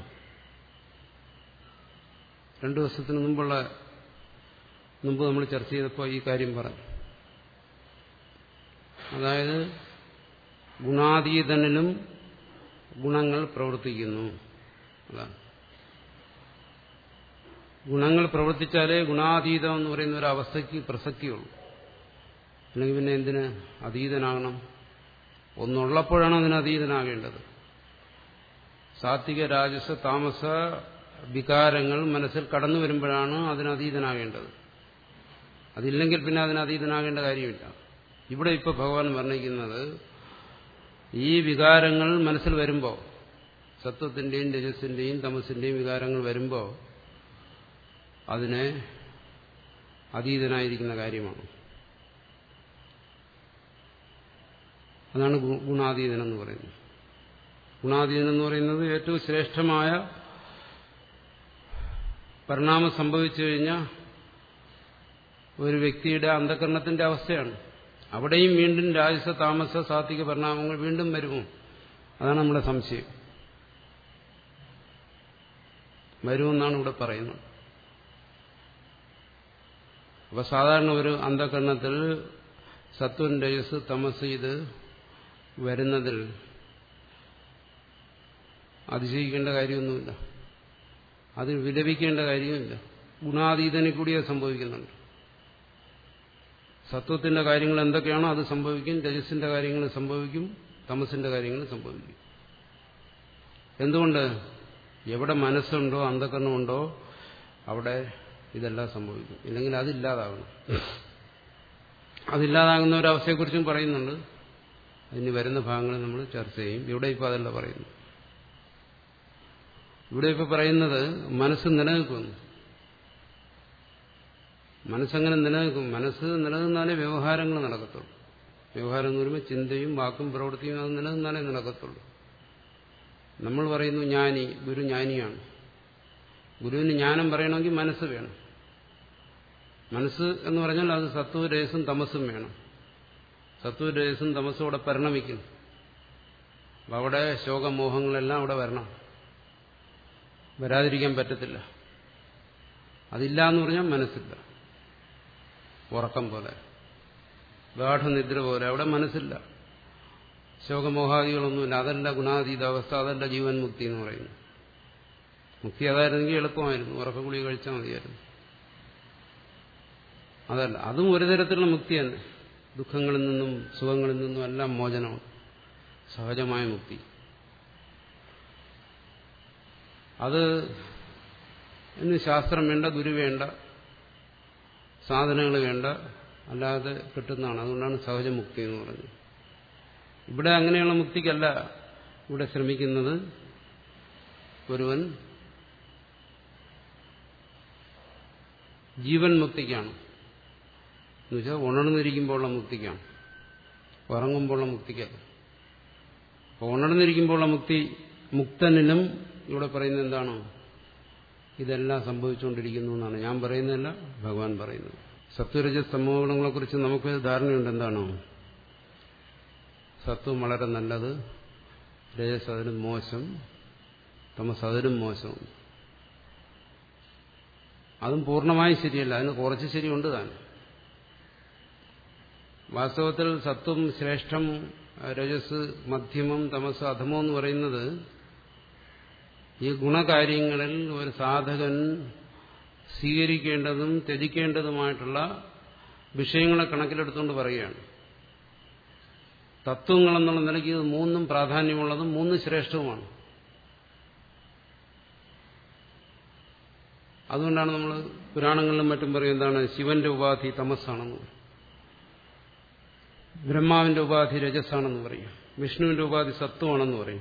രണ്ടു ദിവസത്തിന് മുമ്പുള്ള മുമ്പ് നമ്മൾ ചർച്ച ചെയ്തപ്പോൾ ഈ കാര്യം പറഞ്ഞു അതായത് ഗുണാതീതനിലും ഗുണങ്ങൾ പ്രവർത്തിക്കുന്നു അതാണ് ഗുണങ്ങൾ പ്രവർത്തിച്ചാലേ ഗുണാതീതം എന്ന് പറയുന്ന ഒരു അവസ്ഥയ്ക്ക് പ്രസക്തിയുള്ളൂ അല്ലെങ്കിൽ പിന്നെ എന്തിന് അതീതനാകണം ഒന്നുള്ളപ്പോഴാണ് അതിന് അതീതനാകേണ്ടത് സാത്വിക രാജസ താമസ വികാരങ്ങൾ മനസ്സിൽ കടന്നു വരുമ്പോഴാണ് അതിന് അതീതനാകേണ്ടത് അതില്ലെങ്കിൽ പിന്നെ അതിന് അതീതനാകേണ്ട കാര്യമില്ല ഇവിടെ ഇപ്പോൾ ഭഗവാൻ വർണ്ണിക്കുന്നത് ഈ വികാരങ്ങൾ മനസ്സിൽ വരുമ്പോൾ സത്വത്തിന്റെയും രജസിന്റെയും തമസിന്റെയും വികാരങ്ങൾ വരുമ്പോൾ അതിനെ അതീതനായിരിക്കുന്ന കാര്യമാണ് അതാണ് ഗുണാതീതൻ എന്ന് പറയുന്നത് ഗുണാതീതൻ എന്ന് പറയുന്നത് ഏറ്റവും ശ്രേഷ്ഠമായ പരിണാമം സംഭവിച്ചു കഴിഞ്ഞാൽ ഒരു വ്യക്തിയുടെ അന്ധകരണത്തിന്റെ അവസ്ഥയാണ് അവിടെയും വീണ്ടും രാജസ താമസ സാത്വിക പരിണാമങ്ങൾ വീണ്ടും വരുമോ അതാണ് നമ്മുടെ സംശയം വരുമെന്നാണ് ഇവിടെ പറയുന്നത് അപ്പൊ സാധാരണ ഒരു അന്ധകരണത്തിൽ സത്വൻ രജസ് തമസ് ഇത് വരുന്നതിൽ അതിശയിക്കേണ്ട കാര്യമൊന്നുമില്ല അത് വിലപിക്കേണ്ട കാര്യമില്ല ഗുണാതീതനെ കൂടി അത് സംഭവിക്കുന്നുണ്ട് സത്വത്തിന്റെ കാര്യങ്ങൾ എന്തൊക്കെയാണോ അത് സംഭവിക്കും രജസിന്റെ കാര്യങ്ങൾ സംഭവിക്കും തമസിന്റെ കാര്യങ്ങൾ സംഭവിക്കും എന്തുകൊണ്ട് എവിടെ മനസ്സുണ്ടോ അന്ധകരണമുണ്ടോ അവിടെ ഇതെല്ലാം സംഭവിക്കും ഇല്ലെങ്കിൽ അതില്ലാതാവണം അതില്ലാതാകുന്ന ഒരവസ്ഥയെക്കുറിച്ചും പറയുന്നുണ്ട് അതിന് വരുന്ന ഭാഗങ്ങൾ നമ്മൾ ചർച്ച ചെയ്യും ഇവിടെ ഇപ്പോൾ അതല്ല പറയുന്നു ഇവിടെ ഇപ്പോൾ പറയുന്നത് മനസ്സ് നിലനിൽക്കുന്നു മനസ്സങ്ങനെ നിലനിൽക്കും മനസ്സ് നിലനിന്നാലേ വ്യവഹാരങ്ങൾ നടക്കത്തുള്ളൂ വ്യവഹാരം എന്ന് പറയുമ്പോൾ ചിന്തയും വാക്കും പ്രവൃത്തിയും അത് നിലനിന്നാലേ നടക്കത്തുള്ളൂ നമ്മൾ പറയുന്നു ജ്ഞാനി ഗുരു ജ്ഞാനിയാണ് ഗുരുവിന് ജ്ഞാനം പറയണമെങ്കിൽ മനസ്സ് വേണം മനസ്സ് എന്ന് പറഞ്ഞാൽ അത് സത്വ രേസും തമസും വേണം സത്വ രേസും തമസും അവിടെ പരിണമിക്കും അപ്പം അവിടെ ശോകമോഹങ്ങളെല്ലാം അവിടെ വരണം വരാതിരിക്കാൻ പറ്റത്തില്ല അതില്ല എന്ന് പറഞ്ഞാൽ മനസ്സില്ല ഉറക്കം പോലെ ഗാഠനിദ്ര പോലെ അവിടെ മനസ്സില്ല ശോകമോഹാദികളൊന്നുമില്ല അതല്ല ഗുണാതീത അവസ്ഥ അതല്ല ജീവൻ മുക്തി എന്ന് പറയുന്നു മുക്തി അതായിരുന്നെങ്കിൽ എളുപ്പമായിരുന്നു ഉറക്കഗുളി കഴിച്ചാൽ മതിയായിരുന്നു അതല്ല അതും ഒരു തരത്തിലുള്ള മുക്തി തന്നെ ദുഃഖങ്ങളിൽ നിന്നും സുഖങ്ങളിൽ നിന്നും എല്ലാം മോചനമാണ് സഹജമായ മുക്തി അത് ഇന്ന് ശാസ്ത്രം വേണ്ട ഗുരു വേണ്ട സാധനങ്ങൾ വേണ്ട അല്ലാതെ കിട്ടുന്നതാണ് അതുകൊണ്ടാണ് സഹജമുക്തി എന്ന് പറഞ്ഞത് ഇവിടെ അങ്ങനെയുള്ള മുക്തിക്കല്ല ഇവിടെ ശ്രമിക്കുന്നത് ഒരുവൻ ജീവൻ മുക്തിക്കാണ് എന്നുവെച്ചാൽ ഉണർന്നിരിക്കുമ്പോഴുള്ള മുക്തിക്കാണ് ഉറങ്ങുമ്പോഴുള്ള മുക്തിക്കല്ല അപ്പോൾ ഉണർന്നിരിക്കുമ്പോഴുള്ള മുക്തി മുക്തനിലും ഇവിടെ പറയുന്നത് എന്താണ് ഇതെല്ലാം സംഭവിച്ചുകൊണ്ടിരിക്കുന്നു എന്നാണ് ഞാൻ പറയുന്നതല്ല ഭഗവാൻ പറയുന്നത് സത്വരജ സമൂഹങ്ങളെക്കുറിച്ച് നമുക്ക് ധാരണയുണ്ട് എന്താണോ സത്വം വളരെ നല്ലത് രജസ് അതിനും മോശം തമസ് അതിനും മോശം അതും പൂർണ്ണമായി ശരിയല്ല അതിന് കുറച്ച് ശരിയുണ്ട് താൻ വാസ്തവത്തിൽ സത്വം ശ്രേഷ്ഠം രജസ് മധ്യമം തമസ് അധമോ എന്ന് പറയുന്നത് ഈ ഗുണകാര്യങ്ങളിൽ ഒരു സാധകൻ സ്വീകരിക്കേണ്ടതും ത്യജിക്കേണ്ടതുമായിട്ടുള്ള വിഷയങ്ങളെ കണക്കിലെടുത്തുകൊണ്ട് പറയുകയാണ് തത്വങ്ങളെന്നുള്ള നിലയ്ക്ക് ഇത് മൂന്നും പ്രാധാന്യമുള്ളതും മൂന്നും ശ്രേഷ്ഠവുമാണ് അതുകൊണ്ടാണ് നമ്മൾ പുരാണങ്ങളിലും മറ്റും പറയും എന്താണ് ശിവന്റെ ഉപാധി തമസ്സാണെന്ന് പറയും ബ്രഹ്മാവിന്റെ ഉപാധി രജസ്സാണെന്ന് പറയും വിഷ്ണുവിന്റെ ഉപാധി സത്വമാണെന്ന് പറയും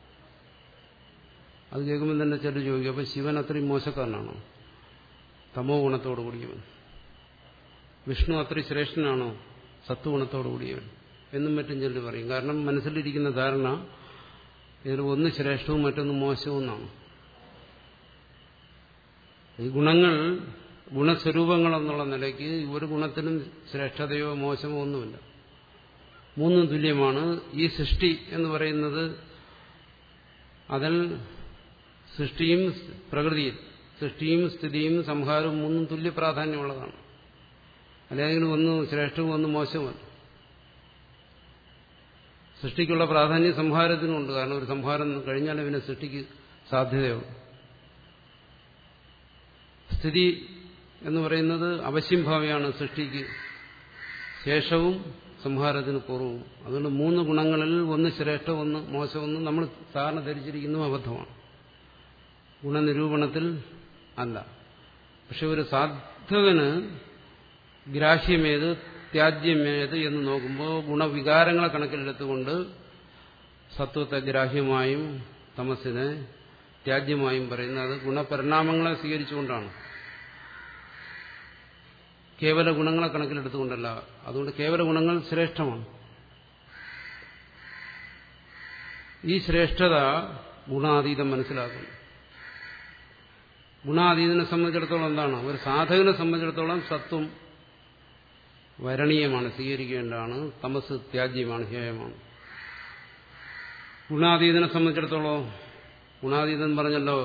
അത് കേൾക്കുമ്പോൾ തന്നെ ചിലർ ചോദിക്കും അപ്പൊ ശിവൻ അത്രയും മോശക്കാരനാണോ തമോ ഗുണത്തോടു കൂടിയവൻ വിഷ്ണു അത്രയും ശ്രേഷ്ഠനാണോ സത്വഗുണത്തോടു കൂടിയവൻ എന്നും മറ്റും ചിലർ പറയും കാരണം മനസ്സിലിരിക്കുന്ന ധാരണ ഇതിൽ ഒന്ന് ശ്രേഷ്ഠവും മറ്റൊന്ന് മോശവും എന്നാണ് ഈ ഗുണങ്ങൾ ഗുണസ്വരൂപങ്ങളെന്നുള്ള നിലയ്ക്ക് ഒരു ഗുണത്തിനും ശ്രേഷ്ഠതയോ മോശമോ ഒന്നുമില്ല മൂന്നും തുല്യമാണ് ഈ സൃഷ്ടി എന്ന് പറയുന്നത് അതിൽ സൃഷ്ടിയും പ്രകൃതിയും സൃഷ്ടിയും സ്ഥിതിയും സംഹാരവും മൂന്നും തുല്യ പ്രാധാന്യമുള്ളതാണ് അല്ലെങ്കിൽ ഒന്ന് ശ്രേഷ്ഠവും ഒന്ന് മോശവുമല്ല സൃഷ്ടിക്കുള്ള പ്രാധാന്യം സംഹാരത്തിനുണ്ട് കാരണം ഒരു സംഹാരം കഴിഞ്ഞാൽ പിന്നെ സൃഷ്ടിക്ക് സാധ്യതയുള്ളൂ സ്ഥിതി എന്ന് പറയുന്നത് അവശ്യംഭാവിയാണ് സൃഷ്ടിക്ക് ശേഷവും സംഹാരത്തിന് പൂർവ്വവും അതുകൊണ്ട് മൂന്ന് ഗുണങ്ങളിൽ ഒന്ന് ശ്രേഷ്ഠം ഒന്ന് മോശമൊന്നും നമ്മൾ സാധാരണ ധരിച്ചിരിക്കുന്നു അബദ്ധമാണ് ഗുണനിരൂപണത്തിൽ അല്ല പക്ഷെ ഒരു സാധകന് ഗ്രാഹ്യമേത് ത്യാജ്യമേത് എന്ന് നോക്കുമ്പോൾ ഗുണവികാരങ്ങളെ കണക്കിലെടുത്തുകൊണ്ട് സത്വത്തെ ഗ്രാഹ്യമായും തമസിനെ ത്യാജ്യമായും പറയുന്നത് ഗുണപരിണാമങ്ങളെ സ്വീകരിച്ചുകൊണ്ടാണ് കേവല ഗുണങ്ങളെ കണക്കിലെടുത്തുകൊണ്ടല്ല അതുകൊണ്ട് കേവല ഗുണങ്ങൾ ശ്രേഷ്ഠമാണ് ഈ ശ്രേഷ്ഠത ഗുണാതീതം മനസ്സിലാക്കുന്നു ഗുണാതീതനെ സംബന്ധിച്ചിടത്തോളം എന്താണ് ഒരു സാധകനെ സംബന്ധിച്ചിടത്തോളം സത്വം വരണീയമാണ് സ്വീകരിക്കേണ്ടതാണ് തമസ് ത്യാജ്യമാണ് ഹേയമാണ് ഗുണാതീതനെ സംബന്ധിച്ചിടത്തോളം ഗുണാതീതൻ പറഞ്ഞല്ലോ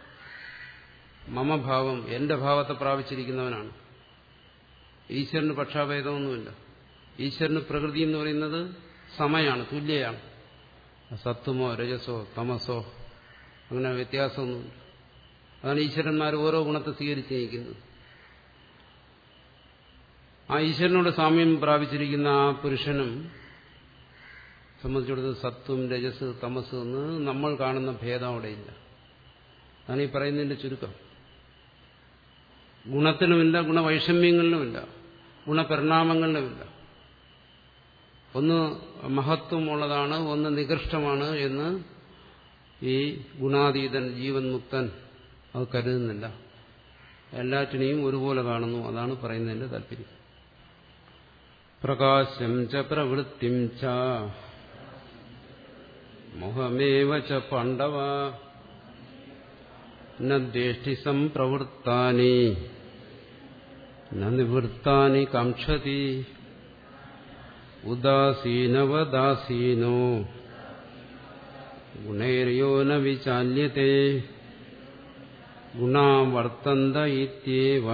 മമഭാവം എന്റെ ഭാവത്തെ പ്രാപിച്ചിരിക്കുന്നവനാണ് ഈശ്വരന് പക്ഷാഭേദമൊന്നുമില്ല ഈശ്വരന് പ്രകൃതി എന്ന് പറയുന്നത് സമയാണ് തുല്യയാണ് സത്വമോ രജസോ തമസോ അങ്ങനെ വ്യത്യാസമൊന്നുമില്ല അതാണ് ഈശ്വരന്മാർ ഓരോ ഗുണത്തെ സ്വീകരിച്ചിരിക്കുന്നത് ആ ഈശ്വരനോട് സാമ്യം പ്രാപിച്ചിരിക്കുന്ന ആ പുരുഷനും സംബന്ധിച്ചിടത്തോളം സത്വം രജസ് തമസ് എന്ന് നമ്മൾ കാണുന്ന ഭേദം അവിടെയില്ല അതാണ് ഈ പറയുന്നതിന്റെ ചുരുക്കം ഗുണത്തിനുമില്ല ഗുണവൈഷമ്യങ്ങളിലുമില്ല ഗുണപരിണാമങ്ങളിലുമില്ല ഒന്ന് മഹത്വമുള്ളതാണ് ഒന്ന് നികൃഷ്ടമാണ് എന്ന് ഈ ഗുണാതീതൻ ജീവൻ മുക്തൻ അത് കരുതുന്നില്ല എല്ലാറ്റിനെയും ഒരുപോലെ കാണുന്നു അതാണ് പറയുന്നതിന്റെ താല്പര്യം പ്രകാശം ച പ്രവൃത്തിം ച മോഹമേവ ച പാണ്ഡവ നേഷ്ടി സംപ്രവൃത്താനി നിവൃത്താനി കാക്ഷതി ഉദാസീനവദാസീനോ ഗുണൈര്യോ ന വിചാല്യത്തെ ഗുണാ വർത്തന്ത ഇത്യേവ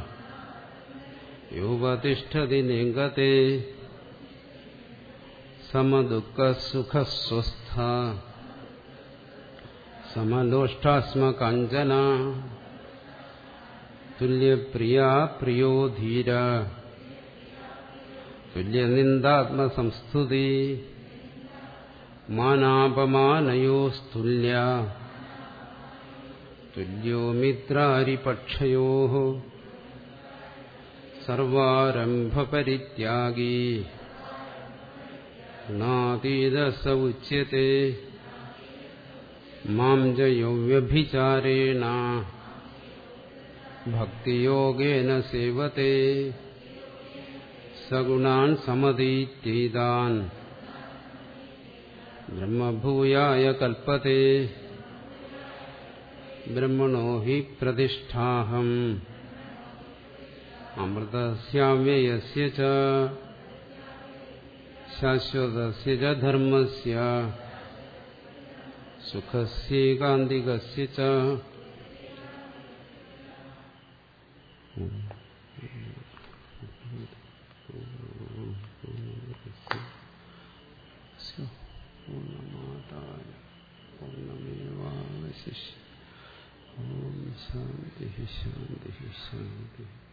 യോപതിഷ്ഠതി ലിംഗത്തെ സമദുഃഖസുഖസ്വസ്ഥ സമലോഷ്ടാസ്മ കാഞ്ചന തുല്യപ്രിയാ പ്രിയോ ധീര തുല്യനിന്ദാത്മസംസ്തുതി മാനാപമാനയോസ്തുല്യ തുല്യോ മിത്രാരിപക്ഷയോ സർവാരംഭപരിത്യാഗി ഗുണാതീത സ ഉച്യത്തെ മാം ജയോ വ്യഭിചാരേണ ഭക്തിയോഗേന സേവത്തെ സഗുണാൻ സമതീത്യൈതാൻ ബ്രഹ്മഭൂയായ കൽപ്പത്തെ ബ്രഹ്മണോ ഹി പ്രതിഷ്ഠാഹം അമൃതസ്യാവ്യയസ്യ ച ശാശ്വതസ്യ ച ധർമ്മസ്യ സുഖസ്യേകാന്തികസ്യ ച പൂർണ്ണമാതായ പൂർണ്ണമേവാവശിഷ്യ ഓം ശാന്തി ശാന്തി ശാന്തി